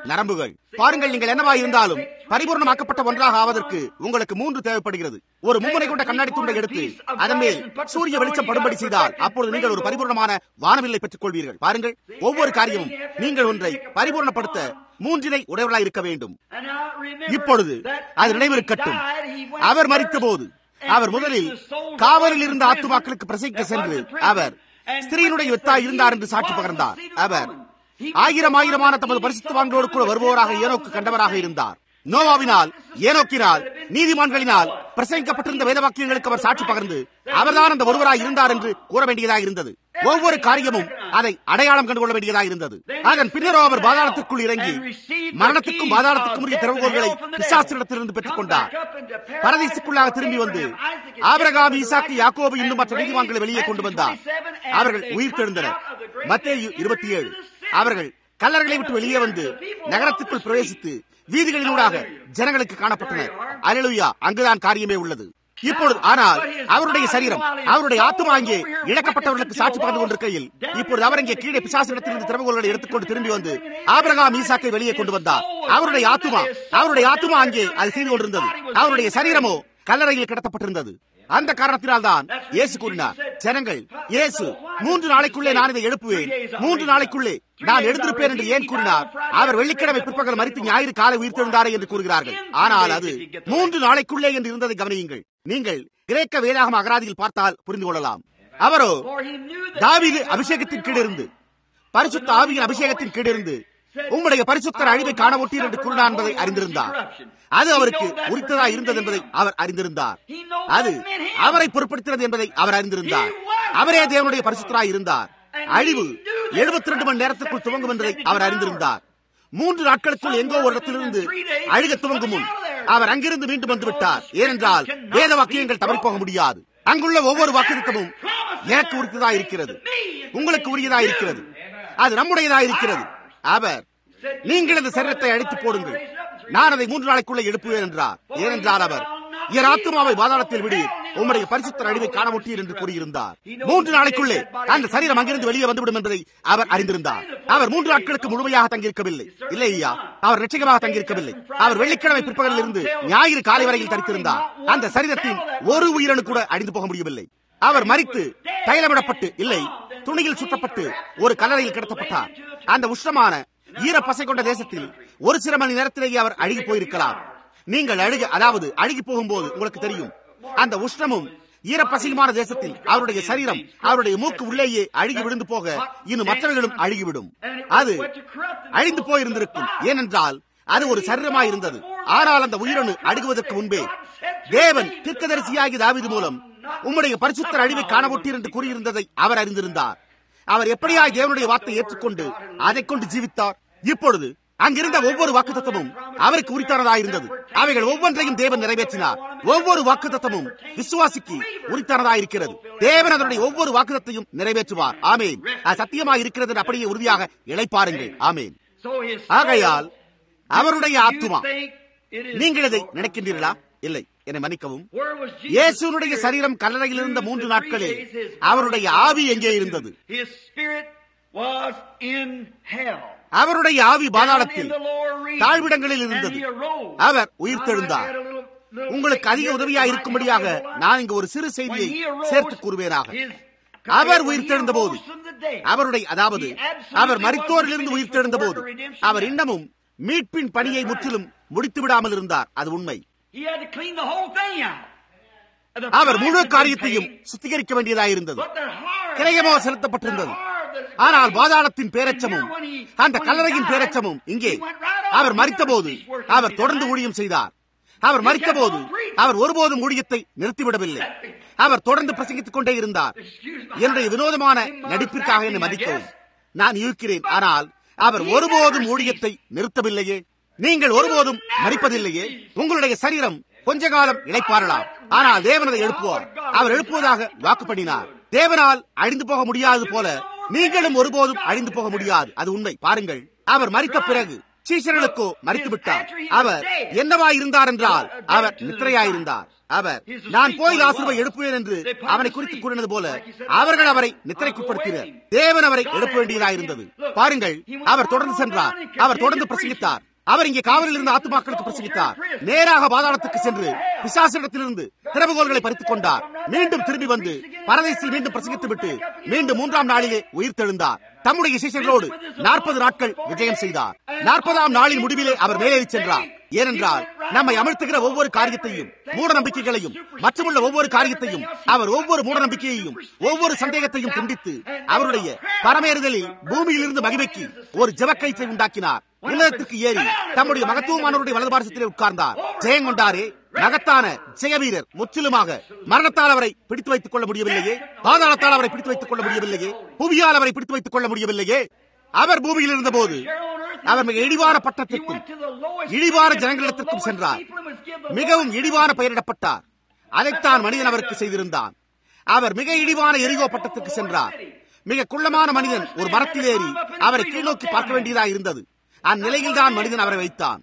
நரம்புகள் பாருங்கள் நீங்கள் என்னவா இருந்தாலும் பரிபூர்ணமாக்கப்பட்ட ஒன்றாக ஆவதற்கு உங்களுக்கு மூன்று தேவைப்படுகிறது ஒரு மும்முனை கொண்ட கண்ணாடி துண்டை எடுத்து அதன் மேல் சூரிய வெளிச்சம் படும்படி செய்தால் அப்பொழுது நீங்கள் ஒரு பரிபூர்ணமான வானவில்லை பெற்றுக் கொள்வீர்கள் பாருங்கள் ஒவ்வொரு காரியமும் நீங்கள் ஒன்றை பரிபூர்ணப்படுத்த மூன்றினை உடையவர்களாக இருக்க வேண்டும் இப்பொழுது அது நினைவிருக்கட்டும் அவர் மறித்த போது அவர் முதலில் காவலில் இருந்த ஆத்துமாக்களுக்கு பிரசைக்க சென்று அவர் ஸ்திரீனுடைய வித்தாய் இருந்தார் என்று சாட்சி பகர்ந்தார் அவர் ஆயிரம் ஆயிரமான தமது பரிசுத்தவான்களோடு கூட வருபவராக ஏனோக்கு கண்டவராக இருந்தார் நோவாவினால் ஏனோக்கினால் நீதிமான்களினால் பிரசங்கிக்கப்பட்டிருந்த வேத வாக்கியங்களுக்கு அவர் சாட்சி பகர்ந்து அவர்தான் அந்த ஒருவராய் இருந்தார் என்று கூற வேண்டியதாக இருந்தது ஒவ்வொரு காரியமும் அதை அடையாளம் கண்டு கொள்ள வேண்டியதாக இருந்தது அதன் பின்னரோ அவர் பாதாளத்திற்குள் இறங்கி மரணத்துக்கும் பாதாளத்துக்கும் உரிய திறவுகோள்களை பிசாசிடத்திலிருந்து பெற்றுக் கொண்டார் பரதேசுக்குள்ளாக திரும்பி வந்து ஆபரகாம் ஈசாக்கு யாக்கோபு இன்னும் மற்ற நீதிவான்களை வெளியே கொண்டு வந்தார் அவர்கள் உயிர் தெழுந்தனர் மத்தேயு இருபத்தி ஏழு அவர்கள் கல்லறைகளை விட்டு வெளியே வந்து நகரத்துக்குள் பிரவேசித்து வீதிகளினூடாக ஜனங்களுக்கு காணப்பட்டனர் அலலுயா அங்குதான் காரியமே உள்ளது இப்பொழுது ஆனால் அவருடைய சரீரம் அவருடைய ஆத்மா அங்கே இழக்கப்பட்டவர்களுக்கு சாட்சி பகிர்ந்து கொண்டிருக்கையில் இப்பொழுது அவர் இங்கே கீழே பிசாசிடத்திலிருந்து திறவுகோள்களை எடுத்துக்கொண்டு திரும்பி வந்து ஆபிரகாம் ஈசாக்கை வெளியே கொண்டு வந்தார் அவருடைய ஆத்மா அவருடைய ஆத்மா அங்கே அது செய்து கொண்டிருந்தது அவருடைய சரீரமோ கல்லறையில் கிடத்தப்பட்டிருந்தது அந்த காரணத்தினால் தான் இயேசு கூறினார் ஜனங்கள் இயேசு மூன்று நாளைக்குள்ளே நான் இதை எழுப்புவேன் மூன்று நாளைக்குள்ளே நான் எழுந்திருப்பேன் என்று ஏன் கூறினார் அவர் வெள்ளிக்கிழமை பிற்பகல் மறித்து ஞாயிறு காலை உயிர்த்தெழுந்தாரே என்று கூறுகிறார்கள் ஆனால் அது மூன்று நாளைக்குள்ளே என்று இருந்ததை கவனியுங்கள் நீங்கள் கிரேக்க வேதாகம அகராதியில் பார்த்தால் புரிந்து கொள்ளலாம் அவரோ தாவீது அபிஷேகத்தின் கீழிருந்து பரிசுத்த ஆவியின் அபிஷேகத்தின் கீழிருந்து உம்முடைய பரிசுத்தர் அழிவை காண ஒட்டீர் என்று கூறினார் என்பதை அறிந்திருந்தார் அது அவருக்கு உரித்ததா இருந்தது என்பதை அவர் அறிந்திருந்தார் அது அவரை பொருட்படுத்தினது என்பதை அவர் அறிந்திருந்தார் அவரே தேவனுடைய பரிசுத்தராய் இருந்தார் அழிவு எழுபத்தி ரெண்டு மணி நேரத்திற்குள் துவங்கும் என்பதை அவர் அறிந்திருந்தார் மூன்று நாட்களுக்குள் எங்கோ ஒரு இடத்திலிருந்து அழுக துவங்கும் முன் அவர் அங்கிருந்து மீண்டும் வந்து விட்டார் ஏனென்றால் வேத வாக்கியங்கள் தவறி போக முடியாது அங்குள்ள ஒவ்வொரு வாக்குத்தமும் எனக்கு உரித்ததா இருக்கிறது உங்களுக்கு உரியதா இருக்கிறது அது நம்முடையதா இருக்கிறது அவர் நீங்கள் இந்த சரீரத்தை அழித்து போடுங்கள் நான் அதை மூன்று நாளைக்குள்ளே எழுப்புவேன் என்றார் ஏனென்றால் அவர் என் ஆத்மாவை பாதாளத்தில் விடு உம்முடைய பரிசுத்த அழிவை காண முட்டீர் என்று கூறியிருந்தார் மூன்று நாளைக்குள்ளே அந்த சரீரம் அங்கிருந்து வெளியே வந்துவிடும் என்பதை அவர் அறிந்திருந்தார் அவர் மூன்று நாட்களுக்கு முழுமையாக தங்கியிருக்கவில்லை இல்லை ஐயா அவர் நிச்சயமாக தங்கியிருக்கவில்லை அவர் வெள்ளிக்கிழமை பிற்பகலில் இருந்து ஞாயிறு காலை வரையில் தரித்திருந்தார் அந்த சரீரத்தின் ஒரு உயிரணு கூட அழிந்து போக முடியவில்லை அவர் மறித்து தைலமிடப்பட்டு இல்லை துணியில் சுத்தப்பட்டு ஒரு கல்லறையில் கிடத்தப்பட்டார் அந்த உஷ்ணமான ஈரப்பசை கொண்ட தேசத்தில் ஒரு சில மணி நேரத்திலேயே அவர் அழுகி போயிருக்கலாம் நீங்கள் அழுக அதாவது அழுகி போகும்போது உங்களுக்கு தெரியும் அந்த உஷ்ணமும் ஈரப்பசையுமான தேசத்தில் அவருடைய சரீரம் அவருடைய மூக்கு உள்ளேயே அழுகி விழுந்து போக இன்னும் மற்றவர்களும் அழுகிவிடும் அது அழிந்து போயிருந்திருக்கும் ஏனென்றால் அது ஒரு சரீரமாய் இருந்தது ஆனால் அந்த உயிரணு அழுகுவதற்கு முன்பே தேவன் தீர்க்கதரிசியாகி தாவிது மூலம் உம்முடைய பரிசுத்தர் அழிவை காணப்பட்டீர் என்று கூறியிருந்ததை அவர் அறிந்திருந்தார் அவர் எப்படியாய் தேவனுடைய வார்த்தை ஏற்றுக்கொண்டு அதை கொண்டு ஜீவித்தார் இப்பொழுது அங்கிருந்த ஒவ்வொரு வாக்குத்தத்தமும் அவருக்கு உரித்தானதாயிருந்தது அவைகள் ஒவ்வொன்றையும் தேவன் நிறைவேற்றினார் ஒவ்வொரு வாக்குத்தத்தமும் விசுவாசிக்கு உரித்தானதாயிருக்கிறது தேவன் அதனுடைய ஒவ்வொரு வாக்குத்தத்தையும் நிறைவேற்றுவார் ஆமேன் அது சத்தியமாக இருக்கிறது என்று அப்படியே உறுதியாக இழைப்பாருங்கள் ஆமேன் ஆகையால் அவருடைய ஆத்துமா நீங்கள் இதை நினைக்கின்றீர்களா இல்லை என்னை மன்னிக்கவும் இயேசுனுடைய சரீரம் கல்லறையில் இருந்த மூன்று நாட்களில் அவருடைய ஆவி எங்கே இருந்தது அவருடைய ஆவி பாதாளத்தில் தாழ்விடங்களில் இருந்தது அவர் உயிர்த்தெழுந்தார் உங்களுக்கு அதிக உதவியா இருக்கும்படியாக நான் இங்கு ஒரு சிறு செய்தியை சேர்த்து கூறுவேனாக அவர் உயிர்த்தெழுந்த போது அவருடைய அதாவது அவர் மரித்தோரிலிருந்து உயிர்த்தெழுந்த போது அவர் இன்னமும் மீட்பின் பணியை முற்றிலும் முடித்து விடாமல் இருந்தார் அது உண்மை அவர் முழு காரியத்தையும் சுத்திகரிக்க வேண்டியதாயிருந்தது கிரயமோ செலுத்தப்பட்டிருந்தது ஆனால் பாதாளத்தின் பேரச்சமும் அந்த கல்லறையின் பேரச்சமும் இங்கே அவர் மறித்தபோது அவர் தொடர்ந்து ஊழியம் செய்தார் அவர் மறித்தபோது அவர் ஒருபோதும் ஊழியத்தை நிறுத்திவிடவில்லை அவர் தொடர்ந்து பிரசங்கித்துக் கொண்டே இருந்தார் என்னுடைய வினோதமான நடிப்பிற்காக என்னை மதிக்கவும் நான் இருக்கிறேன் ஆனால் அவர் ஒருபோதும் ஊழியத்தை நிறுத்தவில்லையே நீங்கள் ஒருபோதும் மறிப்பதில்லையே உங்களுடைய சரீரம் கொஞ்ச காலம் இழைப்பாரலாம் ஆனால் தேவனதை எழுப்புவார் அவர் எழுப்புவதாக வாக்கு பண்ணினார் தேவனால் அழிந்து போக முடியாது போல நீங்களும் ஒருபோதும் அழிந்து போக முடியாது அது உண்மை பாருங்கள் அவர் மறித்த பிறகு சீஷர்களுக்கோ மறித்து விட்டார் அவர் என்னவா இருந்தார் என்றால் அவர் நித்திரையாயிருந்தார் அவர் நான் போய் லாசுருவை எழுப்புவேன் என்று அவனை குறித்து கூறினது போல அவர்கள் அவரை நித்திரைக்குட்படுத்தினர் தேவன் அவரை எழுப்ப வேண்டியதாயிருந்தது பாருங்கள் அவர் தொடர்ந்து சென்றார் அவர் தொடர்ந்து பிரசங்கித்தார் அவர் இங்கே காவலில் இருந்த ஆத்துமாக்களுக்கு பிரசங்கித்தார் நேராக பாதாளத்துக்கு சென்று பிசாசிடத்திலிருந்து திறவுகோள்களை பறித்துக் கொண்டார் மீண்டும் திரும்பி வந்து பரதேசில் மீண்டும் பிரசங்கித்து விட்டு மீண்டும் மூன்றாம் நாளிலே உயிர் தெழுந்தார் தம்முடைய சிஷர்களோடு நாற்பது நாட்கள் விஜயம் செய்தார் நாற்பதாம் நாளின் முடிவிலே அவர் மேலேறி சென்றார் ஏனென்றால் நம்மை அமிழ்த்துகிற ஒவ்வொரு காரியத்தையும் மூட நம்பிக்கைகளையும் மற்றமுள்ள ஒவ்வொரு காரியத்தையும் அவர் ஒவ்வொரு மூட நம்பிக்கையையும் ஒவ்வொரு சந்தேகத்தையும் துண்டித்து அவருடைய பரமேறுதலில் பூமியிலிருந்து மகிமைக்கு ஒரு ஜெபக்கயிற்றை உண்டாக்கினார் உன்னதத்திற்கு ஏறி தம்முடைய மகத்துவமானவருடைய வலது பாரசத்திலே உட்கார்ந்தார் ஜெயம் கொண்டாரே மகத்தான ஜெயவீரர் முற்றிலுமாக மரணத்தால் அவரை பிடித்து வைத்துக் கொள்ள முடியவில்லையே பாதாளத்தால் அவரை பிடித்து வைத்துக் கொள்ள முடியவில்லையே புவியால் அவரை பிடித்து வைத்துக் கொள்ள முடியவில்லையே அவர் பூமியில் இருந்தபோது அவர் மிக இழிவான பட்டத்திற்கும் இழிவான ஜனங்களிடத்திற்கும் சென்றார் மிகவும் இழிவான பெயரிடப்பட்டார் அதைத்தான் மனிதன் அவருக்கு செய்திருந்தான் அவர் மிக இழிவான எரிகோ பட்டத்துக்கு சென்றார் மிக குள்ளமான மனிதன் ஒரு மரத்தில் ஏறி அவரை கீழ்நோக்கி பார்க்க வேண்டியதாக இருந்தது அந்நிலையில் தான் மனிதன் அவரை வைத்தான்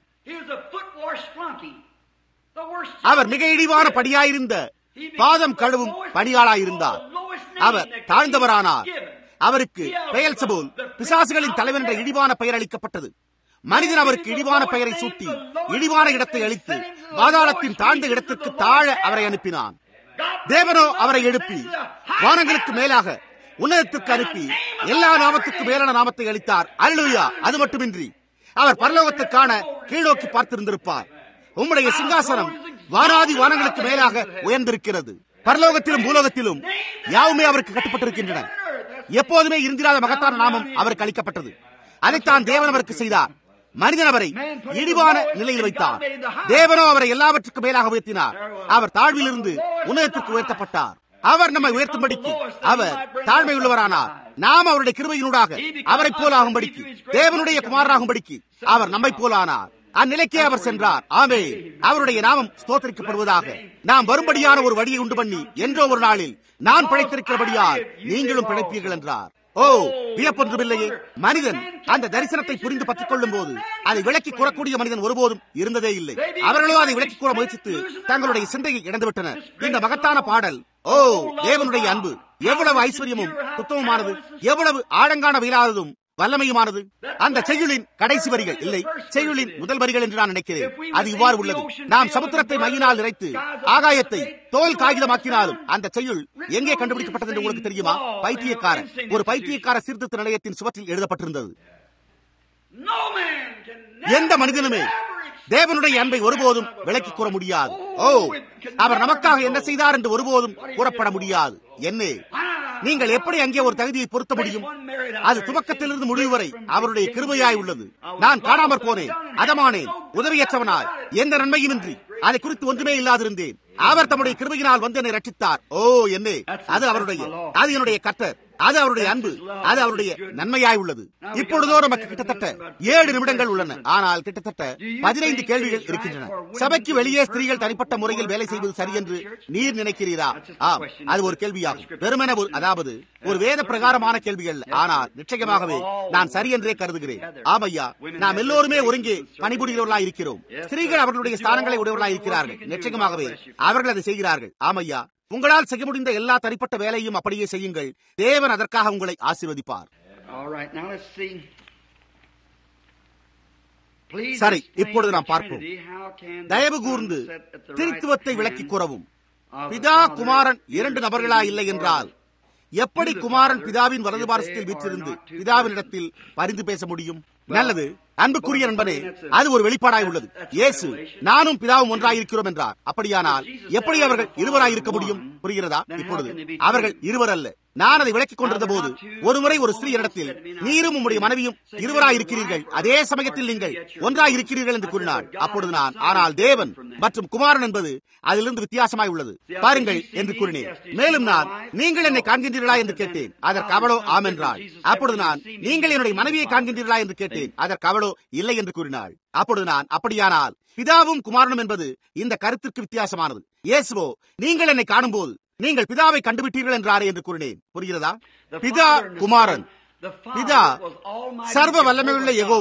அவர் மிக இழிவான படியாயிருந்த பாதம் கழுவும் பணியாளாயிருந்தார் அவர் தாழ்ந்தவரானார் அவருக்கு பெயர் சபோல் பிசாசுகளின் தலைவன் என்ற இழிவான பெயர் அளிக்கப்பட்டது மனிதன் அவருக்கு இழிவான பெயரை சூட்டி இழிவான இடத்தை அளித்து பாதாளத்தின் தாழ்ந்த இடத்திற்கு தாழ அவரை அனுப்பினான் தேவனோ அவரை எழுப்பி வானங்களுக்கு மேலாக உன்னதத்திற்கு அனுப்பி எல்லா நாமத்துக்கு மேலான நாமத்தை அளித்தார் அல்லுயா அது மட்டுமின்றி அவர் பரலோகத்துக்கான கீழ்நோக்கி பார்த்திருந்திருப்பார் உம்முடைய சிங்காசனம் வானாதி வானங்களுக்கு மேலாக உயர்ந்திருக்கிறது பரலோகத்திலும் பூலோகத்திலும் யாவுமே அவருக்கு கட்டுப்பட்டிருக்கின்றன எப்போதுமே இருந்திராத மகத்தான நாமம் அவருக்கு அளிக்கப்பட்டது அதைத்தான் தேவன் அவருக்கு செய்தார் மனிதன் அவரை இழிவான நிலையில் வைத்தார் தேவனோ அவரை எல்லாவற்றுக்கும் மேலாக உயர்த்தினார் அவர் தாழ்விலிருந்து உன்னதத்துக்கு உயர்த்தப்பட்டார் அவர் நம்மை உயர்த்தும்படிக்கு அவர் தாழ்மை உள்ளவரானார் நாம் அவருடைய கிருபையினூடாக அவரை போலாகும்படிக்கு தேவனுடைய குமாரராகும்படிக்கு அவர் நம்மை போலானார் அந்நிலைக்கே அவர் சென்றார் ஆமே அவருடைய நாமம் ஸ்தோத்தரிக்கப்படுவதாக நாம் வரும்படியான ஒரு வழியை உண்டு பண்ணி என்றோ ஒரு நாளில் நான் பிழைத்திருக்கிறபடியால் நீங்களும் பிழைப்பீர்கள் என்றார் ஓ வியப்பொன்றுமில்லையே மனிதன் அந்த தரிசனத்தை புரிந்து பற்றிக் கொள்ளும் போது அதை விளக்கி கூறக்கூடிய மனிதன் ஒருபோதும் இருந்ததே இல்லை அவர்களோ அதை விளக்கி கூற முயற்சித்து தங்களுடைய சிந்தையை இழந்துவிட்டனர் இந்த மகத்தான பாடல் ஓ தேவனுடைய அன்பு எவ்வளவு ஐஸ்வர்யமும் புத்தகமானது எவ்வளவு ஆழங்கான வீராததும் வல்லமையுமானது அந்த செய்யுளின் கடைசி வரிகள் இல்லை செய்யுளின் முதல் வரிகள் என்று நான் நினைக்கிறேன் அது இவ்வாறு உள்ளது நாம் சமுத்திரத்தை மையினால் நிறைத்து ஆகாயத்தை தோல் காகிதமாக்கினாலும் அந்த செய்யுள் எங்கே கண்டுபிடிக்கப்பட்டது என்று உங்களுக்கு தெரியுமா பைத்தியக்காரன் ஒரு பைத்தியக்கார சீர்திருத்த நிலையத்தின் சுவற்றில் எழுதப்பட்டிருந்தது எந்த மனிதனுமே தேவனுடைய அன்பை ஒருபோதும் விளக்கி கூற முடியாது ஓ அவர் நமக்காக என்ன செய்தார் என்று ஒருபோதும் கூறப்பட முடியாது என்ன நீங்கள் எப்படி அங்கே ஒரு தகுதியை பொருத்த முடியும் அது துவக்கத்திலிருந்து முடிவு வரை அவருடைய கிருபையாய் உள்ளது நான் காணாமற் போனேன் அதமானேன் உதவியற்றவனாய் எந்த நன்மையுமின்றி அதை குறித்து ஒன்றுமே இல்லாதிருந்தேன் அவர் தம்முடைய கிருபையினால் வந்து என்னை ரட்சித்தார் ஓ என்னே அது அவருடைய அது என்னுடைய கர்த்தர் அது அவருடைய அன்பு அது அவருடைய நன்மையாய் உள்ளது இப்பொழுதோ நமக்கு கிட்டத்தட்ட ஏழு நிமிடங்கள் உள்ளன ஆனால் கிட்டத்தட்ட பதினைந்து கேள்விகள் இருக்கின்றன சபைக்கு வெளியே ஸ்திரீகள் தனிப்பட்ட முறையில் வேலை செய்வது சரி என்று நீர் நினைக்கிறீரா ஆம் அது ஒரு கேள்வியாகும் வெறுமன ஒரு அதாவது ஒரு வேத பிரகாரமான கேள்விகள் ஆனால் நிச்சயமாகவே நான் சரி என்றே கருதுகிறேன் ஆமையா நாம் எல்லோருமே ஒருங்கே பணிபுரிகிறவர்களாய் இருக்கிறோம் ஸ்திரீகள் அவர்களுடைய ஸ்தானங்களை உடையவர்களாய் இருக்கிறார்கள் நிச்சயமாகவே அவர்கள் அதை செய்கிறார்கள் ஆமையா உங்களால் செய்ய முடிந்த எல்லா தனிப்பட்ட வேலையும் அப்படியே செய்யுங்கள் தேவன் அதற்காக உங்களை ஆசீர்வதிப்பார் சரி இப்பொழுது நாம் பார்ப்போம் தயவு கூர்ந்து திருத்துவத்தை விளக்கி கூறவும் பிதா குமாரன் இரண்டு நபர்களா இல்லை என்றால் எப்படி குமாரன் பிதாவின் வலது பாரசத்தில் வீற்றிருந்து பிதாவினிடத்தில் பரிந்து பேச முடியும் நல்லது அன்புக்குரிய நண்பனே அது ஒரு வெளிப்பாடாய் உள்ளது இயேசு நானும் பிதாவும் ஒன்றாயிருக்கிறோம் என்றார் அப்படியானால் எப்படி அவர்கள் இருவராயிருக்க முடியும் புரிகிறதா இப்பொழுது அவர்கள் இருவர் அல்ல நான் அதை விளக்கிக் கொண்டிருந்த போது ஒருமுறை ஒரு ஸ்திரீ இடத்தில் நீரும் உம்முடைய மனைவியும் இருவராயிருக்கிறீர்கள் அதே சமயத்தில் நீங்கள் ஒன்றாயிருக்கிறீர்கள் என்று கூறினாள் அப்பொழுது நான் ஆனால் தேவன் மற்றும் குமாரன் என்பது அதிலிருந்து வித்தியாசமாய் உள்ளது பாருங்கள் என்று கூறினேன் மேலும் நான் நீங்கள் என்னை காண்கின்றீர்களா என்று கேட்டேன் அதற்கு அவளோ ஆம் என்றாள் அப்பொழுது நான் நீங்கள் என்னுடைய மனைவியை காண்கின்றீர்களா என்று கேட்டேன் அதற்கு அவளோ இல்லை என்று கூறினாள் அப்பொழுது நான் அப்படியானால் பிதாவும் குமாரனும் என்பது இந்த கருத்திற்கு வித்தியாசமானது இயேசுவோ நீங்கள் என்னை காணும்போது நீங்கள் பிதாவை கண்டுவிட்டீர்கள் என்றாரே என்று கூறினேன் புரிகிறதா பிதா குமாரன் பிதா சர்வ வல்லமையுள்ள எகோவா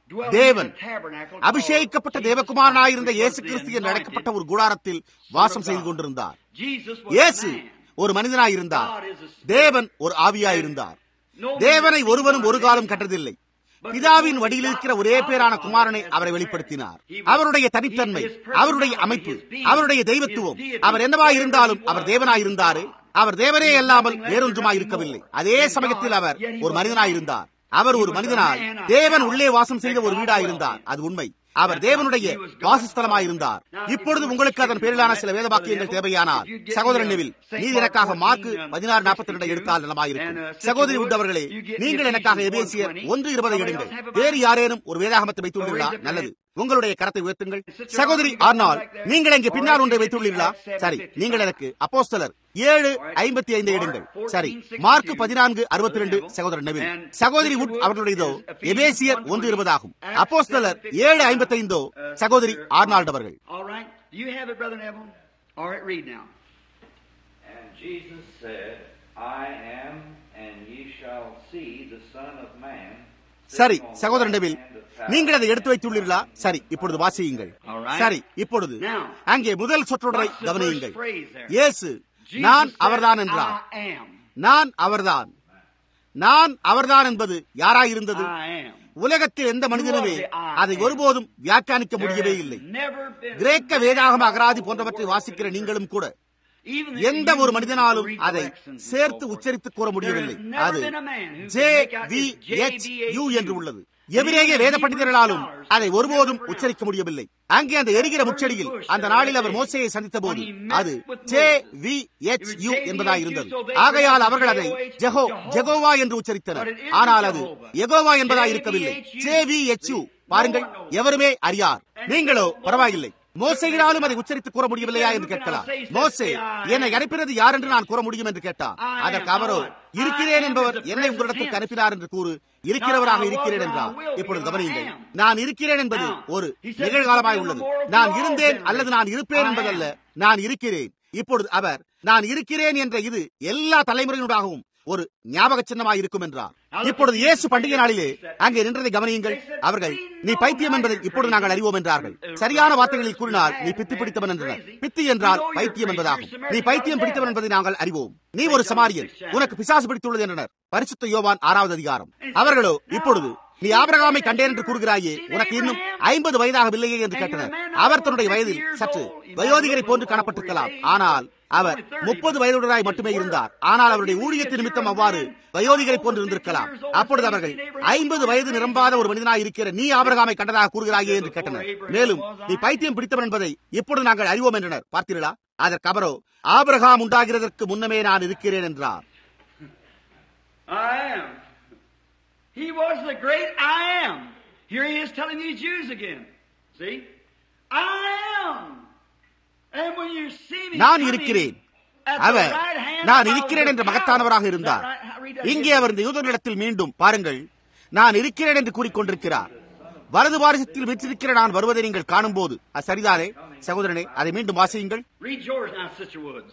தேவன் அபிஷேகிக்கப்பட்ட தேவகுமாரனாயிருந்த இயேசு கிறிஸ்து என்று அழைக்கப்பட்ட ஒரு கூடாரத்தில் வாசம் செய்து கொண்டிருந்தார் இயேசு ஒரு மனிதனாயிருந்தார் தேவன் ஒரு ஆவியாயிருந்தார் தேவனை ஒருவனும் ஒரு காலம் கற்றதில்லை பிதாவின் வடியில் இருக்கிற ஒரே பேரான குமாரனை அவரை வெளிப்படுத்தினார் அவருடைய தனித்தன்மை அவருடைய அமைப்பு அவருடைய தெய்வத்துவம் அவர் என்னவாய் இருந்தாலும் அவர் தேவனாயிருந்தாரு அவர் தேவனே அல்லாமல் வேறொன்றுமாய் இருக்கவில்லை அதே சமயத்தில் அவர் ஒரு மனிதனாயிருந்தார் அவர் ஒரு மனிதனாய் தேவன் உள்ளே வாசம் செய்த ஒரு வீடாயிருந்தார் அது உண்மை அவர் தேவனுடைய வாசஸ்தலமாயிருந்தார் இப்பொழுது உங்களுக்கு அதன் பேரிலான சில வேத வாக்கியங்கள் தேவையானால் சகோதரன் நெவில் நீ எனக்காக மார்க்கு பதினாறு நாற்பத்தி ரெண்டு எடுத்தால் நலமாயிருக்கும் சகோதரி உண்டவர்களே நீங்கள் எனக்காக எபேசியர் ஒன்று இருபதை எடுங்கள் வேறு யாரேனும் ஒரு வேதாகமத்தை வைத்துள்ளீர்களா நல்லது உங்களுடைய கரத்தை உயர்த்துங்கள் சகோதரி ஆர்னால் நீங்கள் இங்கே பின்னால் ஒன்றை வைத்துள்ளீர்களா சரி நீங்கள் எனக்கு அப்போஸ்தலர் ஏழு ஐம்பத்தி ஐந்து எடுங்கள் சரி மார்க் பதினான்கு அறுபத்தி ரெண்டு சகோதரர் நவீன் சகோதரி உட் அவர்களுடையதோ எபேசியர் ஒன்று இருபதாகும் அப்போஸ்தலர் ஏழு ஐம்பத்தி ஐந்தோ சகோதரி ஆர்னால்ட் அவர்கள் All right. Do you have it, Brother Neville? All right, read now. And Jesus said, I am, and ye shall see the Son of Man. சரி sitting on the சகோதரன் right devil hand of power நீங்கள் அதை எடுத்து வைத்துள்ளீர்களா சரி இப்பொழுது வாசியுங்கள் Alright. சரி இப்பொழுது Now, அங்கே முதல் சொற்றொடரை What's the கவனியுங்கள் first phrase there? இயேசு Jesus நான் said, அவர்தான் என்றார் I am. நான் அவர்தான் நான் அவர்தான் என்பது யாராயிருந்தது I am. உலகத்தில் எந்த மனிதனுமே அதை ஒருபோதும் வியாக்கியானிக்க முடியவே இல்லை There has never been- கிரேக்க வேதாகம அகராதி போன்றவற்றை வாசிக்கிற நீங்களும் கூட Even the எந்த ஒரு Hebrews மனிதனாலும் read அதை directions and so சேர்த்து forth. உச்சரித்து கூற முடியவில்லை There has never அது been a man who could J make out V this H JVHU. U என்று உள்ளது எபிரேய வேத பண்டிதர்களாலும் அதை ஒருபோதும் உச்சரிக்க முடியவில்லை அங்கே அந்த எரிகிற முச்சடியில் அந்த நாளில் அவர் மோசையை சந்தித்த போது அது ஜே வி எச் யூ என்பதாயிருந்தது ஆகையால் அவர்கள் அதை ஜெகோ ஜெகோவா என்று உச்சரித்தனர் ஆனால் அது எகோவா என்பதாய் இருக்கவில்லை ஜே வி எச் யூ பாருங்கள் எவருமே அறியார் நீங்களோ பரவாயில்லை மோசையினாலும் அதை உச்சரித்து கூற முடியவில்லையா என்று கேட்கலாம் மோசே என்னை அனுப்பினது யார் என்று நான் கூற முடியும் என்று கேட்டார் அதற்கு அவரோ இருக்கிறேன் என்பவர் என்னை உங்களிடத்திற்கு அனுப்பினார் என்று கூறு இருக்கிறவராக இருக்கிறேன் என்றார் இப்பொழுது கவனியுங்கள் நான் இருக்கிறேன் என்பது ஒரு நிகழ்காலமாய் உள்ளது நான் இருந்தேன் அல்லது நான் இருப்பேன் என்பதல்ல நான் இருக்கிறேன் இப்பொழுது அவர் நான் இருக்கிறேன் என்ற இது எல்லா தலைமுறையினூடாகவும் ஒரு ஞாபக சின்னமாய் இருக்கும் என்றார் இப்பொழுது இயேசு பண்டிகை நாளிலே அங்கே நின்றதை கவனியுங்கள் அவர்கள் நீ பைத்தியம் என்பதை இப்பொழுது நாங்கள் அறிவோம் என்றார்கள் சரியான வார்த்தைகளில் கூறினால் நீ பித்தி பிடித்தவன் என்றனர் பித்தி என்றால் பைத்தியம் என்பதாகும் நீ பைத்தியம் பிடித்தவன் என்பதை நாங்கள் அறிவோம் நீ ஒரு சமாரியன் உனக்கு பிசாசு பிடித்துள்ளது என்றனர் பரிசுத்த யோவான் ஆறாவது அதிகாரம் அவர்களோ இப்பொழுது நீ ஆபிரகாமை கண்டேன் என்று கூறுகிறாயே உனக்கு இன்னும் ஐம்பது வயதாகவில்லையே என்று கேட்டனர் அவர் தன்னுடைய வயதில் சற்று வயோதிகரை போன்று காணப்பட்டிருக்கலாம் ஆனால் அவர் முப்பது வயதுடனாய் மட்டுமே இருந்தார் ஆனால் அவருடைய ஊழியத்தின் நிமித்தம் அவ்வாறு வயோதிகரை போன்று இருந்திருக்கலாம் அப்பொழுது அவர்கள் ஐம்பது வயது நிரம்பாத ஒரு மனிதனாய் இருக்கிற நீ ஆபிரகாமை கண்டதாக கூறுகிறாயே என்று கேட்டனர் மேலும் நீ பைத்தியம் பிடித்தவன் என்பதை இப்பொழுது நாங்கள் அறிவோம் என்றனர் பார்த்தீர்களா அதற்கு அவரோ ஆபிரகாம் உண்டாகிறதற்கு முன்னமே நான் இருக்கிறேன் என்றார் I am. He was the great I am. Here he is telling these Jews again. See? I am. And when you see me நான் coming இருக்கிறேன் at the our right hand நான் of இருக்கிறேன் the என்ற power. மகத்தானவராக Is இருந்தார் that right? Read that இங்கே again. அவர் இந்த யூதர்களிடத்தில் மீண்டும் பாருங்கள் நான் இருக்கிறேன் என்று கூறிக்கொண்டிருக்கிறார் வலது பாரிசத்தில் வீற்றிருக்கிற நான் வருவதை நீங்கள் காணும்போது அது சரிதானே சகோதரனே அதை மீண்டும் வாசியுங்கள் Read yours now, Sister Woods.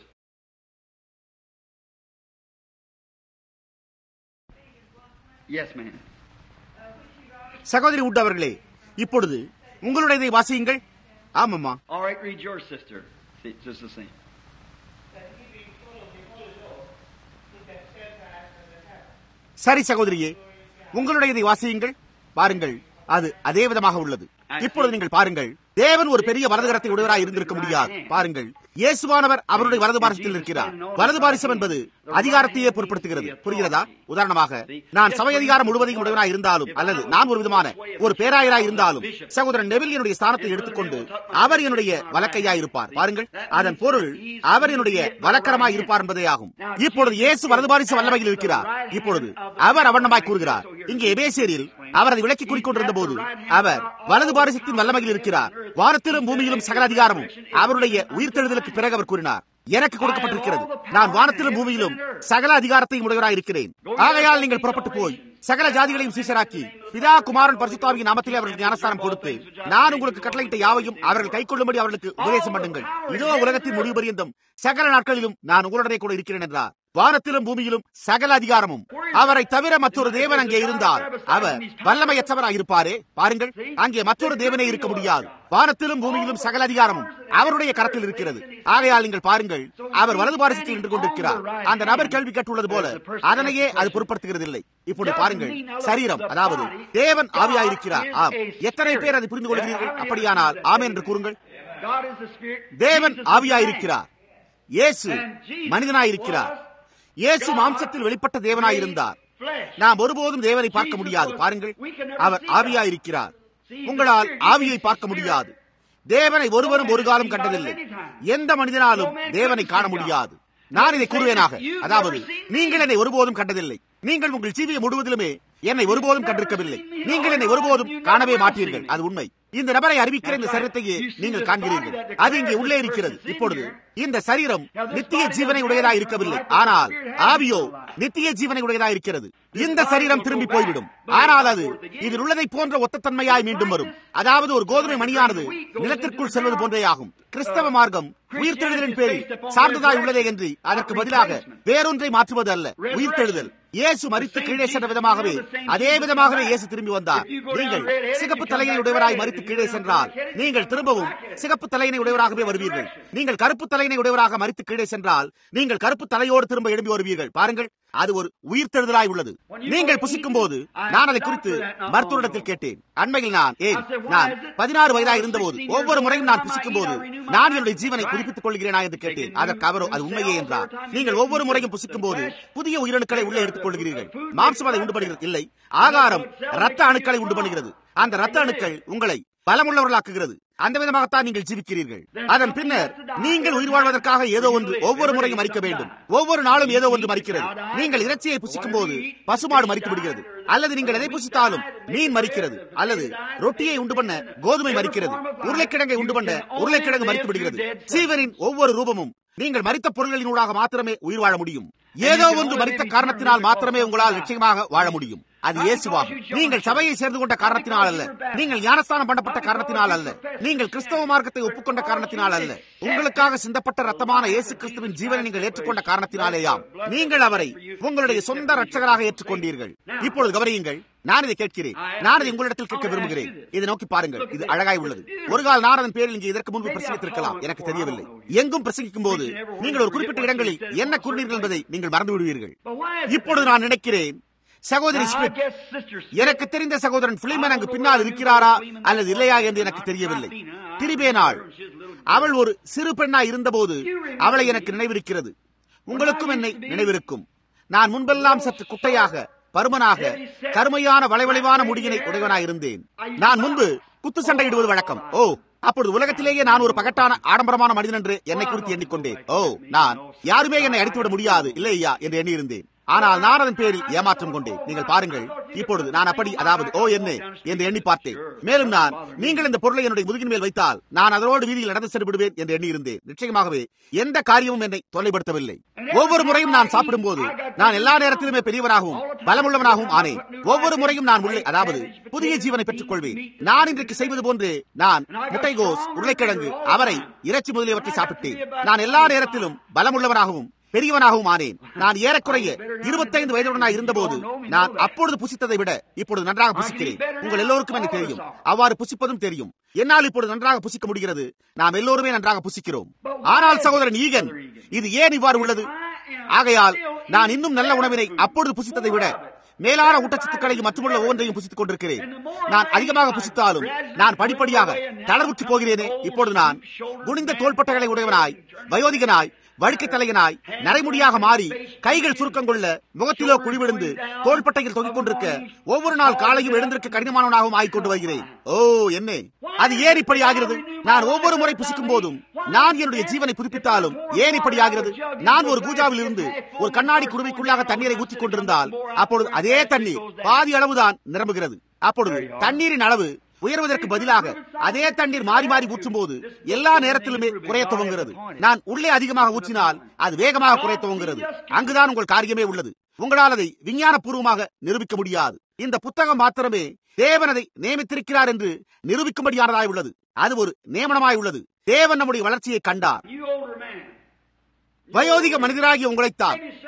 Yes, ma'am. சகோதரி உட் அவர்களே இப்பொழுது உங்களுடையதை வாசியுங்கள் ஆமாம்மா All right, read yours, sister. See, it's just the same. சரி சகோதரியே உங்களுடையதை வாசியுங்கள் பாருங்கள் அது அதே விதமாக உள்ளது இப்பொழுது நீங்கள் பாருங்கள் தேவன் ஒரு பெரிய வலதுகரத்தை உடையவராய் இருந்திருக்க முடியாது பாருங்கள் இயேசுவானவர் அவருடைய வலது பாரிசத்தில் இருக்கிறார் வலது பாரிசம் என்பது அதிகாரத்தையே பொருட்படுத்துகிறது புரிகிறதா உதாரணமாக நான் சபை அதிகாரம் முழுவதையும் உடையவனாய் இருந்தாலும் அல்லது நான் ஒரு விதமான ஒரு பேராயராய் இருந்தாலும் சகோதரன் நெவில் என்னுடைய ஸ்தானத்தை எடுத்துக்கொண்டு அவர் என்னுடைய வழக்கையாய் இருப்பார் பாருங்கள் அதன் பொருள் அவர் என்னுடைய வழக்கரமாய் இருப்பார் என்பதே ஆகும் இப்பொழுது இயேசு வலது பாரிச வல்லமையில் இருக்கிறார் இப்பொழுது அவர் அவண்ணமாய் கூறுகிறார் இங்கே எபேசியரில் அவர் அதை விளக்கி கூறிக்கொண்டிருந்த போது அவர் வலது பாரிசத்தின் வல்லமையில் இருக்கிறார் வானத்திலும் பூமியிலும் சகல அதிகாரமும் அவருடைய உயிர்த்தெழுதலுக்கு பிறகு அவர் கூறினார் எனக்கு கொடுக்கப்பட்டிருக்கிறது நான் வானத்திலும் பூமியிலும் சகல அதிகாரத்தையும் உடையவராய் இருக்கிறேன் ஆகையால் நீங்கள் புறப்பட்டு போய் சகல ஜாதிகளையும் சீசராக்கி பிதா குமாரன் பரிசுத்தாவின் நாமத்திலே அவர்களுக்கு ஞானஸ்தானம் கொடுத்து நான் உங்களுக்கு கட்டளையிட்ட யாவையும் அவர்கள் கைக்கொள்ளும்படி அவர்களுக்கு உபதேசம் பண்ணுங்கள் இதோ உலகத்தின் முடிவு பரியந்தம் சகல நாட்களிலும் நான் உங்களுடனே கூட இருக்கிறேன் என்றார் வானத்திலும் பூமியிலும் சகல அதிகாரமும் அவரை தவிர மற்றொரு தேவன் அங்கே இருந்தால் அவர் வல்லமையற்றவராக இருப்பாரே பாருங்கள் அங்கே மற்றொரு தேவனே இருக்க முடியாது வானத்திலும் பூமியிலும் சகல அதிகாரமும் அவருடைய கரத்தில் இருக்கிறது ஆகையால் நீங்கள் பாருங்கள் அவர் வலது பாரசத்தில் நின்று கொண்டிருக்கிறார் அந்த நபர் கேள்வி கேட்டுள்ளது போல அதனையே அது பொருட்படுத்துகிறதில்லை இப்பொழுது பாருங்கள் சரீரம் அதாவது தேவன் ஆவியாயிருக்கிறார் ஆம் எத்தனை பேர் அதை புரிந்து கொள்கிறீர்கள் அப்படியானால் ஆமென் என்று கூறுங்கள் God is the Spirit. தேவன் Jesus is the ஆவியாயிருக்கிறார் இயேசு மனிதனாயிருக்கிறார் இயேசு மாம்சத்தில் வெளிப்பட்ட தேவனாயிருந்தார் flesh. நாம் ஒருபோதும் தேவனை பார்க்க முடியாது பாருங்கள் அவர் ஆவியாயிருக்கிறார் உங்களால் ஆவியை பார்க்க முடியாது தேவனை ஒருவரும் ஒரு காலம் கண்டதில்லை எந்த மனிதனாலும் தேவனை காண முடியாது நான் இதை கூறுவேனாக அதாவது நீங்கள் என்னை ஒருபோதும் கண்டதில்லை நீங்கள் உங்கள் ஜீவியம் முழுவதிலுமே என்னை ஒருபோதும் கண்டிருக்கவில்லை நீங்கள் என்னை ஒருபோதும் காணவே மாட்டீர்கள் அது உண்மை இந்த நபரை அறிவிக்கிற இந்த சரீரத்தையே நீங்கள் காண்கிறீர்கள் அது இங்கே உள்ளே இருக்கிறது இப்பொழுது இந்த சரீரம் நித்திய ஜீவனை உடையதா இருக்கவில்லை ஆனால் ஆவியோ நித்திய ஜீவனை உடையதா இருக்கிறது இந்த சரீரம் திரும்பி போய்விடும் ஆனால் அது இதில் உள்ளதை போன்ற ஒத்தத்தன்மையாய் மீண்டும் வரும் அதாவது ஒரு கோதுமை மணியானது நிலத்திற்குள் செல்வது போன்றேயாகும் கிறிஸ்தவ மார்க்கம் உயிர்த்தெழுதலின் பேரில் சார்ந்ததாய் உள்ளதே என்று அதற்கு பதிலாக வேறொன்றை மாற்றுவது அல்ல உயிர்த்தெழுதல் இயேசு மறித்து கீழே சென்ற விதமாகவே அதே விதமாகவே இயேசு திரும்பி வந்தார் நீங்கள் சிகப்பு தலையினை உடையவராய் மறித்து கீழே சென்றால் நீங்கள் திரும்பவும் சிகப்பு தலையினை உடையவராகவே வருவீர்கள் நீங்கள் கருப்பு தலையினை உடையவராக மறித்து கீழே சென்றால் நீங்கள் கருப்பு தலையோடு திரும்ப எழும்பி வருவீர்கள் பாருங்கள் அது ஒரு உயிர்த்தெழுதலாய் உள்ளது நீங்கள் புசிக்கும் போது நான் அதை குறித்து மருத்துவரிடத்தில் கேட்டேன் அண்மையில் நான் ஏன் நான் பதினாறு வயதாக இருந்தபோது ஒவ்வொரு முறையும் நான் புசிக்கும் போது நான் என்னுடைய ஜீவனை புதுப்பித்துக் கொள்கிறேனா என்று கேட்டேன் அதற்கு அவரோ அது உண்மையே என்றார் நீங்கள் ஒவ்வொரு முறையும் புசிக்கும் போது புதிய உயிரணுக்களை உள்ளே எடுத்துக் கொள்கிறீர்கள் மாம்சம் அதை உண்டு பண்ணுகிறது இல்லை ஆகாரம் ரத்த அணுக்களை உண்டு பண்ணுகிறது அந்த ரத்த அணுக்கள் உங்களை பலமுள்ளவர்களாக்குகிறது அந்த விதமாகத்தான் நீங்கள் ஜீவிக்கிறீர்கள் அதன் பின்னர் நீங்கள் உயிர் வாழ்வதற்காக ஏதோ ஒன்று ஒவ்வொரு முறையும் மறிக்க வேண்டும் ஒவ்வொரு நாளும் ஏதோ ஒன்று மறிக்கிறது நீங்கள் இறைச்சியை புசிக்கும் போது பசுமாடு மறித்து விடுகிறது அல்லது நீங்கள் எதை புசித்தாலும் மீன் மறிக்கிறது அல்லது ரொட்டியை உண்டு பண்ண கோதுமை மறிக்கிறது உருளைக்கிழங்கை உண்டு பண்ண உருளைக்கிழங்கு மறித்து விடுகிறது சீவனின் ஒவ்வொரு ரூபமும் நீங்கள் மறித்த பொருள்களினூடாக மாத்திரமே உயிர் வாழ முடியும் ஏதோ ஒன்று மறித்த காரணத்தினால் மாத்திரமே உங்களால் நிச்சயமாக வாழ முடியும் அது இயேசுவாகும் நீங்கள் சபையை சேர்ந்து கொண்ட காரணத்தினால் அல்ல நீங்கள் ஞானஸ்தானம் பண்ணப்பட்ட காரணத்தினால் அல்ல நீங்கள் கிறிஸ்தவ மார்க்கத்தை ஒப்புக்கொண்ட காரணத்தினால் அல்ல உங்களுக்காக சிந்தப்பட்ட ரத்தமான இயேசு கிறிஸ்துவின் ஜீவனை நீங்கள் ஏற்றுக்கொண்ட காரணத்தினாலேயாம் நீங்கள் அவரை உங்களுடைய சொந்த ரட்சகராக ஏற்றுக்கொண்டீர்கள் இப்பொழுது கவனியுங்கள் நான் இதை கேட்கிறேன் நான் இதை உங்களிடத்தில் கேட்க விரும்புகிறேன் இதை நோக்கி பாருங்கள் இது அழகாய் உள்ளது ஒரு கால் நான் அதன் பேரில் இங்கே இதற்கு முன்பு பிரசங்கித்திருக்கலாம் எனக்கு தெரியவில்லை எங்கும் பிரசங்கிக்கும் போது நீங்கள் ஒரு குறிப்பிட்ட இடங்களில் என்ன கூறினீர்கள் என்பதை நீங்கள் மறந்து விடுவீர்கள் இப்பொழுது நான் நினைக்கிறேன் சகோதரி I Smith guess Sister Smith- எனக்கு தெரிந்த சகோதரன் பிலிமன் அங்கு பின்னால் இருக்கிறாரா அல்லது இல்லையா என்று எனக்கு தெரியவில்லை திரிபேனாள் அவள் ஒரு சிறு பெண்ணாய் இருந்தபோது அவளை எனக்கு நினைவிருக்கிறது உங்களுக்கும் என்னை நினைவிருக்கும் நான் முன்பெல்லாம் சற்று குட்டையாக பருமனாக கருமையான வளைவளைவான முடியினை உடையவனாய் இருந்தேன் நான் முன்பு குத்து சண்டையிடுவது வழக்கம் ஓ அப்பொழுது உலகத்திலேயே நான் ஒரு பகட்டான ஆடம்பரமான மனிதன் என்று என்னை குறித்து எண்ணிக்கொண்டேன் ஓ நான் யாருமே என்னை அடித்துவிட முடியாது இல்லையா என்று எண்ணியிருந்தேன் ஆனால் நான் அதன் பேரில் ஏமாற்றம் கொண்டேன் நீங்கள் பாருங்கள் இப்பொழுது நான் அப்படி அதாவது ஓ என்ன என்று எண்ணி பார்த்தேன் மேலும் நான் நீங்கள் இந்த பொருளை என்னுடைய முதுகின் மேல் வைத்தால் நான் அதனோடு வீதியில் நடந்து சென்று விடுவேன் என்று எண்ணியிருந்தேன் நிச்சயமாகவே எந்த காரியமும் என்னை தொல்லைப்படுத்தவில்லை ஒவ்வொரு முறையும் நான் சாப்பிடும் போது நான் எல்லா நேரத்திலுமே பெரியவனாகவும் பலமுள்ளவனாகவும் ஆனேன் ஒவ்வொரு முறையும் நான் உள்ளே அதாவது புதிய ஜீவனை பெற்றுக் கொள்வேன் நான் இன்றைக்கு செய்வது போன்று நான் முட்டைகோஸ் உருளைக்கிழங்கு அவரை இறைச்சி முதலியவற்றை சாப்பிட்டேன் நான் எல்லா நேரத்திலும் பலமுள்ளவனாகவும் பெரியவனாகவும் ஆனேன் நான் ஏறக்குறைய இருபத்தைந்து வயதுடனாய் இருந்தபோது நான் அப்பொழுது புசித்ததை விட இப்பொழுது நன்றாக புசிக்கிறேன் உங்கள் எல்லோருக்கும் எனக்கு தெரியும் அவ்வாறு புசிப்பதும் தெரியும் என்னால் இப்பொழுது நன்றாக புசிக்க முடிகிறது நாம் எல்லோருமே நன்றாக புசிக்கிறோம் ஆனால் சகோதரன் ஈகன் இது ஏன் இவ்வாறு உள்ளது ஆகையால் நான் இன்னும் நல்ல உணவினை அப்பொழுது புசித்ததை விட மேலான ஊட்டச்சத்துக்களையும் மற்றுமுள்ள ஒவ்வொன்றையும் புசித்துக் கொண்டிருக்கிறேன் நான் அதிகமாக புசித்தாலும் நான் படிப்படியாக தளர்வுற்று போகிறேனே இப்பொழுது நான் குனிந்த தோள்பட்டைகளை உடையவனாய் வயோதிகனாய் வழுக்கை தலையனாய் நரைமுடியாக மாறி கைகள் சுருக்கம் கொள்ள முகத்திலோ குழிவிழுந்து தோள்பட்டையில் தொங்கிக் கொண்டிருக்க ஒவ்வொரு நாள் காலையும் எழுந்திருக்க கடினமானவனாகவும் ஆகிக்கொண்டு வருகிறேன் ஓ என்ன அது ஏன் இப்படி ஆகிறது நான் ஒவ்வொரு முறை புசிக்கும் போதும் நான் என்னுடைய ஜீவனை புதுப்பித்தாலும் ஏன் இப்படி ஆகிறது நான் ஒரு பூஜாவில் இருந்து ஒரு கண்ணாடி குடுமைக்குள்ளாக தண்ணீரை ஊற்றிக் கொண்டிருந்தால் அப்பொழுது அதே தண்ணீர் பாதி அளவுதான் நிரம்புகிறது அப்பொழுது தண்ணீரின் அளவு உயர்வதற்கு பதிலாக அதே தண்ணீர் மாறி மாறி ஊற்றும் போது எல்லா நேரத்திலுமே குறைய துவங்குகிறது நான் உள்ளே அதிகமாக ஊற்றினால் அது வேகமாக குறைய துவங்குகிறது அங்குதான் உங்கள் காரியமே உள்ளது உங்களால் அதை விஞ்ஞான பூர்வமாக நிரூபிக்க முடியாது இந்த புத்தகம் மாத்திரமே தேவன் அதை நியமித்திருக்கிறார் என்று நிரூபிக்கும்படியானதாய் உள்ளது அது ஒரு நியமனமாய் உள்ளது தேவன் நம்முடைய வளர்ச்சியை கண்டார் You older man. வயோதிக மனிதராகிய உங்களைத்தான் Maybe some of your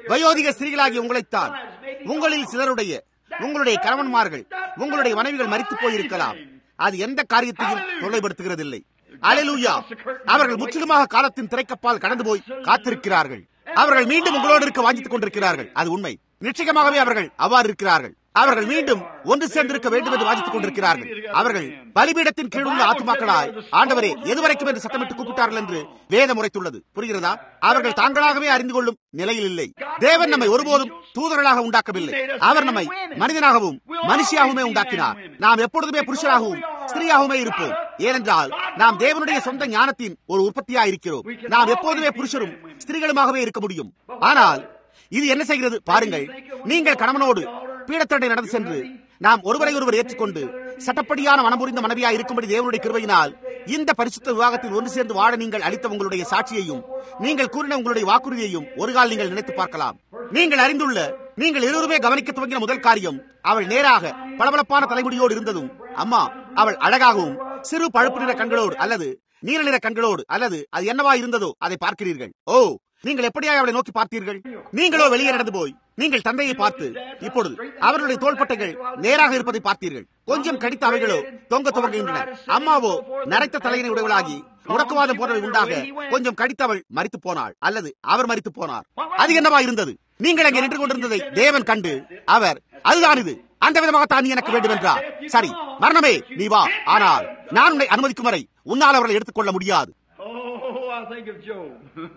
வயோதிக ஸ்திரீகளாகிய உங்களைத்தான் உங்களில் சிலருடைய உங்களுடைய கணவன்மார்கள் உங்களுடைய மனைவிகள் மறித்து போயிருக்கலாம் அது எந்த காரியத்தையும் தொல்லைப்படுத்துகிறதில்லை அலலூயா அவர்கள் முற்றிலுமாக காலத்தின் திரைக்கப்பால் கடந்து போய் காத்திருக்கிறார்கள் அவர்கள் மீண்டும் உங்களோடு இருக்க வாஞ்சித்துக் கொண்டிருக்கிறார்கள் அது உண்மை நிச்சயமாகவே அவர்கள் அவ்வாறு இருக்கிறார்கள் அவர்கள் மீண்டும் ஒன்று சேர்ந்திருக்க வேண்டும் என்று வாதித்துக் கொண்டிருக்கிறார்கள் அவர்கள் பலிபீடத்தின் கீழ் உள்ள ஆத்துமாக்களாய் ஆண்டவரே எதுவரைக்கும் என்று சத்தமிட்டு கூப்பிட்டார்கள் என்று வேதம் உரைத்துள்ளது புரிகிறதா அவர்கள் தாங்களாகவே அறிந்து கொள்ளும் நிலையில் இல்லை தேவன் நம்மை ஒருபோதும் தூதர்களாக உண்டாக்கவில்லை அவர் நம்மை மனிதனாகவும் மனுஷியாகவுமே உண்டாக்கினார் நாம் எப்பொழுதுமே புருஷராகவும் ஸ்திரீயாகவுமே இருப்போம் ஏனென்றால் நாம் தேவனுடைய சொந்த ஞானத்தின் ஒரு உற்பத்தியா இருக்கிறோம் நாம் எப்போதுமே புருஷரும் ஸ்திரீகளுமாகவே இருக்க முடியும் ஆனால் இது என்ன செய்கிறது பாருங்கள் நீங்கள் கணவனோடு பீடத்தடை நடந்து சென்று நாம் ஒருவரை ஒருவர் ஏற்றுக்கொண்டு சட்டப்படியான மனமுறிந்த மனைவியா இருக்கும்படி தேவனுடைய கிருபையினால் இந்த பரிசுத்த விவாகத்தில் ஒன்று சேர்ந்து வாழ நீங்கள் அளித்த உங்களுடைய சாட்சியையும் நீங்கள் கூறின உங்களுடைய வாக்குறுதியையும் ஒரு கால் நீங்கள் நினைத்து பார்க்கலாம் நீங்கள் அறிந்துள்ள நீங்கள் இருவருமே கவனிக்க துவங்கின முதல் காரியம் அவள் நேராக பளபளப்பான தலைமுடியோடு இருந்ததும் அம்மா அவள் அழகாகவும் சிறு பழுப்பு நிற கண்களோடு அல்லது நீல நிற கண்களோடு அல்லது அது என்னவா இருந்ததோ அதை பார்க்கிறீர்கள் ஓ நீங்கள் எப்படியா அவளை நோக்கி பார்த்தீர்கள் நீங்களோ வெளியே நடந்து போய் நீங்கள் தந்தையை பார்த்து இப்பொழுது அவர்களுடைய தோள்பட்டைகள் நேராக இருப்பதை பார்த்தீர்கள் கொஞ்சம் கடித்த அவைகளோ தொங்க துவங்குகின்றன அம்மாவோ நரைத்த தலையினை உடையவளாகி முடக்குவாதம் போன்றவை உண்டாக கொஞ்சம் கடித்தவள் மறித்து போனாள் அல்லது அவர் மறித்து போனார் அது என்னவா இருந்தது நீங்கள் அங்கே நின்று கொண்டிருந்ததை தேவன் கண்டு அவர் அதுதான் இது அந்த விதமாகத்தான் நீ எனக்கு வேண்டும் என்றார் சரி மரணமே நீ வா ஆனால் நான் உன்னை அனுமதிக்கும் வரை உன்னால் அவர்களை எடுத்துக்கொள்ள முடியாது Oh, I think of Job.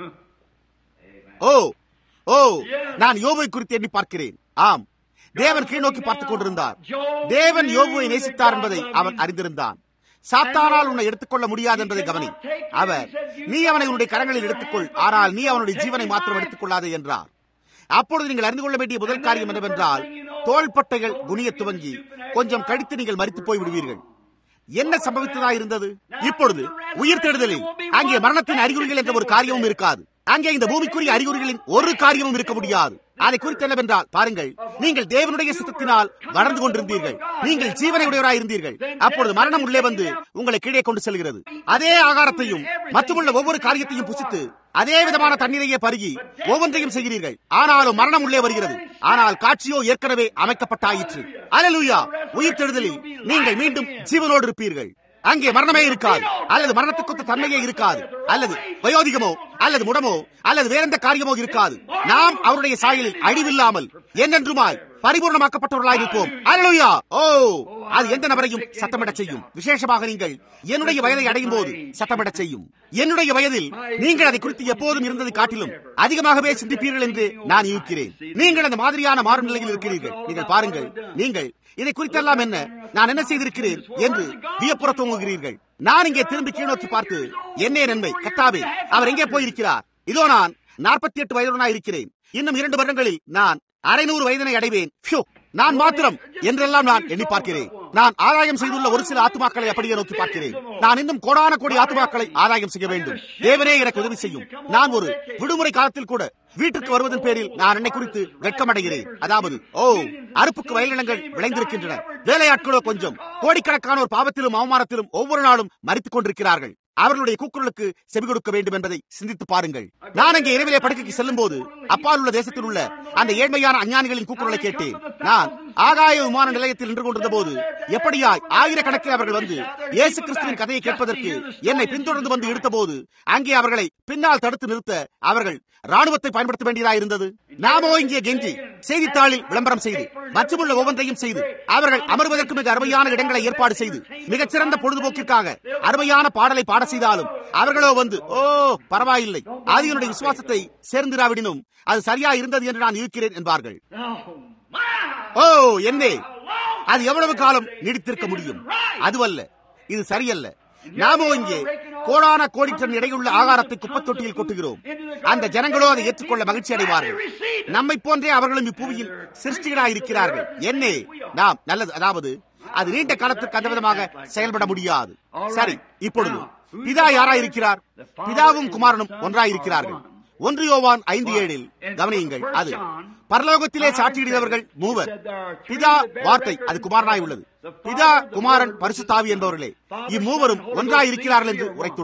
ஓ ஓ நான் யோபுவை குறித்து எண்ணி பார்க்கிறேன் ஆம் தேவன் கீழ்நோக்கி பார்த்துக் கொண்டிருந்தார் தேவன் யோபுவை நேசித்தார் என்பதை அவன் அறிந்திருந்தான் சாத்தானால் உன்னை எடுத்துக்கொள்ள முடியாது என்பதை கவனி அவர் நீ அவனை உன்னுடைய கரங்களில் எடுத்துக்கொள் ஆனால் நீ அவனுடைய ஜீவனை மாத்திரம் எடுத்துக்கொள்ளாதே என்றார் அப்பொழுது நீங்கள் அறிந்து கொள்ள வேண்டிய முதல் காரியம் என்னவென்றால் தோள்பட்டைகள் குனிய துவங்கி கொஞ்சம் கழித்து நீங்கள் மறித்து போய் விடுவீர்கள் என்ன சம்பவித்ததா இருந்தது இப்பொழுது உயிர் தேடுதலில் அங்கே மரணத்தின் அறிகுறிகள் என்ற ஒரு காரியமும் இருக்காது அங்கே இந்த பூமிக்குரிய அறிகுறிகளின் ஒரு காரியமும் இருக்க முடியாது அதை குறித்து என்னவென்றால் பாருங்கள் நீங்கள் தேவனுடைய சித்தத்தினால் வளர்ந்து கொண்டிருந்தீர்கள் நீங்கள் ஜீவனை உடையவராய் இருந்தீர்கள் அப்பொழுது மரணம் உள்ளே வந்து உங்களை கீழே கொண்டு செல்கிறது அதே ஆகாரத்தையும் மற்றுமுள்ள ஒவ்வொரு காரியத்தையும் புசித்து அதே விதமான தண்ணீரையே பருகி ஒவ்வொன்றையும் செய்கிறீர்கள் ஆனாலும் மரணம் உள்ளே வருகிறது ஆனால் காட்சியோ ஏற்கனவே அமைக்கப்பட்டாயிற்று அலலுயா உயிர் தெழுதலில் நீங்கள் மீண்டும் ஜீவனோடு இருப்பீர்கள் அங்கே மரணமே இருக்காது அல்லது மரணத்துக்கு தன்மையே இருக்காது அல்லது வயோதிகமோ அல்லது முடமோ அல்லது வேறெந்த காரியமோ இருக்காது நாம் அவருடைய சாயலில் அழிவில்லாமல் என்னென்றுமாய் பரிபூர்ணமாக்கப்பட்டவர்களாக இருப்போம் அல்லா ஓ அது எந்த நபரையும் சத்தமிடச் செய்யும் விசேஷமாக நீங்கள் என்னுடைய வயதை அடையும் போது சத்தமிடச் செய்யும் என்னுடைய வயதில் நீங்கள் அதை குறித்து எப்போதும் இருந்ததை காட்டிலும் அதிகமாகவே சிந்திப்பீர்கள் என்று நான் இருக்கிறேன் நீங்கள் அந்த மாதிரியான மாறும் நிலையில் இருக்கிறீர்கள் நீங்கள் பாருங்கள் நீங்கள் இதை குறித்தெல்லாம் என்ன நான் என்ன செய்திருக்கிறேன் என்று வியப்புற தூங்குகிறீர்கள் நான் இங்கே திரும்பி கீழ்நோக்கி பார்த்து என்னே நன்மை கத்தாவே அவர் எங்கே போயிருக்கிறார் இதோ நான் நாற்பத்தி எட்டு வயதுடனாய் இருக்கிறேன் இன்னும் இரண்டு வருடங்களில் நான் அரைநூறு வயதினை அடைவேன் பியூ, நான் மாத்திரம் என்றெல்லாம் நான் எண்ணி பார்க்கிறேன் நான் ஆதாயம் செய்துள்ள ஒரு சில ஆத்துமாக்களை அப்படியே நோக்கி பார்க்கிறேன் நான் இன்னும் கோடான கோடி ஆத்துமாக்களை ஆதாயம் செய்ய வேண்டும் தேவனே எனக்கு உதவி செய்யும் நான் ஒரு விடுமுறை காலத்தில் கூட வீட்டுக்கு வருவதன் பேரில் நான் என்னை குறித்து வெட்கமடைகிறேன் அதாவது ஓ அறுப்புக்கு வயலினங்கள் விளைந்திருக்கின்றன வேலையாட்களோ கொஞ்சம் கோடிக்கணக்கான ஒரு பாவத்திலும் அவமானத்திலும் ஒவ்வொரு நாளும் மறித்துக் கொண்டிருக்கிறார்கள் அவர்களுடைய கூக்குரலுக்கு செவி கொடுக்க வேண்டும் என்பதை சிந்தித்து பாருங்கள் நான் அங்கே இரவிலே படுக்கைக்கு செல்லும் போது அப்பால் உள்ள தேசத்தில் உள்ள அந்த ஏழ்மையான அஞ்ஞானிகளின் கூக்குரலை கேட்டேன் நான் ஆகாய விமான நிலையத்தில் நின்று கொண்டிருந்த போது எப்படியாய் ஆயிரக்கணக்கில் அவர்கள் வந்து இயேசு கிறிஸ்துவின் கதையை கேட்பதற்கு என்னை பின்தொடர்ந்து வந்து இழுத்தபோது அங்கே அவர்களை பின்னால் தடுத்து நிறுத்த அவர்கள் ராணுவத்தை பயன்படுத்த வேண்டியதாக இருந்தது நாமோ இங்கே கெஞ்சி செய்தித்தாளில் விளம்பரம் செய்து மற்றுமுள்ள ஒவ்வொன்றையும் செய்து அவர்கள் அமர்வதற்கு மிக அருமையான இடங்களை ஏற்பாடு செய்து மிகச்சிறந்த பொழுதுபோக்கிற்காக அருமையான பாடலை பாட செய்தாலும் அவர்களோ வந்து ஓ பரவாயில்லை ஆதியனுடைய விசுவாசத்தை சேர்ந்திராவிடனும் அது சரியா இருந்தது என்று நான் இருக்கிறேன் என்பார்கள் Oh, my! ஓ என்னே அது எவ்வளவு காலம் நீடித்திருக்க முடியும் அதுவல்ல இது சரியல்ல நாமோ இங்கே கோடான கோடி டன் எடையுள்ள ஆகாரத்தை குப்பத் தொட்டியில் கொட்டுகிறோம் அந்த ஜனங்களோ அதை ஏற்றுக்கொள்ள மகிழ்ச்சி அடைவார்கள் நம்மை போன்றே அவர்களும் இப்புவியில் சிருஷ்டிகளாக இருக்கிறார்கள் என்னே நாம் நல்லது அதாவது அது நீண்ட காலத்துக்கு அந்த விதமாக செயல்பட முடியாது சரி இப்பொழுது பிதா யாராயிருக்கிறார் பிதாவும் குமாரனும் ஒன்றாயிருக்கிறார்கள் ஒன்று யோவான் ஐந்து ஏழில் கவனியுங்கள் அது பரலோகத்திலே சாட்சியிடுகிறவர்கள் மூவர் பிதா வார்த்தை அது குமாரனாய் உள்ளது பிதா குமாரன் பரிசுத்தாவி என்பவர்களே இம்மூவரும் ஒன்றாய் இருக்கிறார்கள் என்று உரைத்துள்ளது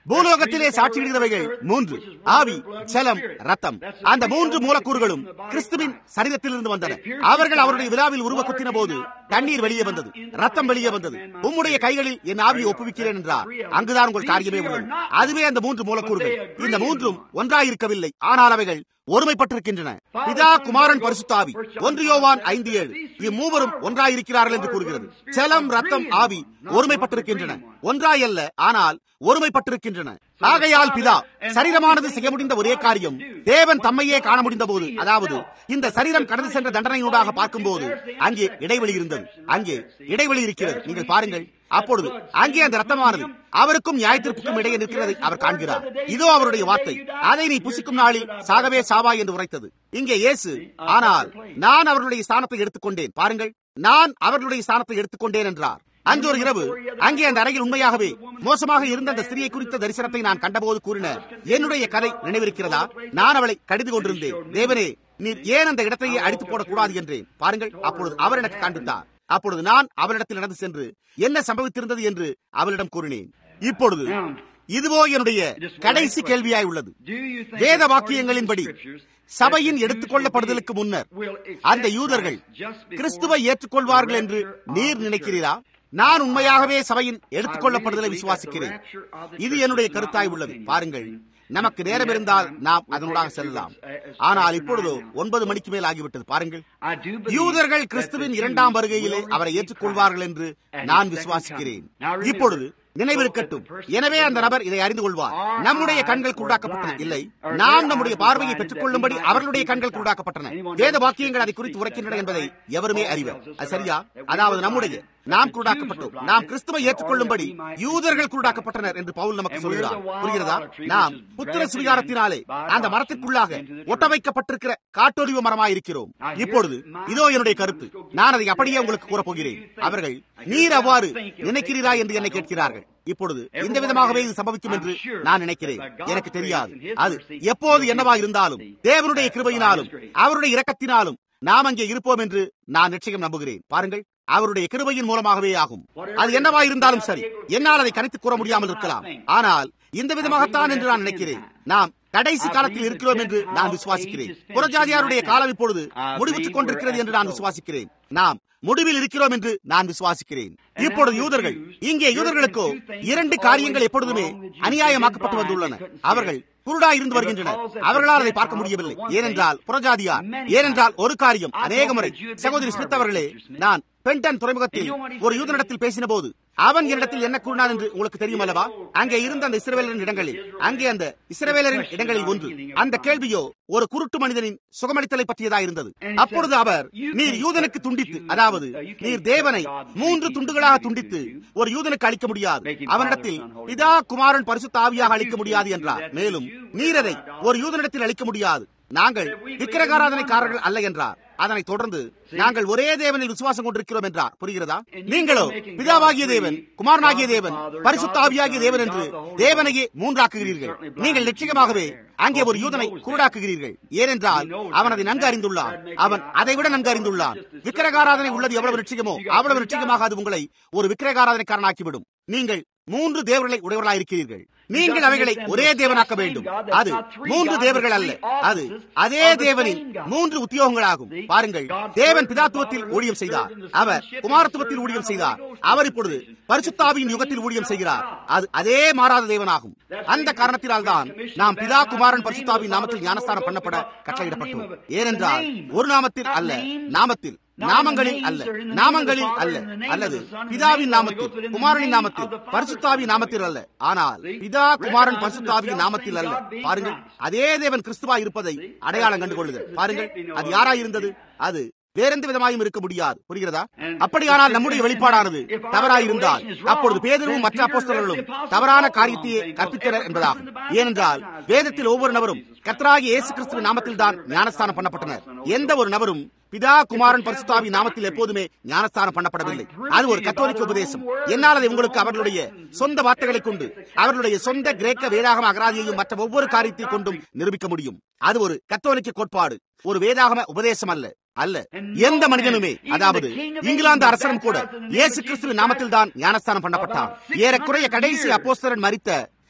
பூலோகத்திலே சாட்சியிடுகிறவைகள் மூன்று ஆவி ஜலம் ரத்தம் அந்த மூன்று மூலக்கூறுகளும் கிறிஸ்துவின் சரீரத்திலிருந்து வந்தன அவர்கள் அவருடைய விழாவில் உருவ குத்தின போது தண்ணீர் வெளியே வந்தது ரத்தம் வெளியே வந்தது உம்முடைய கைகளில் என் ஆவியை ஒப்புவிக்கிறேன் என்றார் அங்குதான் உங்கள் காரியமே உள்ளது அதுவே அந்த மூன்று மூலக்கூறுகள் இந்த மூன்றும் ஒன்றாயிருக்கவில்லை ஆனால் அவைகள் ஒருமைப்பட்டிருக்கின்றன பிதா குமாரன் பரிசுத்தாவி ஒன்று யோவான் ஐந்து ஏழு இம்மூவரும் ஒன்றாயிருக்கிறார்கள் என்று கூறுகிறது ஜலம் ரத்தம் ஆவி ஒருமைப்பட்டிருக்கின்றன ஒன்றாயல்ல ஆனால் ஒருமைப்பட்டிருக்கின்றன ஆகையால் பிதா சரீரமானது செய்ய முடிந்த ஒரே காரியம் தேவன் தம்மையே காண முடிந்த போது அதாவது இந்த சரீரம் கடந்து சென்ற தண்டனையூடாக பார்க்கும்போது அங்கே இடைவெளி இருந்தது அங்கே இடைவெளி இருக்கிறது நீங்கள் பாருங்கள் அப்பொழுது அங்கே அந்த ரத்தமானது அவருக்கும் நியாயத்திற்கும் இடையே நிற்கிறதை அவர் காண்கிறார் இதோ அவருடைய வார்த்தை அதை நீ புசிக்கும் நாளில் சாகவே சாவா என்று உரைத்தது இங்கே இயேசு ஆனால் நான் அவர்களுடைய ஸ்தானத்தை எடுத்துக்கொண்டேன் பாருங்கள் நான் அவர்களுடைய ஸ்தானத்தை எடுத்துக்கொண்டேன் என்றார் அன்று ஒரு இரவு அங்கே அந்த அறையில் உண்மையாகவே மோசமாக இருந்த அந்த ஸ்திரியை குறித்த தரிசனத்தை நான் கண்டபோது கூறின என்னுடைய கதை நினைவிருக்கிறதா நான் அவளை கடிந்து கொண்டிருந்தேன் தேவனே நீர் ஏன் அந்த இடத்தையே அடித்து போடக்கூடாது என்றேன் பாருங்கள் அப்பொழுது அவர் எனக்கு காண்பித்தார் அப்பொழுது நான் அவரிடத்தில் நடந்து சென்று என்ன சம்பவித்திருந்தது என்று அவளிடம் கூறினேன் இப்பொழுது இதுவோ என்னுடைய கடைசி கேள்வியாய் உள்ளது வேத வாக்கியங்களின்படி சபையின் எடுத்துக்கொள்ளப்படுதலுக்கு முன்னர் அந்த யூதர்கள் கிறிஸ்துவை ஏற்றுக்கொள்வார்கள் என்று நீர் நினைக்கிறீரா நான் உண்மையாகவே சபையின் எடுத்துக்கொள்ளப்படுதலை விசுவாசிக்கிறேன் இது என்னுடைய கருத்தாய் உள்ளது பாருங்கள் நமக்கு நேரம் இருந்தால் நாம் அதனூடாக செல்லலாம் ஆனால் இப்பொழுதோ ஒன்பது மணிக்கு மேல் ஆகிவிட்டது பாருங்கள் யூதர்கள் கிறிஸ்துவின் இரண்டாம் வருகையிலே அவரை ஏற்றுக்கொள்வார்கள் என்று நான் விசுவாசிக்கிறேன் இப்பொழுது நினைவிருக்கட்டும் எனவே அந்த நபர் இதை அறிந்து கொள்வார் நம்முடைய கண்கள் குருடாக்கப்பட்டன இல்லை நாம் நம்முடைய பார்வையை பெற்றுக் கொள்ளும்படி அவர்களுடைய கண்கள் குருடாக்கப்பட்டன வேத வாக்கியங்கள் அதை குறித்து உரைக்கின்றன என்பதை எவருமே அறிவர் அது சரியா அதாவது நம்முடைய நாம் குருடாக்கப்பட்டோம் நாம் கிறிஸ்துவை ஏற்றுக்கொள்ளும்படி யூதர்கள் குருடாக்கப்பட்டனர் என்று பவுல் நமக்கு சொல்கிறார் புரிகிறதா நாம் புத்திர சுவிகாரத்தினாலே அந்த மரத்திற்குள்ளாக ஒட்ட வைக்கப்பட்டிருக்கிற காட்டொலிவு மரமாய் இருக்கிறோம் இப்பொழுது இதோ என்னுடைய கருத்து நான் அதை அப்படியே உங்களுக்கு கூறப் போகிறேன் அவர்கள் நீர் அவ்வாறு நினைக்கிறீரா என்று என்னை கேட்கிறார்கள் இப்பொழுது இந்த விதமாகவே இது சம்பவிக்கும் என்று நான் நினைக்கிறேன் எனக்கு தெரியாது அது எப்போது என்னவா இருந்தாலும் தேவனுடைய கிருபையினாலும் அவருடைய இரக்கத்தினாலும் நாம் அங்கே இருப்போம் என்று நான் நிச்சயம் நம்புகிறேன் பாருங்கள் அவருடைய கிருபையின் மூலமாகவே ஆகும் அது என்னவா இருந்தாலும் சரி என்னால் அதை கணித்து கூற முடியாமல் இருக்கலாம் ஆனால் இந்த விதமாகத்தான் என்று நான் நினைக்கிறேன் நாம் கடைசி காலத்தில் இருக்கிறோம் என்று நான் விசுவாசிக்கிறேன் புறஜாதியாருடைய காலம் இப்பொழுது முடிவுற்றுக் கொண்டிருக்கிறது என்று நான் விசுவாசிக்கிறேன் நாம் முடிவில் இருக்கிறோம் என்று நான் விசுவாசிக்கிறேன் இப்பொழுது யூதர்கள் இங்கே யூதர்களுக்கோ இரண்டு காரியங்கள் எப்பொழுதுமே அநியாயமாக்கப்பட்டு வந்துள்ளன அவர்கள் குருடா இருந்து வருகின்றனர் அவர்களால் அதை பார்க்க முடியவில்லை ஏனென்றால் புறஜாதியார் ஏனென்றால் ஒரு காரியம் அநேக முறை சகோதரி ஸ்மித் அவர்களே நான் பென்டன் துறைமுகத்தில் ஒரு யூதனிடத்தில் பேசின போது அவன் என்னிடத்தில் என்ன கூறினான் என்று உங்களுக்கு தெரியும் அல்லவா அங்கே இருந்த அந்த இஸ்ரவேலரின் இடங்களில் அங்கே அந்த இஸ்ரவேலரின் இடங்களில் ஒன்று அந்த கேள்வியோ ஒரு குருட்டு மனிதனின் சுகமளித்தலை பற்றியதா இருந்தது அப்பொழுது அவர் நீர் யூதனுக்கு துண்டித்து அதாவது நீர் தேவனை மூன்று துண்டுகளாக துண்டித்து ஒரு யூதனுக்கு அளிக்க முடியாது அவனிடத்தில் பிதா குமாரன் பரிசுத்த ஆவியாக அளிக்க முடியாது என்றார் மேலும் நீர் அதை ஒரு யூதனிடத்தில் அளிக்க முடியாது நாங்கள் விக்கிரகாராதனைக்காரர்கள் அல்ல என்றார் அதனைத் தொடர்ந்து நாங்கள் ஒரே தேவனில் விசுவாசம் கொண்டிருக்கிறோம் என்றார் புரிகிறதா நீங்களோ பிதாவாகிய தேவன் குமாரனாகிய தேவன் பரிசுத்த ஆவியாகிய தேவன் என்று தேவனையே மூன்றாக்குகிறீர்கள் நீங்கள் நிச்சயமாகவே அங்கே ஒரு யூதனை குருடாக்குகிறீர்கள் ஏனென்றால் அவன் அதை நன்கு அறிந்துள்ளான் அவன் அதை விட நன்கு அறிந்துள்ளான் விக்கிரகாராதனை உள்ளது எவ்வளவு நிச்சயமோ அவ்வளவு நிச்சயமாக அது உங்களை ஒரு விக்கிரகாராதனைக்காரனாக்கிவிடும் நீங்கள் மூன்று தேவர்களை உடையவர்களாக இருக்கிறீர்கள் நீங்கள் அவைகளை ஒரே தேவனாக்க வேண்டும் அது மூன்று தேவர்கள் அல்ல அது அதே தேவனின் மூன்று உத்தியோகங்களாகும் பாருங்கள் தேவன் பிதாத்துவத்தில் ஊழியம் செய்தார் அவர் குமாரத்துவத்தில் ஊழியம் செய்தார் அவர் இப்பொழுது பரிசுத்தாவியின் யுகத்தில் ஊழியம் செய்கிறார் அது அதே மாறாத தேவனாகும் அந்த காரணத்தினால் தான் நாம் பிதா குமாரன் பரிசுத்தாவின் நாமத்தில் ஞானஸ்தானம் பண்ணப்பட கட்டளையிடப்பட்டோம் ஏனென்றால் ஒரு நாமத்தில் அல்ல நாமத்தில் நாமங்களில் அல்ல நாமங்களில் அல்ல அல்லது பிதாவின் நாமத்தில் குமாரனின் நாமத்தில் பரிசுத்தாவி நாமத்தில் அல்ல ஆனால் பிதா குமாரன் பரிசுத்தாவி நாமத்தில் அல்ல பாருங்கள் அதே தேவன் கிறிஸ்துவா இருப்பதை அடையாளம் கண்டு கொள்ளுதல் பாருங்கள் அது யாராய் இருந்தது அது வேறெந்த விதமாயும் இருக்க முடியாது புரிகிறதா அப்படியானால் நம்முடைய வெளிப்பாடானது தவறாயிருந்தால் அப்பொழுது பேதரும் மற்ற அப்போஸ்தலர்களும் தவறான காரியத்தையே கற்பித்தனர் என்பதாகும் ஏனென்றால் வேதத்தில் ஒவ்வொரு நபரும் கர்த்தராகிய இயேசு கிறிஸ்துவின் நாமத்தில் தான் ஞானஸ்தானம் பண்ணப்பட்டனர் எந்த ஒரு நபரும் பிதா குமாரன் பரிசுத்தாவி நாமத்தில் எப்போதுமே ஞானஸ்தானம் பண்ணப்படவில்லை அது ஒரு கத்தோலிக்க உபதேசம் என்னால் அதை உங்களுக்கு அவர்களுடைய சொந்த வார்த்தைகளை கொண்டு அவர்களுடைய சொந்த கிரேக்க வேதாகம அகராதியையும் மற்ற ஒவ்வொரு காரியத்தை கொண்டும் நிரூபிக்க முடியும் அது ஒரு கத்தோலிக்க கோட்பாடு ஒரு வேதாகம உபதேசம் அல்ல அல்ல எந்த மனிதனுமே அதாவது இங்கிலாந்து அரசரும் கூட இயேசு கிறிஸ்துவின் நாமத்தில் தான் ஞானஸ்தானம் பண்ணப்பட்டார் ஏறக்குறைய கடைசி அப்போஸ்தரன் மறித்த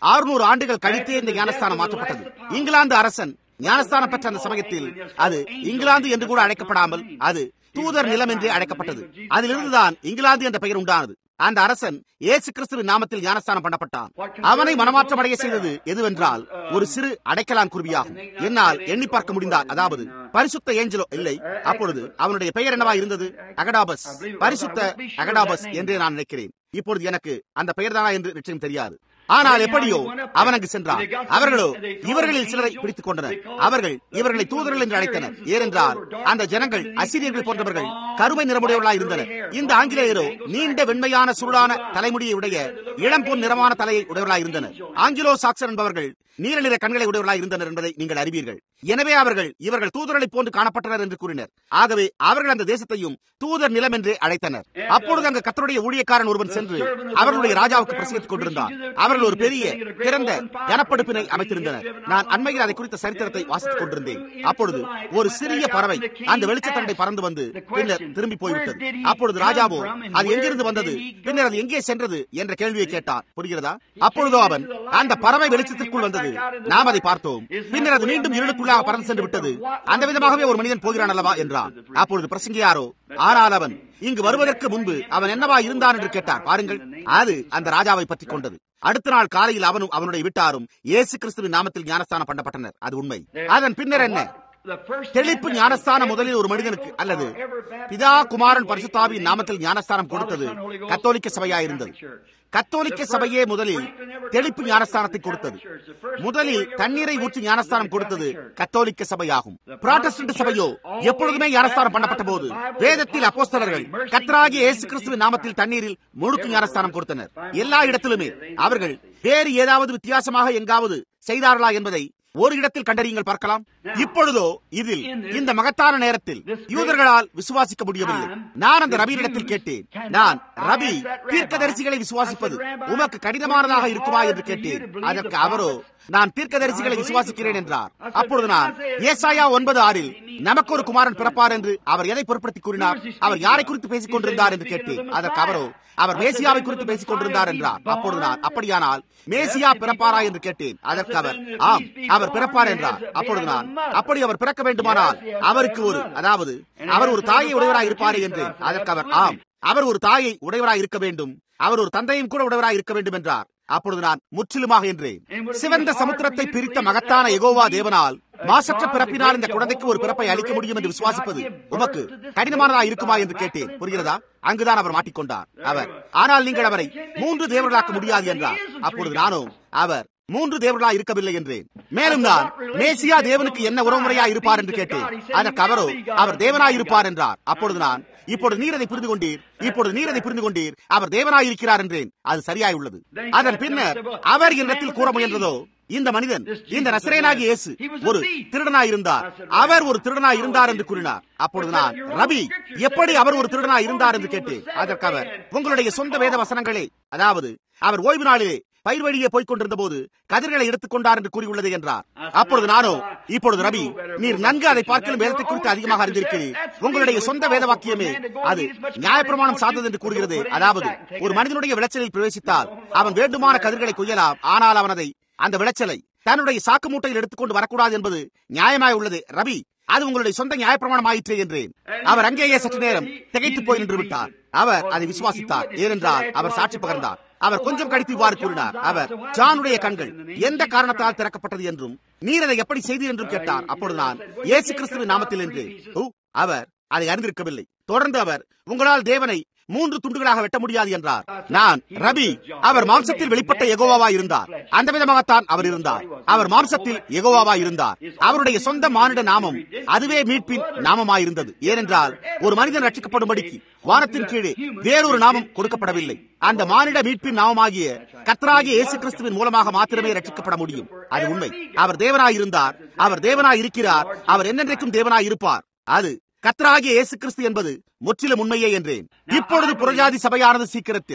அறுநூறு ஆண்டுகள் கழித்தே இந்த ஞானஸ்தானம் மாற்றப்பட்டது இங்கிலாந்து அரசன் ஞானஸ்தானம் பெற்ற அந்த சமயத்தில் அது இங்கிலாந்து என்று கூட அழைக்கப்படாமல் அது தூதர் நிலம் என்று அழைக்கப்பட்டது அதிலிருந்துதான் இங்கிலாந்து என்ற பெயர் உண்டானது அந்த அரசன் இயேசு கிறிஸ்துவின் நாமத்தில் ஞானஸ்தானம் பண்ணப்பட்டான் அவனை மனமாற்றம் அடைய செய்தது எதுவென்றால் ஒரு சிறு அடைக்கலான் குருவியாகும் என்னால் எண்ணி பார்க்க முடிந்தால் அதாவது பரிசுத்த ஏஞ்சலோ இல்லை அப்பொழுது அவனுடைய பெயர் என்னவா இருந்தது அகடாபஸ் பரிசுத்த அகடாபஸ் என்றே நான் நினைக்கிறேன் இப்பொழுது எனக்கு அந்த பெயர் தானா என்று நிச்சயம் தெரியாது ஆனால் எப்படியோ அவன் அங்கு சென்றான் அவர்களோ இவர்களில் சிலரை பிடித்துக் கொண்டனர் அவர்கள் இவர்களை தூதர்கள் என்று அழைத்தனர் ஏனென்றால் அந்த ஜனங்கள் அசிரியர்கள் போன்றவர்கள் கருமை நிறமுடையவர்களாக இருந்தனர் இந்த ஆங்கிலேயரோ நீண்ட வெண்மையான சுருளான தலைமுடியை உடைய இளம் பொன் நிறமான தலையை உடையவர்களாக இருந்தனர் ஆங்கிலோ சாக்சன் என்பவர்கள் நீல நிற கண்களை உடையவர்களாக இருந்தனர் என்பதை நீங்கள் அறிவீர்கள் எனவே அவர்கள் இவர்கள் தூதர்களை போன்று காணப்பட்டனர் என்று கூறினர் ஆகவே அவர்கள் அந்த தேசத்தையும் தூதர் நிலம் என்று அழைத்தனர் அப்பொழுது அங்கு கத்தருடைய ஊழியக்காரன் ஒருவன் சென்று அவர்களுடைய ராஜாவுக்கு பிரசங்கித்துக் கொண்டிருந்தான் அவர்கள் ஒரு பெரிய திறந்த கனப்படுப்பினை அமைத்திருந்தனர் நான் அண்மையில் அதை குறித்த சரித்திரத்தை வாசித்துக் கொண்டிருந்தேன் அப்பொழுது ஒரு சிறிய பறவை அந்த வெளிச்சத்தண்டை பறந்து வந்து பின்னர் திரும்பி போய்விட்டது அப்பொழுது ராஜாவோ அது எங்கிருந்து வந்தது பின்னர் அது எங்கே சென்றது என்ற கேள்வியை கேட்டார் புரிகிறதா அப்பொழுதோ அவன் அந்த பறவை வெளிச்சத்திற்குள் வந்தது நாம் அதை பார்த்தோம் பின்னர் அது மீண்டும் இருளுக்குள்ளாக பறந்து சென்று விட்டது அந்த விதமாகவே ஒரு மனிதன் போகிறான் அல்லவா என்றான் அப்பொழுது பிரசங்கியாரோ ஆனால் அவன் இங்கு வருவதற்கு முன்பு அவன் என்னவா இருந்தான் என்று கேட்டார் பாருங்கள் அது அந்த ராஜாவை பற்றி கொண்டது அடுத்த நாள் காலையில் அவனும் அவனுடைய விட்டாரும் இயேசு கிறிஸ்துவின் நாமத்தில் ஞானஸ்தானம் பண்ணப்பட்டனர் அது உண்மை அதன் பின்னர் என்ன தெளிப்பு ஞானஸ்தானம் முதலில் ஒரு மனிதனுக்கு அல்லது பிதா குமாரன் பரிசுத்தாவின் நாமத்தில் ஞானஸ்தானம் கொடுத்தது கத்தோலிக்க சபையாயிருந்தது கத்தோலிக்க சபையே முதலில் தெளிப்பு ஞானஸ்தானத்தை கொடுத்தது முதலில் தண்ணீரை ஊற்றி ஞானஸ்தானம் கொடுத்தது கத்தோலிக்க சபையாகும் புராட்டஸ்டன்ட் சபையோ எப்பொழுதுமே ஞானஸ்தானம் பண்ணப்பட்ட போது வேதத்தில் அப்போஸ்தலர்கள் கத்தராகிய இயேசு கிறிஸ்துவின் நாமத்தில் தண்ணீரில் முழுக்கு ஞானஸ்தானம் கொடுத்தனர் எல்லா இடத்திலுமே அவர்கள் வேறு ஏதாவது வித்தியாசமாக எங்காவது செய்தார்களா என்பதை ஒரு இடத்தில் கண்டறியுங்கள் பார்க்கலாம் இப்பொழுதோ இதில் இந்த மகத்தான நேரத்தில் யூதர்களால் விசுவாசிக்க முடியவில்லை நான் அந்த ரபியிடத்தில் கேட்டேன் நான் ரபி தீர்க்கதரிசிகளை விசுவாசிப்பது உமக்கு கடினமானதாக இருக்குமா என்று கேட்டேன் அதற்கு அவரோ நான் தீர்க்கதரிசிகளை விசுவாசிக்கிறேன் என்றார் அப்பொழுது நான் ஏசாயா ஒன்பது ஆறில் நமக்கு ஒரு குமாரன் பிறப்பார் என்று அவர் எதை பொருட்படுத்தி கூறினார் அவர் யாரை குறித்து பேசிக் கொண்டிருந்தார் என்று கேட்டேன் அதற்கு அவரோ அவர் மேசியாவை குறித்து பேசிக் கொண்டிருந்தார் என்றார் அப்பொழுது நான் அப்படியானால் மேசியா பிறப்பாரா என்று கேட்டேன் அதற்கு அவர் ஆம் அவர் பிறப்பார் என்றார் அப்பொழுது நான் அப்படி அவர் பிறக்க வேண்டுமானால் அவருக்கு ஒரு அதாவது அவர் ஒரு தாயை உடையவராய் இருப்பாரே என்று அதற்கு அவர் ஆம் அவர் ஒரு தாயை உடையவராய் இருக்க வேண்டும் அவர் ஒரு தந்தையும் கூட உடையவராய் இருக்க வேண்டும் என்றார் அப்பொழுது நான் முற்றிலுமாக என்றேன் சிவந்த சமுத்திரத்தை பிரித்த மகத்தான எகோவா தேவனால் மாசற்ற பிறப்பினால் இந்த குழந்தைக்கு ஒரு பிறப்பை அளிக்க முடியும் என்று விசுவாசிப்பது உமக்கு கடினமானதா இருக்குமா என்று கேட்டேன் புரிகிறதா அங்குதான் அவர் மாட்டிக்கொண்டார் அவர் ஆனால் நீங்கள் அவரை மூன்று தேவர்களாக்க முடியாது என்றார் அப்பொழுது நானும் அவர் மூன்று தேவர்களா இருக்கவில்லை என்றேன் மேலும் நான் மேசியா தேவனுக்கு என்ன உறவுமுறையா இருப்பார் என்று கேட்டேன் அதற்கு அவரோ அவர் தேவனாய் இருப்பார் என்றார் அப்பொழுது நான் இப்பொழுது நீர் அதை புரிந்து கொண்டீர் இப்பொழுது நீர் அதை புரிந்து கொண்டீர் அவர் தேவனாய் இருக்கிறார் என்றேன் அது சரியாய் உள்ளது அதன் பின்னர் அவர் என்னிடத்தில் கூற முயன்றதோ இந்த மனிதன் இந்த நசரேனாகி இயேசு ஒரு திருடனாய் இருந்தார் அவர் ஒரு திருடனாய் இருந்தார் என்று கூறினார் அப்பொழுது நான் ரபி எப்படி அவர் ஒரு திருடனாய் இருந்தார் என்று கேட்டேன் அதற்கு அவர் உங்களுடைய சொந்த வேத வசனங்களே அதாவது அவர் ஓய்வு நாளிலே பயிர் வழியே போய்க் கொண்டிருந்த போது கதிர்களை எடுத்துக் கொண்டார் என்று கூறியுள்ளது என்றார் அப்பொழுது நானோ இப்பொழுது ரவி நீர் நன்கு அதை பார்க்கலும் வேதத்தை குறித்து அதிகமாக அறிந்திருக்கிறீர் உங்களுடைய சொந்த வேத வாக்கியமே அது நியாயப்பிரமாணம் சார்ந்தது என்று கூறுகிறது அதாவது ஒரு மனிதனுடைய விளைச்சலில் பிரவேசித்தால் அவன் வேண்டுமான கதிர்களை கொய்யலாம் ஆனால் அவன் அதை அந்த விளைச்சலை தன்னுடைய சாக்கு மூட்டையில் எடுத்துக்கொண்டு வரக்கூடாது என்பது நியாயமாய் உள்ளது ரவி அது உங்களுடைய சொந்த நியாயப்பிரமாணம் ஆயிற்று என்றேன் அவர் அங்கேயே சற்று நேரம் திகைத்து போய் நின்று விட்டார் அவர் அதை விசுவாசித்தார் ஏனென்றால் அவர் சாட்சி பகர்ந்தார் அவர் கொஞ்சம் கழித்து இவ்வாறு கூறினார் அவர் ஜானுடைய கண்கள் எந்த காரணத்தால் திறக்கப்பட்டது என்றும் நீர் அதை எப்படி செய்தீர் என்றும் கேட்டார் அப்பொழுது நான் இயேசு கிறிஸ்துவின் நாமத்தில் என்று அவர் அதை அறிந்திருக்கவில்லை தொடர்ந்து அவர் உங்களால் தேவனை மூன்று துண்டுகளாக வெட்ட முடியாது என்றார் நான் ரபி அவர் மாம்சத்தில் வெளிப்பட்ட எகோவாவா இருந்தார் அந்த விதமாகத்தான் அவர் இருந்தார் அவர் மாம்சத்தில் எகோவாவா இருந்தார் அவருடைய சொந்த மானிட நாமம் அதுவே மீட்பின் நாமமாயிருந்தது ஏனென்றால் ஒரு மனிதன் ரட்சிக்கப்படும்படிக்கு வானத்தின் கீழே வேறொரு நாமம் கொடுக்கப்படவில்லை அந்த மானிட மீட்பின் நாமமாகிய கத்தராகிய இயேசு கிறிஸ்துவின் மூலமாக மாத்திரமே ரட்சிக்கப்பட முடியும் அது உண்மை அவர் தேவனாய் இருந்தார் அவர் தேவனாய் இருக்கிறார் அவர் என்னென்றைக்கும் தேவனாய் இருப்பார் அது கத்தராகிய இயேசு கிறிஸ்து என்பது முற்றிலும் உண்மையே என்றேன் இப்பொழுது புறஜாதி சபையானது சீக்கிரத்தில்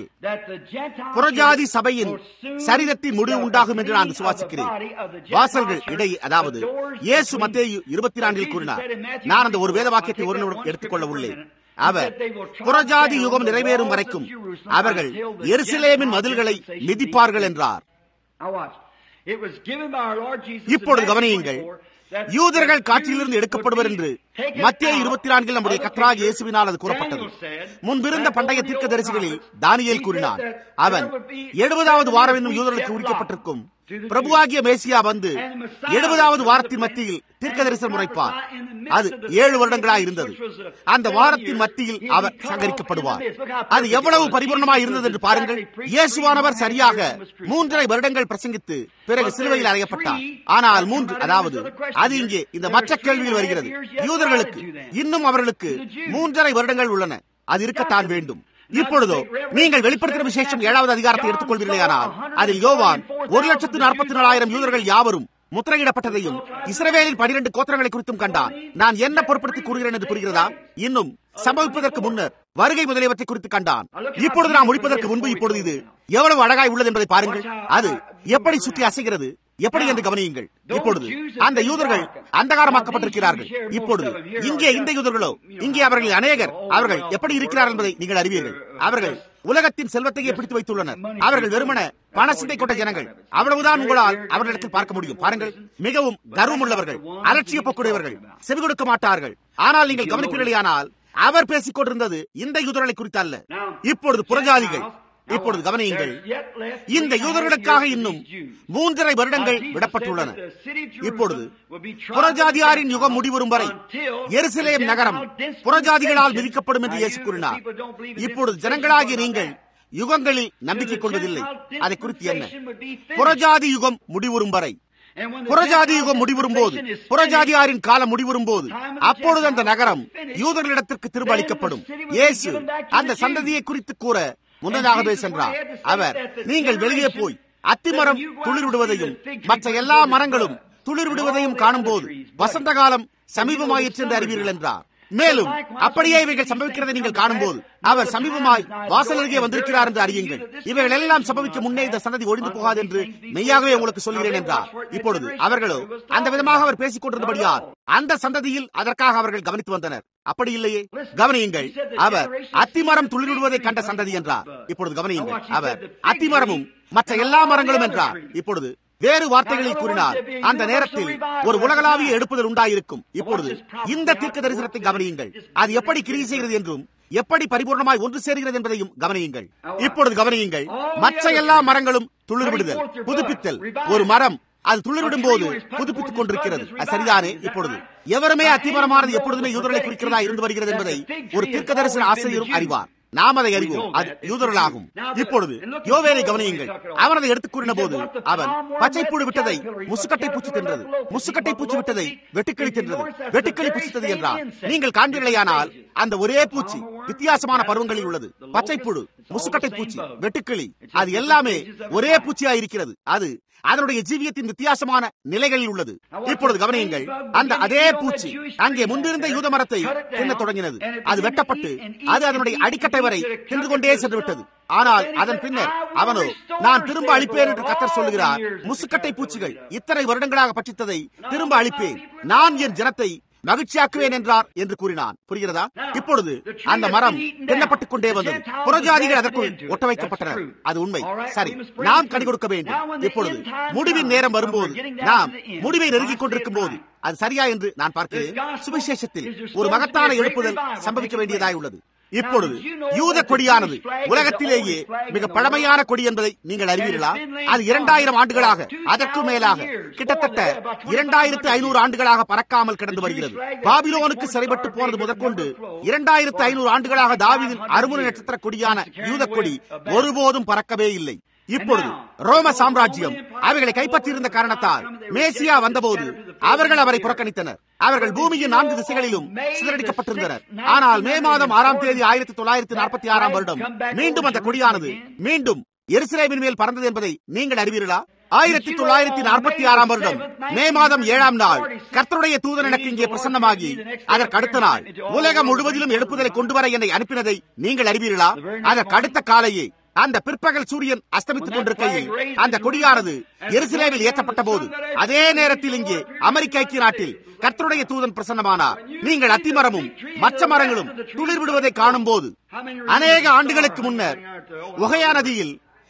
புறஜாதி சபையின் சரீரத்தின் முடிவு உண்டாகும் என்று நான் விசுவாசிக்கிறேன் வாசல்கள் இடையே அதாவது இயேசு மத்தேயு இருபத்தி நான்கில் கூறினார் நான் அந்த ஒரு வேத வாக்கியத்தை ஒரு நிமிடம் எடுத்துக்கொள்ள உள்ளேன் அவர் புறஜாதி யுகம் நிறைவேறும் வரைக்கும் அவர்கள் எருசலேமின் மதில்களை மிதிப்பார்கள் என்றார் Now watch. It was given by our Lord Jesus. இப்பொழுது in Matthew கவனியுங்கள் 24 that யூதர்கள் the காட்சியிலிருந்து Jews எடுக்கப்படுவர் would என்று be taken மத்திய out இருபத்தி நான்கில் நம்முடைய of the கத்ராக picture. இயேசுவினால் அது கூறப்பட்டது Daniel said முன்பிருந்த that பண்டைய over the தீர்க்க old தரிசிகளில் prophets, தானியேல் he கூறினான் said that அவன் there would be எழுபதாவது வாரம் என்னும் seven யூதர்களுக்கு weeks உரிக்கப்பட்டிருக்கும் yet to the பிரபுவாகிய மேசியா வந்து And the Messiah எழுபதாவது was வாரத்தின் the மத்தியில் plan, தீர்க்க and தரிசனம் the உரைப்பார் prophesy in the midst அது of the ஏழு seven வருடங்களாய் weeks, இருந்தது which was the அந்த seven வாரத்தின் years, மத்தியில் he'd be our cut off சங்கரிக்கப்படுவார் in the midst. Look how அது perfect it எவ்வளவு was. பரிபூர்ணமாய் Jesus இருந்தது was என்று பாருங்கள் exactly preached இயேசுவானவர் three and a half சரியாக years and was crucified. மூன்றரை வருடங்கள் பிரசங்கித்து பிறகு But சிலுவையில் there அறையப்பட்டார் three ஆனால் that மூன்று come out of அதாவது this other question அது here. இங்கே இந்த There மற்ற were three கேள்வியில் and a half வருகிறது years yet யூதர்களுக்கு prior to them. இன்னும் அவர்களுக்கு To the Jews. மூன்றரை வருடங்கள் உள்ளன அது இருக்கத்தான் வேண்டும் இப்பொழுதோ நீங்கள் வெளிப்படுத்துகிற விசேஷம் ஏழாவது அதிகாரத்தை எடுத்துக்கொள்வீர்களேயானால் அதில் யோவான் ஒரு லட்சத்து நாற்பத்தி நாலாயிரம் யூதர்கள் யாவரும் முத்திரையிடப்பட்டதையும் இஸ்ரவேலின் பனிரெண்டு கோத்திரங்களை குறித்தும் கண்டான் நான் என்ன பொருட்படுத்தி கூறுகிறேன் என்று புரிகிறதா இன்னும் சம்பவிப்பதற்கு முன்னர் வருகை முதலியவற்றை குறித்து கண்டான் இப்பொழுது நாம் முடிப்பதற்கு முன்பு இப்பொழுது இது எவ்வளவு அழகாய் உள்ளது என்பதை பாருங்கள் அது எப்படி சுற்றி அசைகிறது எப்படி என்று கவனியுங்கள் இப்பொழுது அந்த யூதர்கள் அந்தகாரமாக்கப்பட்டிருக்கிறார்கள் இப்பொழுது இங்கே இந்த யூதர்களோ இங்கே அவர்கள் அநேகர் அவர்கள் எப்படி இருக்கிறார்கள் என்பதை நீங்கள் அறிவீர்கள் அவர்கள் உலகத்தின் செல்வத்தையே பிடித்து வைத்துள்ளனர் அவர்கள் வெறுமன பணசிந்தை கொண்ட ஜனங்கள் அவ்வளவுதான் உங்களால் அவர்களிடத்தில் பார்க்க முடியும் பாருங்கள் மிகவும் கர்வம் உள்ளவர்கள் அலட்சிய போக்குடையவர்கள் செவி கொடுக்க மாட்டார்கள் ஆனால் நீங்கள் கவனிப்பீர்களானால் அவர் பேசிக் கொண்டிருந்தது இந்த யூதர்களை குறித்து அல்ல இப்பொழுது புறஜாதிகள் இப்பொழுது கவனியுங்கள் இந்த யூதர்களுக்காக இன்னும் மூன்றரை வருடங்கள் விடப்பட்டுள்ளன இப்பொழுது புறஜாதியாரின் யுகம் முடிவரும் வரை எருசலேம் நகரம் புறஜாதிகளால் விதிக்கப்படும் என்று இயேசு கூறினார் இப்பொழுது ஜனங்களாகிய நீங்கள் யுகங்களில் நம்பிக்கை கொள்வதில்லை அதை குறித்து என்ன புறஜாதி யுகம் முடிவுறும் வரை புறஜாதி யுகம் முடிவரும் போது புறஜாதியாரின் காலம் முடிவரும் போது அப்பொழுது அந்த நகரம் யூதர்களிடத்திற்கு திரும்ப அளிக்கப்படும் இயேசு அந்த சந்ததியை குறித்து கூற முன்னதாகவே சென்றார் அவர் நீங்கள் வெளியே போய் அத்திமரம் துளிர் விடுவதையும் மற்ற எல்லா மரங்களும் துளிர் விடுவதையும் காணும்போது வசந்த காலம் சமீபமாயிற்று என்று அறிவீர்கள் என்றார் மேலும் அப்படியே இவைகள் சம்பவிக்கிறதை நீங்கள் காணும்போது அவர் சமீபமாய் வாசல் அருகே வந்திருக்கிறார் என்று அறியுங்கள் இவைகள் எல்லாம் சம்பவிக்க முன்னே இந்த சந்ததி ஒழிந்து போகாது என்று மெய்யாகவே உங்களுக்கு சொல்கிறேன் என்றார் இப்பொழுது அவர்களோ அந்த விதமாக அவர் பேசிக் கொண்டிருந்தபடியார் அந்த சந்ததியில் அதற்காக அவர்கள் கவனித்து வந்தனர் அப்படி இல்லையே கவனியுங்கள் அவர் அத்திமரம் துளிர்விடுவதை கண்ட சந்ததி என்றார் இப்பொழுது கவனியுங்கள் அவர் அத்திமரமும் மற்ற எல்லா மரங்களும் என்றார் இப்பொழுது வேறு வார்த்தைகளில் கூறினார் அந்த நேரத்தில் ஒரு உலகளாவிய எடுப்புதல் உண்டாயிருக்கும் இப்பொழுது இந்த தீர்க்க தரிசனத்தை கவனியுங்கள் அது எப்படி கிரியை செய்கிறது என்றும் எப்படி பரிபூர்ணமாய் ஒன்று சேர்கிறது என்பதையும் கவனியுங்கள் இப்பொழுது கவனியுங்கள் மற்ற எல்லா மரங்களும் துளிர்விடுதல் புதுப்பித்தல் ஒரு மரம் அது துளிர்விடும் போது புதுப்பித்துக் கொண்டிருக்கிறது அது சரிதானே இப்பொழுது எவருமே அத்திமரமானது எப்பொழுதுமே யூதர்களை குறிக்கிறதா இருந்து வருகிறது என்பதை ஒரு தீர்க்க தரிசன ஆசிரியரும் அறிவார் நாம் அதை அறிவோம் அது யூதர்களாகும் இப்பொழுது யோவேலை கவனியுங்கள் அவன் அதை எடுத்துக் கூறின போது அவன் பச்சைப்புழு விட்டதை முசுக்கட்டை பூச்சி தின்றது முசுக்கட்டை பூச்சி விட்டதை வெட்டுக்கிளி தின்றது வெட்டுக்கிளி புசித்தது என்றார் நீங்கள் காண்பீர்களேயானால் அந்த ஒரே பூச்சி வித்தியாசமான பருவங்களில் உள்ளது பச்சைப்புழு முசுக்கட்டை பூச்சி வெட்டுக்கிளி அது எல்லாமே ஒரே பூச்சியா இருக்கிறது அது அதனுடைய ஜீவியத்தின் வித்தியாசமான நிலைகளில் உள்ளது இப்பொழுது கவனியுங்கள் அந்த அதே பூச்சி அங்கே முன்பிருந்த யூத மரத்தை தின்ன தொடங்கினது அது வெட்டப்பட்டு அது அதனுடைய அடிக்கட்டை வரை தின்று கொண்டே சென்று விட்டது ஆனால் அதன் பின்னர் அவனோ நான் திரும்ப அழிப்பேன் என்று கத்தர் சொல்லுகிறார் முசுக்கட்டை பூச்சிகள் இத்தனை வருடங்களாக பட்சித்ததை திரும்ப அழிப்பேன் நான் என் ஜனத்தை மகிழ்ச்சியாக்குவேன் என்றார் என்று கூறினான் புரிகிறதா இப்பொழுது அந்த மரம் தின்னப்பட்டுக் கொண்டே வந்தது புறஜாதிகள் அதற்குள் ஒட்ட வைக்கப்பட்டனர் அது உண்மை சரி நாம் கனி கொடுக்க வேண்டும் இப்பொழுது முடிவின் நேரம் வரும்போது நாம் முடிவை நெருங்கிக் கொண்டிருக்கும் போது அது சரியா என்று நான் பார்க்கிறேன் சுவிசேஷத்தில் ஒரு மகத்தான எழுப்புதல் சம்பவிக்க வேண்டியதாய் உள்ளது இப்பொழுது யூத கொடியானது உலகத்திலேயே மிக பழமையான கொடி என்பதை நீங்கள் அறிவீர்களா அது இரண்டாயிரம் ஆண்டுகளாக அதற்கு மேலாக கிட்டத்தட்ட இரண்டாயிரத்து ஐநூறு ஆண்டுகளாக பறக்காமல் கிடந்து வருகிறது பாபிலோனுக்கு சிறைப்பட்டு போனது முதற்கொண்டு இரண்டாயிரத்து ஐநூறு ஆண்டுகளாக தாவிதின் அருமுனை நட்சத்திர கொடியான யூத கொடி ஒருபோதும் பறக்கவே இல்லை இப்பொழுது ரோம சாம்ராஜ்யம் அவைகளை கைப்பற்றியிருந்த காரணத்தால் மேசியா வந்தபோது அவர்கள் அவரை புறக்கணித்தனர் அவர்கள் பூமியின் நான்கு திசைகளிலும் சிதறடிக்கப்பட்டிருந்தனர் ஆனால் மே மாதம் ஆறாம் தேதி ஆயிரத்தி தொள்ளாயிரத்தி நாற்பத்தி ஆறாம் வருடம் மீண்டும் அந்த கொடியானது மீண்டும் எருசலேமின் மேல் பறந்தது என்பதை நீங்கள் அறிவீர்களா ஆயிரத்தி தொள்ளாயிரத்தி நாற்பத்தி ஆறாம் வருடம் மே மாதம் ஏழாம் நாள் கர்த்தருடைய தூதன் எனக்கு இங்கே பிரசன்னமாகி அதற்கு அடுத்த நாள் உலகம் முழுவதிலும் எழுப்புதலை கொண்டு வர என்னை அனுப்பினதை நீங்கள் அறிவீர்களா அதற்கு அடுத்த காலையே அந்த பிற்பகல் சூரியன் அஸ்தமித்துக் கொண்டிருக்கையில் அந்த கொடியானது எருசலேமில் ஏற்றப்பட்ட போது அதே நேரத்தில் இங்கே அமெரிக்க ஐக்கிய நாட்டில் கர்த்தருடைய தூதன் பிரசன்னமானார் நீங்கள் அத்திமரமும் மற்ற மரங்களும் துளிர் விடுவதை காணும் போது அநேக ஆண்டுகளுக்கு முன்னர் ஒகையா நதியில்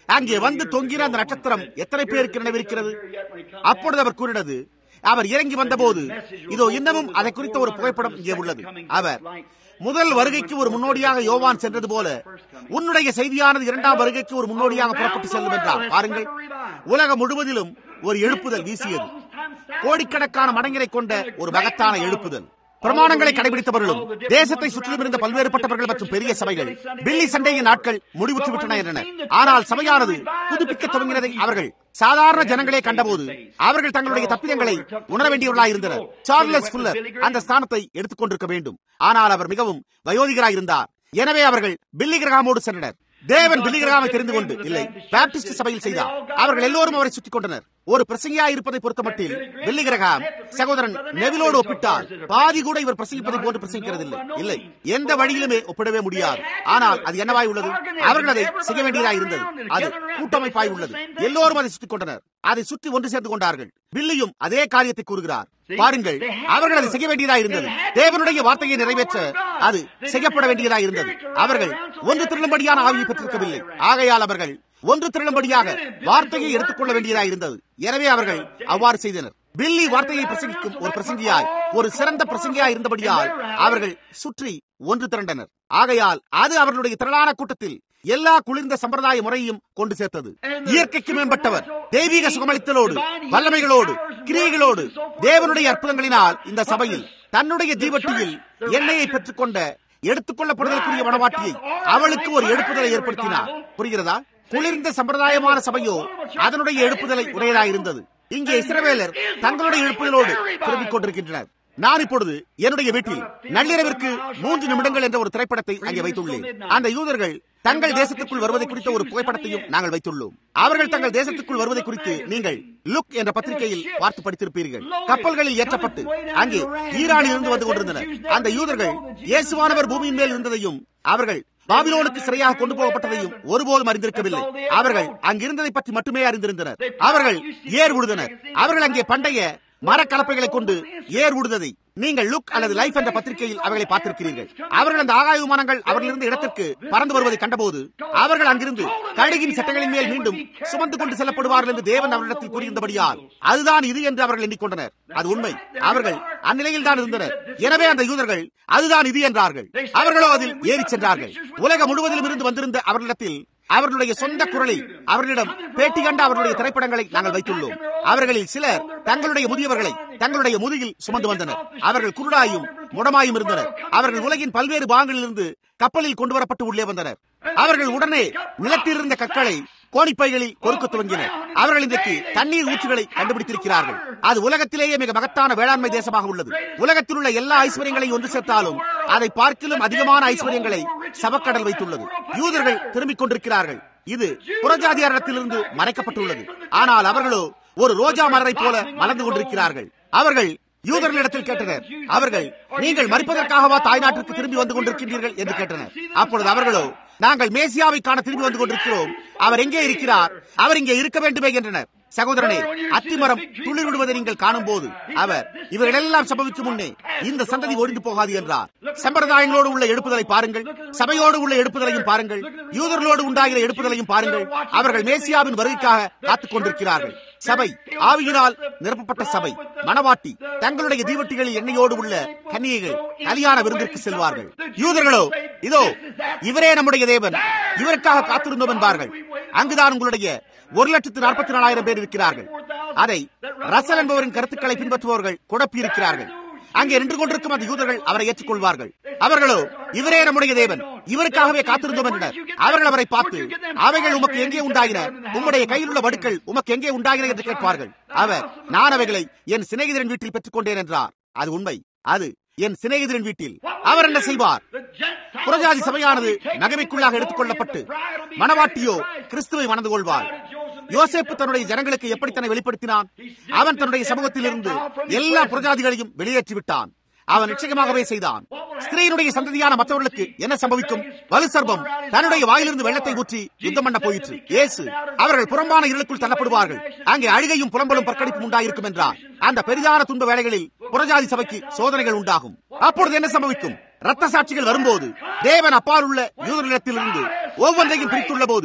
அங்கே வந்து தொங்கின அந்த நட்சத்திரம் எத்தனை பேருக்கு நினைவிருக்கிறது அப்பொழுது அவர் கூறினது அவர் இறங்கி வந்தபோது இதோ இன்னமும் அதை குறித்த ஒரு புகைப்படம் இங்கே உள்ளது அவர் முதல் வருகைக்கு ஒரு முன்னோடியாக யோவான் சென்றது போல உன்னுடைய செய்தியானது இரண்டாம் வருகைக்கு ஒரு முன்னோடியாக புறப்பட்டு செல்லும் என்றார் பாருங்கள் உலகம் முழுவதிலும் ஒரு எழுப்புதல் வீசியது கோடிக்கணக்கான மடங்கினை கொண்ட ஒரு மகத்தான எழுப்புதல் பிரமாணங்களை கடைபிடித்தவர்களும் தேசத்தை சுற்றிலும் இருந்த பல்வேறுபட்டவர்கள் மற்றும் பெரிய சபைகள் பில்லி சண்டையின் நாட்கள் முடிவுற்று விட்டன என்றனர் ஆனால் சபையானது புதுப்பிக்க துவங்கினதை அவர்கள் சாதாரண ஜனங்களே கண்டபோது அவர்கள் தங்களுடைய தப்பிதங்களை உணர வேண்டியவர்களாக இருந்தனர் சார்லஸ் புல்லர் அந்த ஸ்தானத்தை எடுத்துக் கொண்டிருக்க வேண்டும் ஆனால் அவர் மிகவும் வயோதிகராயிருந்தார் எனவே அவர்கள் பில்லி கிரகாமோடு சென்றனர் தேவன் பில்லி கிரகாமை தெரிந்து கொண்டு இல்லை பாப்டிஸ்ட் சபையில் செய்தார் அவர்கள் எல்லோரும் அவரை சுற்றிக் கொண்டனர் ஒரு பிரசங்கியா இருப்பதை பொறுத்தமட்டில் பில்லி கிரகாம் சகோதரன் நெவிலோடு ஒப்பிட்டால் பாதி கூட இவர் பிரசங்கிப்பதை போன்று பிரசங்கிக்கிறதில்லை இல்லை எந்த வழியிலுமே ஒப்பிடவே முடியாது ஆனால் அது என்னவாய் உள்ளது அவர்கள் அதை செய்ய வேண்டியதாய் இருந்தது அது கூட்டமைப்பாய் உள்ளது எல்லோரும் அதை சுற்றிக் கொண்டனர் அதை சுற்றி ஒன்று சேர்ந்து கொண்டார்கள் பில்லியும் அதே காரியத்தை கூறுகிறார் பாருங்கள் அவர்கள் அதை செய்ய வேண்டியதாக இருந்தது தேவனுடைய வார்த்தையை நிறைவேற்ற அது செய்யப்பட வேண்டியதாக இருந்தது அவர்கள் ஒன்று திருளும்படியான ஆவியை பெற்றிருக்கவில்லை ஆகையால் அவர்கள் ஒன்று திருளும்படியாக வார்த்தையை எடுத்துக்கொள்ள வேண்டியதாக இருந்தது எனவே அவர்கள் அவ்வாறு செய்தனர் பில்லி வார்த்தையை பிரசங்கிக்கும் ஒரு பிரசங்கியாய் ஒரு சிறந்த பிரசங்கியாய் இருந்தபடியால் அவர்கள் சுற்றி ஒன்று திரண்டனர் ஆகையால் அது அவர்களுடைய திரளான கூட்டத்தில் எல்லா குளிர்ந்த சம்பிரதாய முறையையும் கொண்டு சேர்த்தது இயற்கைக்கு மேம்பட்டவர் தெய்வீக சுகமளித்தலோடு வல்லமைகளோடு கிரியைகளோடு தேவனுடைய அற்புதங்களினால் இந்த சபையில் தன்னுடைய தீவட்டியில் எண்ணெயை பெற்றுக்கொண்ட எடுத்துக்கொள்ளப்படுவதற்குரிய மனவாட்டியை அவளுக்கு ஒரு எடுப்புதலை ஏற்படுத்தினார் புரிகிறதா குளிர்ந்த சம்பிரதாயமான சபையோ அதனுடைய எழுப்புதலை உடையதாயிருந்தது இங்கே இஸ்ரவேலர் தங்களுடைய எழுப்புதலோடு திரும்பிக் கொண்டிருக்கின்றனர் நான் இப்பொழுது என்னுடைய வீட்டில் நள்ளிரவிற்கு மூன்று நிமிடங்கள் என்ற ஒரு திரைப்படத்தை அங்கே வைத்துள்ளேன் அந்த யூதர்கள் தங்கள் தேசத்துக்குள் வருவதை குறித்த ஒரு புகைப்படத்தையும் நாங்கள் வைத்துள்ளோம் அவர்கள் தங்கள் தேசத்துக்குள் வருவதை குறித்து நீங்கள் லுக் என்ற பத்திரிகையில் பார்த்து படித்திருப்பீர்கள் கப்பல்களில் ஏற்றப்பட்டு அங்கே ஈரானில் இருந்து வந்து கொண்டிருந்தனர் அந்த யூதர்கள் இயேசுவானவர் பூமியின் மேல் இருந்ததையும் அவர்கள் பாபிலோனுக்கு சிறையாக கொண்டு போகப்பட்டதையும் ஒருபோதும் அறிந்திருக்கவில்லை அவர்கள் அங்கிருந்ததை பற்றி மட்டுமே அறிந்திருந்தனர் அவர்கள் ஏர் உழுதனர் அவர்கள் அங்கே பண்டைய மரக்கலப்பைகளை கொண்டு ஏர் உடுததை நீங்கள் லுக் அல்லது லைஃப் என்ற பத்திரிகையில் அவர்களை பார்த்திருக்கிறீர்கள் அவர்கள் அந்த ஆகாய விமானங்கள் அவர்களிருந்த இடத்திற்கு பறந்து வருவதை கண்டபோது அவர்கள் அங்கிருந்து கழுகின் சட்டங்களின் மேல் மீண்டும் சுமந்து கொண்டு செல்லப்படுவார்கள் என்று தேவன் அவரிடத்தில் கூறியிருந்தபடியால் அதுதான் இது என்று அவர்கள் எண்ணிக்கொண்டனர் அது உண்மை அவர்கள் அந்நிலையில் தான் இருந்தனர் எனவே அந்த யூதர்கள் அதுதான் இது என்றார்கள் அவர்களோ அதில் ஏறிச் சென்றார்கள் உலகம் முழுவதிலும் இருந்து வந்திருந்த அவர்களிடத்தில் அவர்களுடைய சொந்த குரலில் அவர்களிடம் பேட்டி கண்ட அவர்களுடைய திரைப்படங்களை நாங்கள் வைத்துள்ளோம் அவர்களில் சிலர் தங்களுடைய முதியவர்களை தங்களுடைய முதுகில் சுமந்து வந்தனர் அவர்கள் குருடாயும் முடமாயும் இருந்தனர் அவர்கள் உலகின் பல்வேறு பாகங்களிலிருந்து கப்பலில் கொண்டு வரப்பட்டு உள்ளே வந்தனர் அவர்கள் உடனே நிலத்தில் இருந்த கற்களை கோணிப்பைகளில் கொறுக்க துவங்கினர் அவர்கள் இன்றைக்கு தண்ணீர் ஊற்றுகளை கண்டுபிடித்திருக்கிறார்கள் அது உலகத்திலேயே மிக மகத்தான வேளாண்மை தேசமாக உள்ளது உலகத்தில் உள்ள எல்லா ஐஸ்வர்யங்களையும் ஒன்று சேர்த்தாலும் அதை பார்க்கிலும் அதிகமான ஐஸ்வர்யங்களை சவக்கடல் வைத்துள்ளது யூதர்கள் திரும்பிக் கொண்டிருக்கிறார்கள் இது புறஜாதியாரிடத்திலிருந்து மறைக்கப்பட்டுள்ளது ஆனால் அவர்களோ ஒரு ரோஜா மலரை போல மலர்ந்து கொண்டிருக்கிறார்கள் அவர்கள் யூதர்களிடத்தில் கேட்டனர் அவர்கள் நீங்கள் மறிப்பதற்காகவா தாய்நாட்டிற்கு திரும்பி வந்து கொண்டிருக்கின்றீர்கள் என்று கேட்டனர் அப்பொழுது அவர்களோ நாங்கள் மேசியாவை காண திரும்பி வந்து கொண்டிருக்கிறோம் அவர் எங்கே இருக்கிறார் அவர் இங்கே இருக்க வேண்டுமே என்றனர் சகோதரனே அத்திமரம் துளிர் விடுவதை நீங்கள் காணும் போது அவர் இவர்கள் எல்லாம் சம்பவிக்கும் முன்னே இந்த சந்ததி ஒழிந்து போகாது என்றார் சம்பிரதாயங்களோடு உள்ள எடுப்புதலை பாருங்கள் சபையோடு உள்ள எடுப்புதலையும் பாருங்கள் யூதர்களோடு உண்டாகிற எடுப்புதலையும் பாருங்கள் அவர்கள் மேசியாவின் வருகைக்காக காத்துக் கொண்டிருக்கிறார்கள் சபை ஆவியினால் நிரப்பப்பட்ட சபை மணவாட்டி தங்களுடைய தீவட்டிகளில் எண்ணெயோடு உள்ள கன்னிகைகள் கல்யாண விருந்திற்கு செல்வார்கள் யூதர்களோ இதோ இவரே நம்முடைய தேவன் இவருக்காக காத்திருந்தோம் என்பார்கள் அங்குதான் உங்களுடைய ஒரு லட்சத்து நாற்பத்தி நாலாயிரம் பேர் இருக்கிறார்கள் அதை ரசல் என்பவரின் கருத்துக்களை பின்பற்றுபவர்கள் குழப்பி இருக்கிறார்கள் அங்கே நின்று கொண்டிருக்கும் அந்த யூதர்கள் அவரை ஏற்றுக்கொள்வார்கள் அவர்களோ இவரே நம்முடைய தேவன் இவருக்காகவே காத்திருந்தோம் என்றனர் அவர்கள் அவரை பார்த்து அவைகள் உமக்கு எங்கே உண்டாகின உம்முடைய கையில் உள்ள வடுக்கள் உமக்கு எங்கே உண்டாகின என்று கேட்பார்கள் அவர் நான் அவைகளை என் சிநேகிதரின் வீட்டில் பெற்றுக் கொண்டேன் என்றார் அது உண்மை அது என் சிநேகிதரின் வீட்டில் அவர் என்ன செய்வார் புறஜாதி சபையானது நகமைக்குள்ளாக எடுத்துக் கொள்ளப்பட்டு மணவாட்டியோ கிறிஸ்துவை மணந்து கொள்வார் யோசேப்பு தன்னுடைய ஜனங்களுக்கு எப்படி தன்னை வெளிப்படுத்தினான் அவன் தன்னுடைய சமூகத்தில் இருந்து எல்லா புரஜாதிகளையும் வெளியேற்றி விட்டான் அவன் நிச்சயமாகவே செய்தான் ஸ்திரீனுடைய சந்ததியான மற்றவர்களுக்கு என்ன சம்பவிக்கும் வலு சர்பம் தன்னுடைய வாயிலிருந்து வெள்ளத்தை ஊற்றி யுத்தம் பண்ண போயிற்று இயேசு அவர்கள் புறம்பான இருளுக்குள் தள்ளப்படுவார்கள் அங்கே அழுகையும் புலம்பலும் பற்கடிப்பும் உண்டாயிருக்கும் என்றார் அந்த பெரிதான துன்ப வேளைகளில் புறஜாதி சபைக்கு சோதனைகள் உண்டாகும் அப்பொழுது என்ன சம்பவிக்கும் ரத்த சாட்சிகள் வரும்போது தேவன் அப்பால் உள்ள யூதர்களிடத்திலிருந்து ஒவ்வொன்றையும் பிரித்துள்ள போது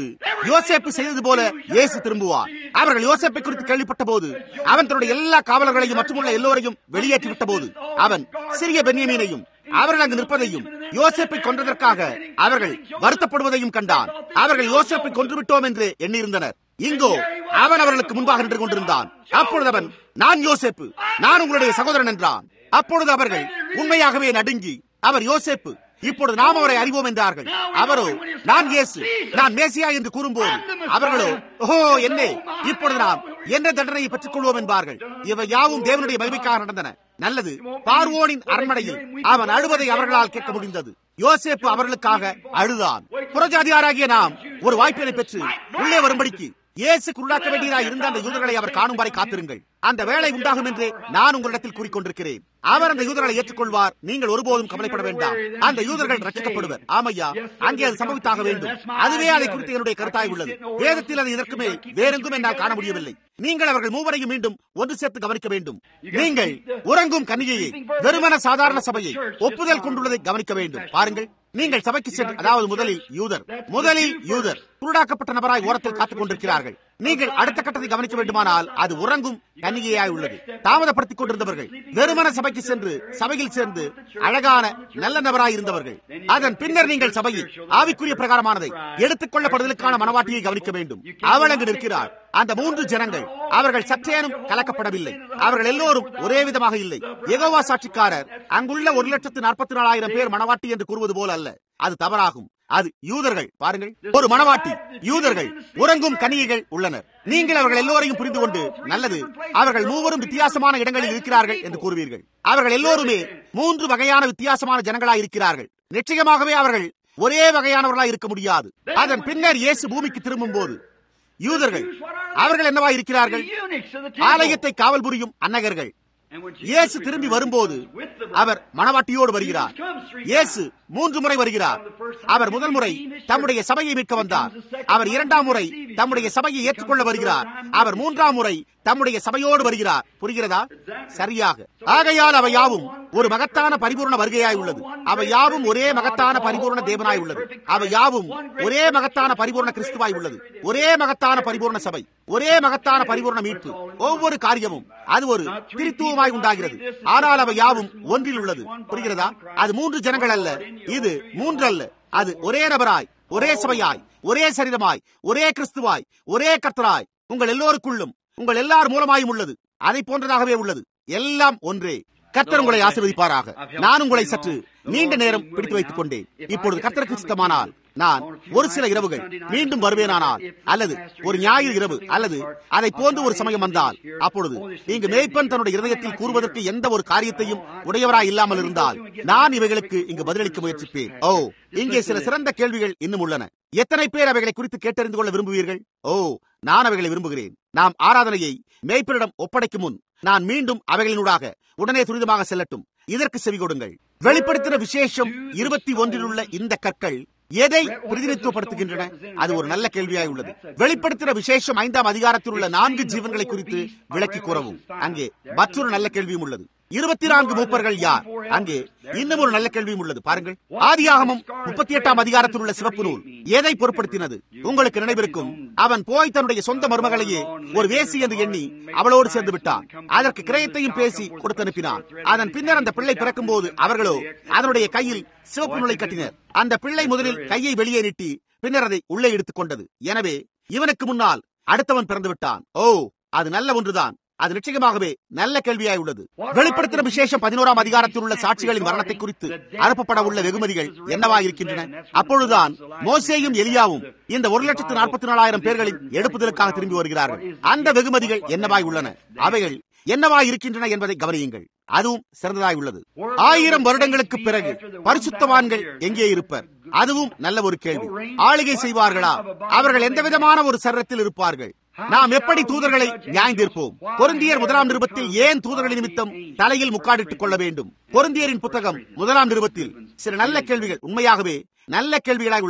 யோசேப்பு செய்தது போல இயேசு திரும்புவார் அவர்கள் யோசேப்பை குறித்து கேள்விப்பட்ட போது அவன் தன்னுடைய எல்லா காவலர்களையும் மற்றுமுள்ள எல்லோரையும் வெளியேற்றி விட்ட போது அவன் சிறிய பென்யமீனையும் அவர்கள் அங்கு நிற்பதையும் யோசேப்பை கொன்றதற்காக அவர்கள் வருத்தப்படுவதையும் கண்டான் அவர்கள் யோசேப்பை கொன்றுவிட்டோம் என்று எண்ணியிருந்தனர் இங்கோ அவன் அவர்களுக்கு முன்பாக நின்று கொண்டிருந்தான் அப்பொழுது அவன் நான் யோசேப்பு நான் உங்களுடைய சகோதரன் என்றான் அப்பொழுது அவர்கள் உண்மையாகவே நடுங்கி அவர் யோசேப்பு இப்பொழுது நாம் அவரை அறிவோம் என்றார்கள் அவரோ நான் இயேசு நான் மேசியா என்று கூறும்போது அவர்களோ ஓஹோ என்னே இப்பொழுது நாம் என்ன தண்டனையை பெற்றுக் கொள்வோம் என்பார்கள் இவை யாவும் தேவனுடைய மகிமைக்காக நடந்தன நல்லது பார்வோனின் அரண்மனையில் அவன் அழுவதை அவர்களால் கேட்க முடிந்தது யோசேப்பு அவர்களுக்காக அழுதான் புறஜாதியாராகிய நாம் ஒரு வாய்ப்பினை பெற்று உள்ளே வரும்படிக்கு இயேசு குருடாக்க வேண்டியதாக இருந்த அந்த யூதர்களை அவர் காணும் வரை காத்திருங்கள் அந்த வேலை உண்டாகும் என்று நான் உங்களிடத்தில் கூறிக்கொண்டிருக்கிறேன் அவர் அந்த யூதர்களை ஏற்றுக்கொள்வார் நீங்கள் ஒருபோதும் கவலைப்பட வேண்டாம் அந்த யூதர்கள் ரட்சிக்கப்படுவர் ஆமையா அங்கே அது சம்பவித்தாக வேண்டும் அதுவே அதை குறித்து என்னுடைய கருத்தாய் உள்ளது வேதத்தில் அது இதற்கு மேல் வேறெங்கும் என்னால் காண முடியவில்லை நீங்கள் அவர்கள் மூவரையும் மீண்டும் ஒன்று சேர்த்து கவனிக்க வேண்டும் நீங்கள் உறங்கும் கன்னிகையை வெறுமன சாதாரண சபையை ஒப்புதல் கொண்டுள்ளதை கவனிக்க வேண்டும் பாருங்கள் நீங்கள் சபைக்கு சென்று அதாவது முதலில் யூதர் முதலில் யூதர் குருடாக்கப்பட்ட நபராய் ஓரத்தில் காத்துக் கொண்டிருக்கிறார்கள் நீங்கள் அடுத்த கட்டத்தை கவனிக்க வேண்டுமானால் அது உறங்கும் கன்னிகையாய் உள்ளது தாமதப்படுத்திக் கொண்டிருந்தவர்கள் வெறுமன சபைக்கு சென்று சபையில் சேர்ந்து அழகான நல்ல நபராய் இருந்தவர்கள் அதன் பின்னர் நீங்கள் சபையில் ஆவிக்குரிய பிரகாரமானதை எடுத்துக் கொள்ளப்படுவதற்கான மனவாட்டியை கவனிக்க வேண்டும் அவள் அங்கு நிற்கிறார் அந்த மூன்று ஜனங்கள் அவர்கள் சற்றேனும் கலக்கப்படவில்லை அவர்கள் எல்லோரும் ஒரே விதமாக இல்லை எகோவா சாட்சிக்காரர் அங்குள்ள ஒரு லட்சத்து நாற்பத்தி நாலாயிரம் பேர் மனவாட்டி என்று கூறுவது போல அல்ல அது தவறாகும் அது யூதர்கள் பாருங்கள் ஒரு மனவாட்டி யூதர்கள் உறங்கும் கனிகைகள் உள்ளனர் நீங்கள் அவர்கள் எல்லோரையும் புரிந்து கொண்டு நல்லது அவர்கள் மூவரும் வித்தியாசமான இடங்களில் இருக்கிறார்கள் என்று கூறுவீர்கள் அவர்கள் எல்லோருமே மூன்று வகையான வித்தியாசமான ஜனங்களாய் இருக்கிறார்கள் நிச்சயமாகவே அவர்கள் ஒரே வகையானவர்களாய் இருக்க முடியாது அதன் பின்னர் இயேசு பூமிக்கு திரும்பும் போது யூதர்கள் அவர்கள் என்னவா இருக்கிறார்கள் ஆலயத்தை காவல் புரியும் அன்னகர்கள் இயேசு திரும்பி வரும்போது அவர் மணவாட்டியோடு வருகிறார் இயேசு மூன்று முறை வருகிறார் அவர் முதல் முறை தம்முடைய சபையை மீட்க வந்தார் அவர் இரண்டாம் முறை தம்முடைய சபையை ஏற்றுக்கொள்ள வருகிறார் அவர் மூன்றாம் முறை தம்முடைய சபையோடு வருகிறார் புரிகிறதா சரியாக ஆகையால் அவை யாவும் ஒரு மகத்தான பரிபூர்ண வருகையாய் உள்ளது அவை யாவும் ஒரே மகத்தான பரிபூர்ண தேவனாய் உள்ளது அவை யாவும் ஒரே மகத்தான பரிபூர்ண கிறிஸ்துவாய் உள்ளது ஒரே மகத்தான பரிபூர்ண சபை ஒரே மகத்தான பரிபூர்ண மீட்பு ஒவ்வொரு காரியமும் அது ஒரு திருத்துவமாய் உண்டாகிறது ஆனால் அவை யாவும் ஒன்றில் உள்ளது புரிகிறதா அது மூன்று ஜனங்கள் அல்ல இது மூன்று அல்ல அது ஒரே நபராய் ஒரே சபையாய் ஒரே சரீரமாய் ஒரே கிறிஸ்துவாய் ஒரே கர்த்தராய் உங்கள் எல்லோருக்குள்ளும் உங்கள் எல்லார் மூலமாயும் உள்ளது அதை போன்றதாகவே உள்ளது எல்லாம் ஒன்றே கர்த்தர் உங்களை ஆசீர்வதிப்பாராக நான் உங்களை சற்று நீண்ட நேரம் பிடித்து வைத்துக் கொண்டேன் இப்பொழுது கர்த்தருக்கு சித்தமானால் நான் ஒரு சில இரவுகள் மீண்டும் வருவேனானால் அல்லது ஒரு ஞாயிறு இரவு அல்லது அதை போன்று ஒரு சமயம் வந்தால் அப்பொழுது இங்கு மேய்ப்பன் தன்னுடைய இருதயத்தில் கூறுவதற்கு எந்த ஒரு காரியத்தையும் உடையவராய் இல்லாமல் இருந்தால் நான் இவைகளுக்கு இங்கு பதிலளிக்க முயற்சிப்பேன் ஓ இங்கே சில சிறந்த கேள்விகள் இன்னும் உள்ளன எத்தனை பேர் அவைகளை குறித்து கேட்டறிந்து கொள்ள விரும்புவீர்கள் ஓ நான் அவைகளை விரும்புகிறேன் நாம் ஆராதனையை மேய்ப்பனிடம் ஒப்படைக்கும் முன் நான் மீண்டும் அவைகளினூடாக உடனே துரிதமாக செல்லட்டும் இதற்கு செவி கொடுங்கள் வெளிப்படுத்தின விசேஷம் இருபத்தி ஒன்றில் உள்ள இந்த கற்கள் எதை பிரதிநிதித்துவப்படுத்துகின்றன அது ஒரு நல்ல கேள்வியாய் உள்ளது வெளிப்படுத்தின விசேஷம் ஐந்தாம் அதிகாரத்தில் உள்ள நான்கு ஜீவன்களை குறித்து விளக்கி கூறவும் அங்கே மற்றொரு நல்ல கேள்வியும் உள்ளது இருபத்தி நான்கு மூப்பர்கள் யார் அங்கே இன்னும் ஒரு நல்ல கேள்வியும் உள்ளது பாருங்கள் ஆதியாகமும் முப்பத்தி எட்டாம் அதிகாரத்தில் உள்ள சிவப்பு நூல் எதை பொருட்படுத்தினது உங்களுக்கு நினைவிருக்கும் அவன் போய் தன்னுடைய சொந்த மருமகளையே ஒரு வேசி என்று எண்ணி அவளோடு சேர்ந்து விட்டான் அதற்கு கிரயத்தையும் பேசி கொடுத்து அனுப்பினான் அதன் பின்னர் அந்த பிள்ளை பிறக்கும் போது அவர்களோ அதனுடைய கையில் சிவப்பு நூலை கட்டினர் அந்த பிள்ளை முதலில் கையை வெளியே நீட்டி பின்னர் அதை உள்ளே எடுத்துக் கொண்டது எனவே இவனுக்கு முன்னால் அடுத்தவன் பிறந்து விட்டான் ஓ அது நல்ல ஒன்றுதான் அது நிச்சயமாகவே நல்ல கேள்வியாய் உள்ளது வெளிப்படுத்தின விசேஷம் பதினோராம் அதிகாரத்தில் உள்ள சாட்சிகளின் மரணத்தை குறித்து அனுப்பப்பட உள்ள வெகுமதிகள் என்னவா இருக்கின்றன அப்பொழுதுதான் மோசேயும் எலியாவும் இந்த ஒரு லட்சத்து நாற்பத்தி நாலாயிரம் பேர்களின் எடுப்புதலுக்காக திரும்பி வருகிறார்கள் அந்த வெகுமதிகள் என்னவாய் உள்ளன அவைகள் என்னவாய் இருக்கின்றன என்பதை கவனியுங்கள் அதுவும் சிறந்ததாய் உள்ளது ஆயிரம் வருடங்களுக்கு பிறகு பரிசுத்தவான்கள் எங்கே இருப்பர் அதுவும் நல்ல ஒரு கேள்வி ஆளுகை செய்வார்களா அவர்கள் எந்த விதமான ஒரு சரத்தில் இருப்பார்கள் நாம் எப்படி தூதர்களை நியாயந்தீர்ப்போம் பொருந்தியர் முதலாம் நிருபத்தில் ஏன் தூதர்களின் நிமித்தம் தலையில் முக்காடிட்டுக் கொள்ள வேண்டும் பொருந்தியரின் புத்தகம் முதலாம் நிருபத்தில் சில நல்ல கேள்விகள் உண்மையாகவே நல்ல கேள்விகளாய் உள்ளன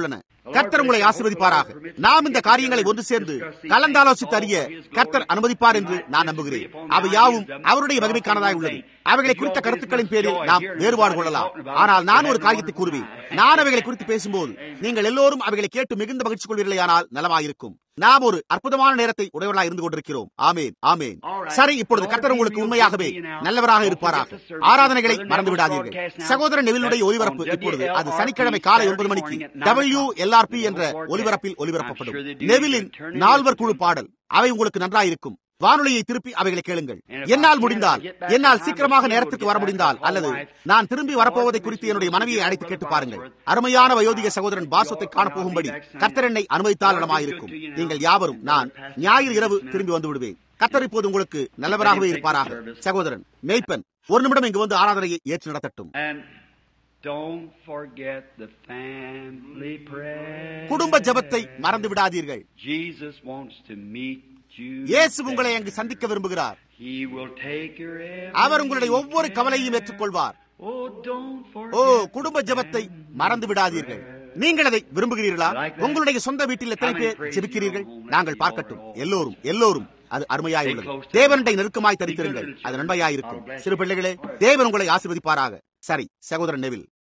கர்த்தர் உங்களை ஆசீர்வதிப்பாராக நாம் இந்த காரியங்களை ஒன்று சேர்ந்து கலந்தாலோசித்து அறிய கர்த்தர் அனுமதிப்பார் என்று நான் நம்புகிறேன் அவை யாவும் அவருடைய மகிமைக்கானதாக உள்ளது அவைகளை குறித்த கருத்துக்களின் பேரில் நாம் வேறுபாடு கொள்ளலாம் ஆனால் நான் ஒரு காரியத்தை கூறுவேன் நான் அவைகளை குறித்து பேசும்போது நீங்கள் எல்லோரும் அவைகளை கேட்டு மிகுந்த மகிழ்ச்சி கொள்வீர்களானால் நலமாயிருக்கும் நாம் ஒரு அற்புதமான நேரத்தை உடையவர்களாக இருந்து கொண்டிருக்கிறோம் ஆமேன் ஆமேன் சரி இப்பொழுது கர்த்தர் உங்களுக்கு உண்மையாகவே நல்லவராக இருப்பாராக ஆராதனைகளை மறந்து விடாதீர்கள் சகோதரன் நெவிலுடைய ஒலிபரப்பு இப்பொழுது அது சனிக்கிழமை காலை ஒன்பது மணிக்கு டபிள்யூ எல்ஆர்பி என்ற ஒலிபரப்பில் ஒலிபரப்பப்படும் நெவிலின் நால்வர் குழு பாடல் அவை உங்களுக்கு நன்றாயிருக்கும் வானொலியை திருப்பி அவைகளை கேளுங்கள் என்னால் முடிந்தால் என்னால் சீக்கிரமாக நேரத்துக்கு வர முடிந்தால் அல்லது நான் திரும்பி வரப்போவதை குறித்து என்னுடைய மனைவியை அழைத்து கேட்டு பாருங்கள் அருமையான வயோதிக சகோதரன் பாசத்தை காணப்போகும்படி கர்த்தர் என்னை அனுமதித்தால் இடமாயிருக்கும் நீங்கள் யாவரும் நான் ஞாயிறு இரவு திரும்பி வந்து விடுவேன் கர்த்தர் இப்போது உங்களுக்கு நல்லவராகவே இருப்பாராக சகோதரன் மேய்ப்பன் ஒரு நிமிடம் இங்கு வந்து ஆராதனையை ஏற்று நடத்தட்டும் And don't forget the family prayer. குடும்ப ஜெபத்தை மறந்து விடாதீர்கள் Jesus wants to meet you. இயேசு உங்களை அங்கு சந்திக்க விரும்புகிறார் He will take your every அவர் உங்களுடைய ஒவ்வொரு கவலையும் ஏற்றுக்கொள்வார் Oh, don't forget. ஓ குடும்ப ஜெபத்தை மறந்து விடாதீர்கள் நீங்கள் அதை விரும்புகிறீர்களா உங்களுடைய சொந்த வீட்டில் எத்தனை பேர் ஜெபிக்கிறீர்கள் நாங்கள் பார்க்கட்டும் எல்லோரும் எல்லோரும் அது அருமையாய் உள்ளது தேவனுடைய நெருக்கமாய் தரித்திருங்கள் அது நன்மையாயிருக்கும் சிறு பிள்ளைகளே தேவன் உங்களை ஆசீர்வதிப்பாராக சரி சகோதரன் நெவில்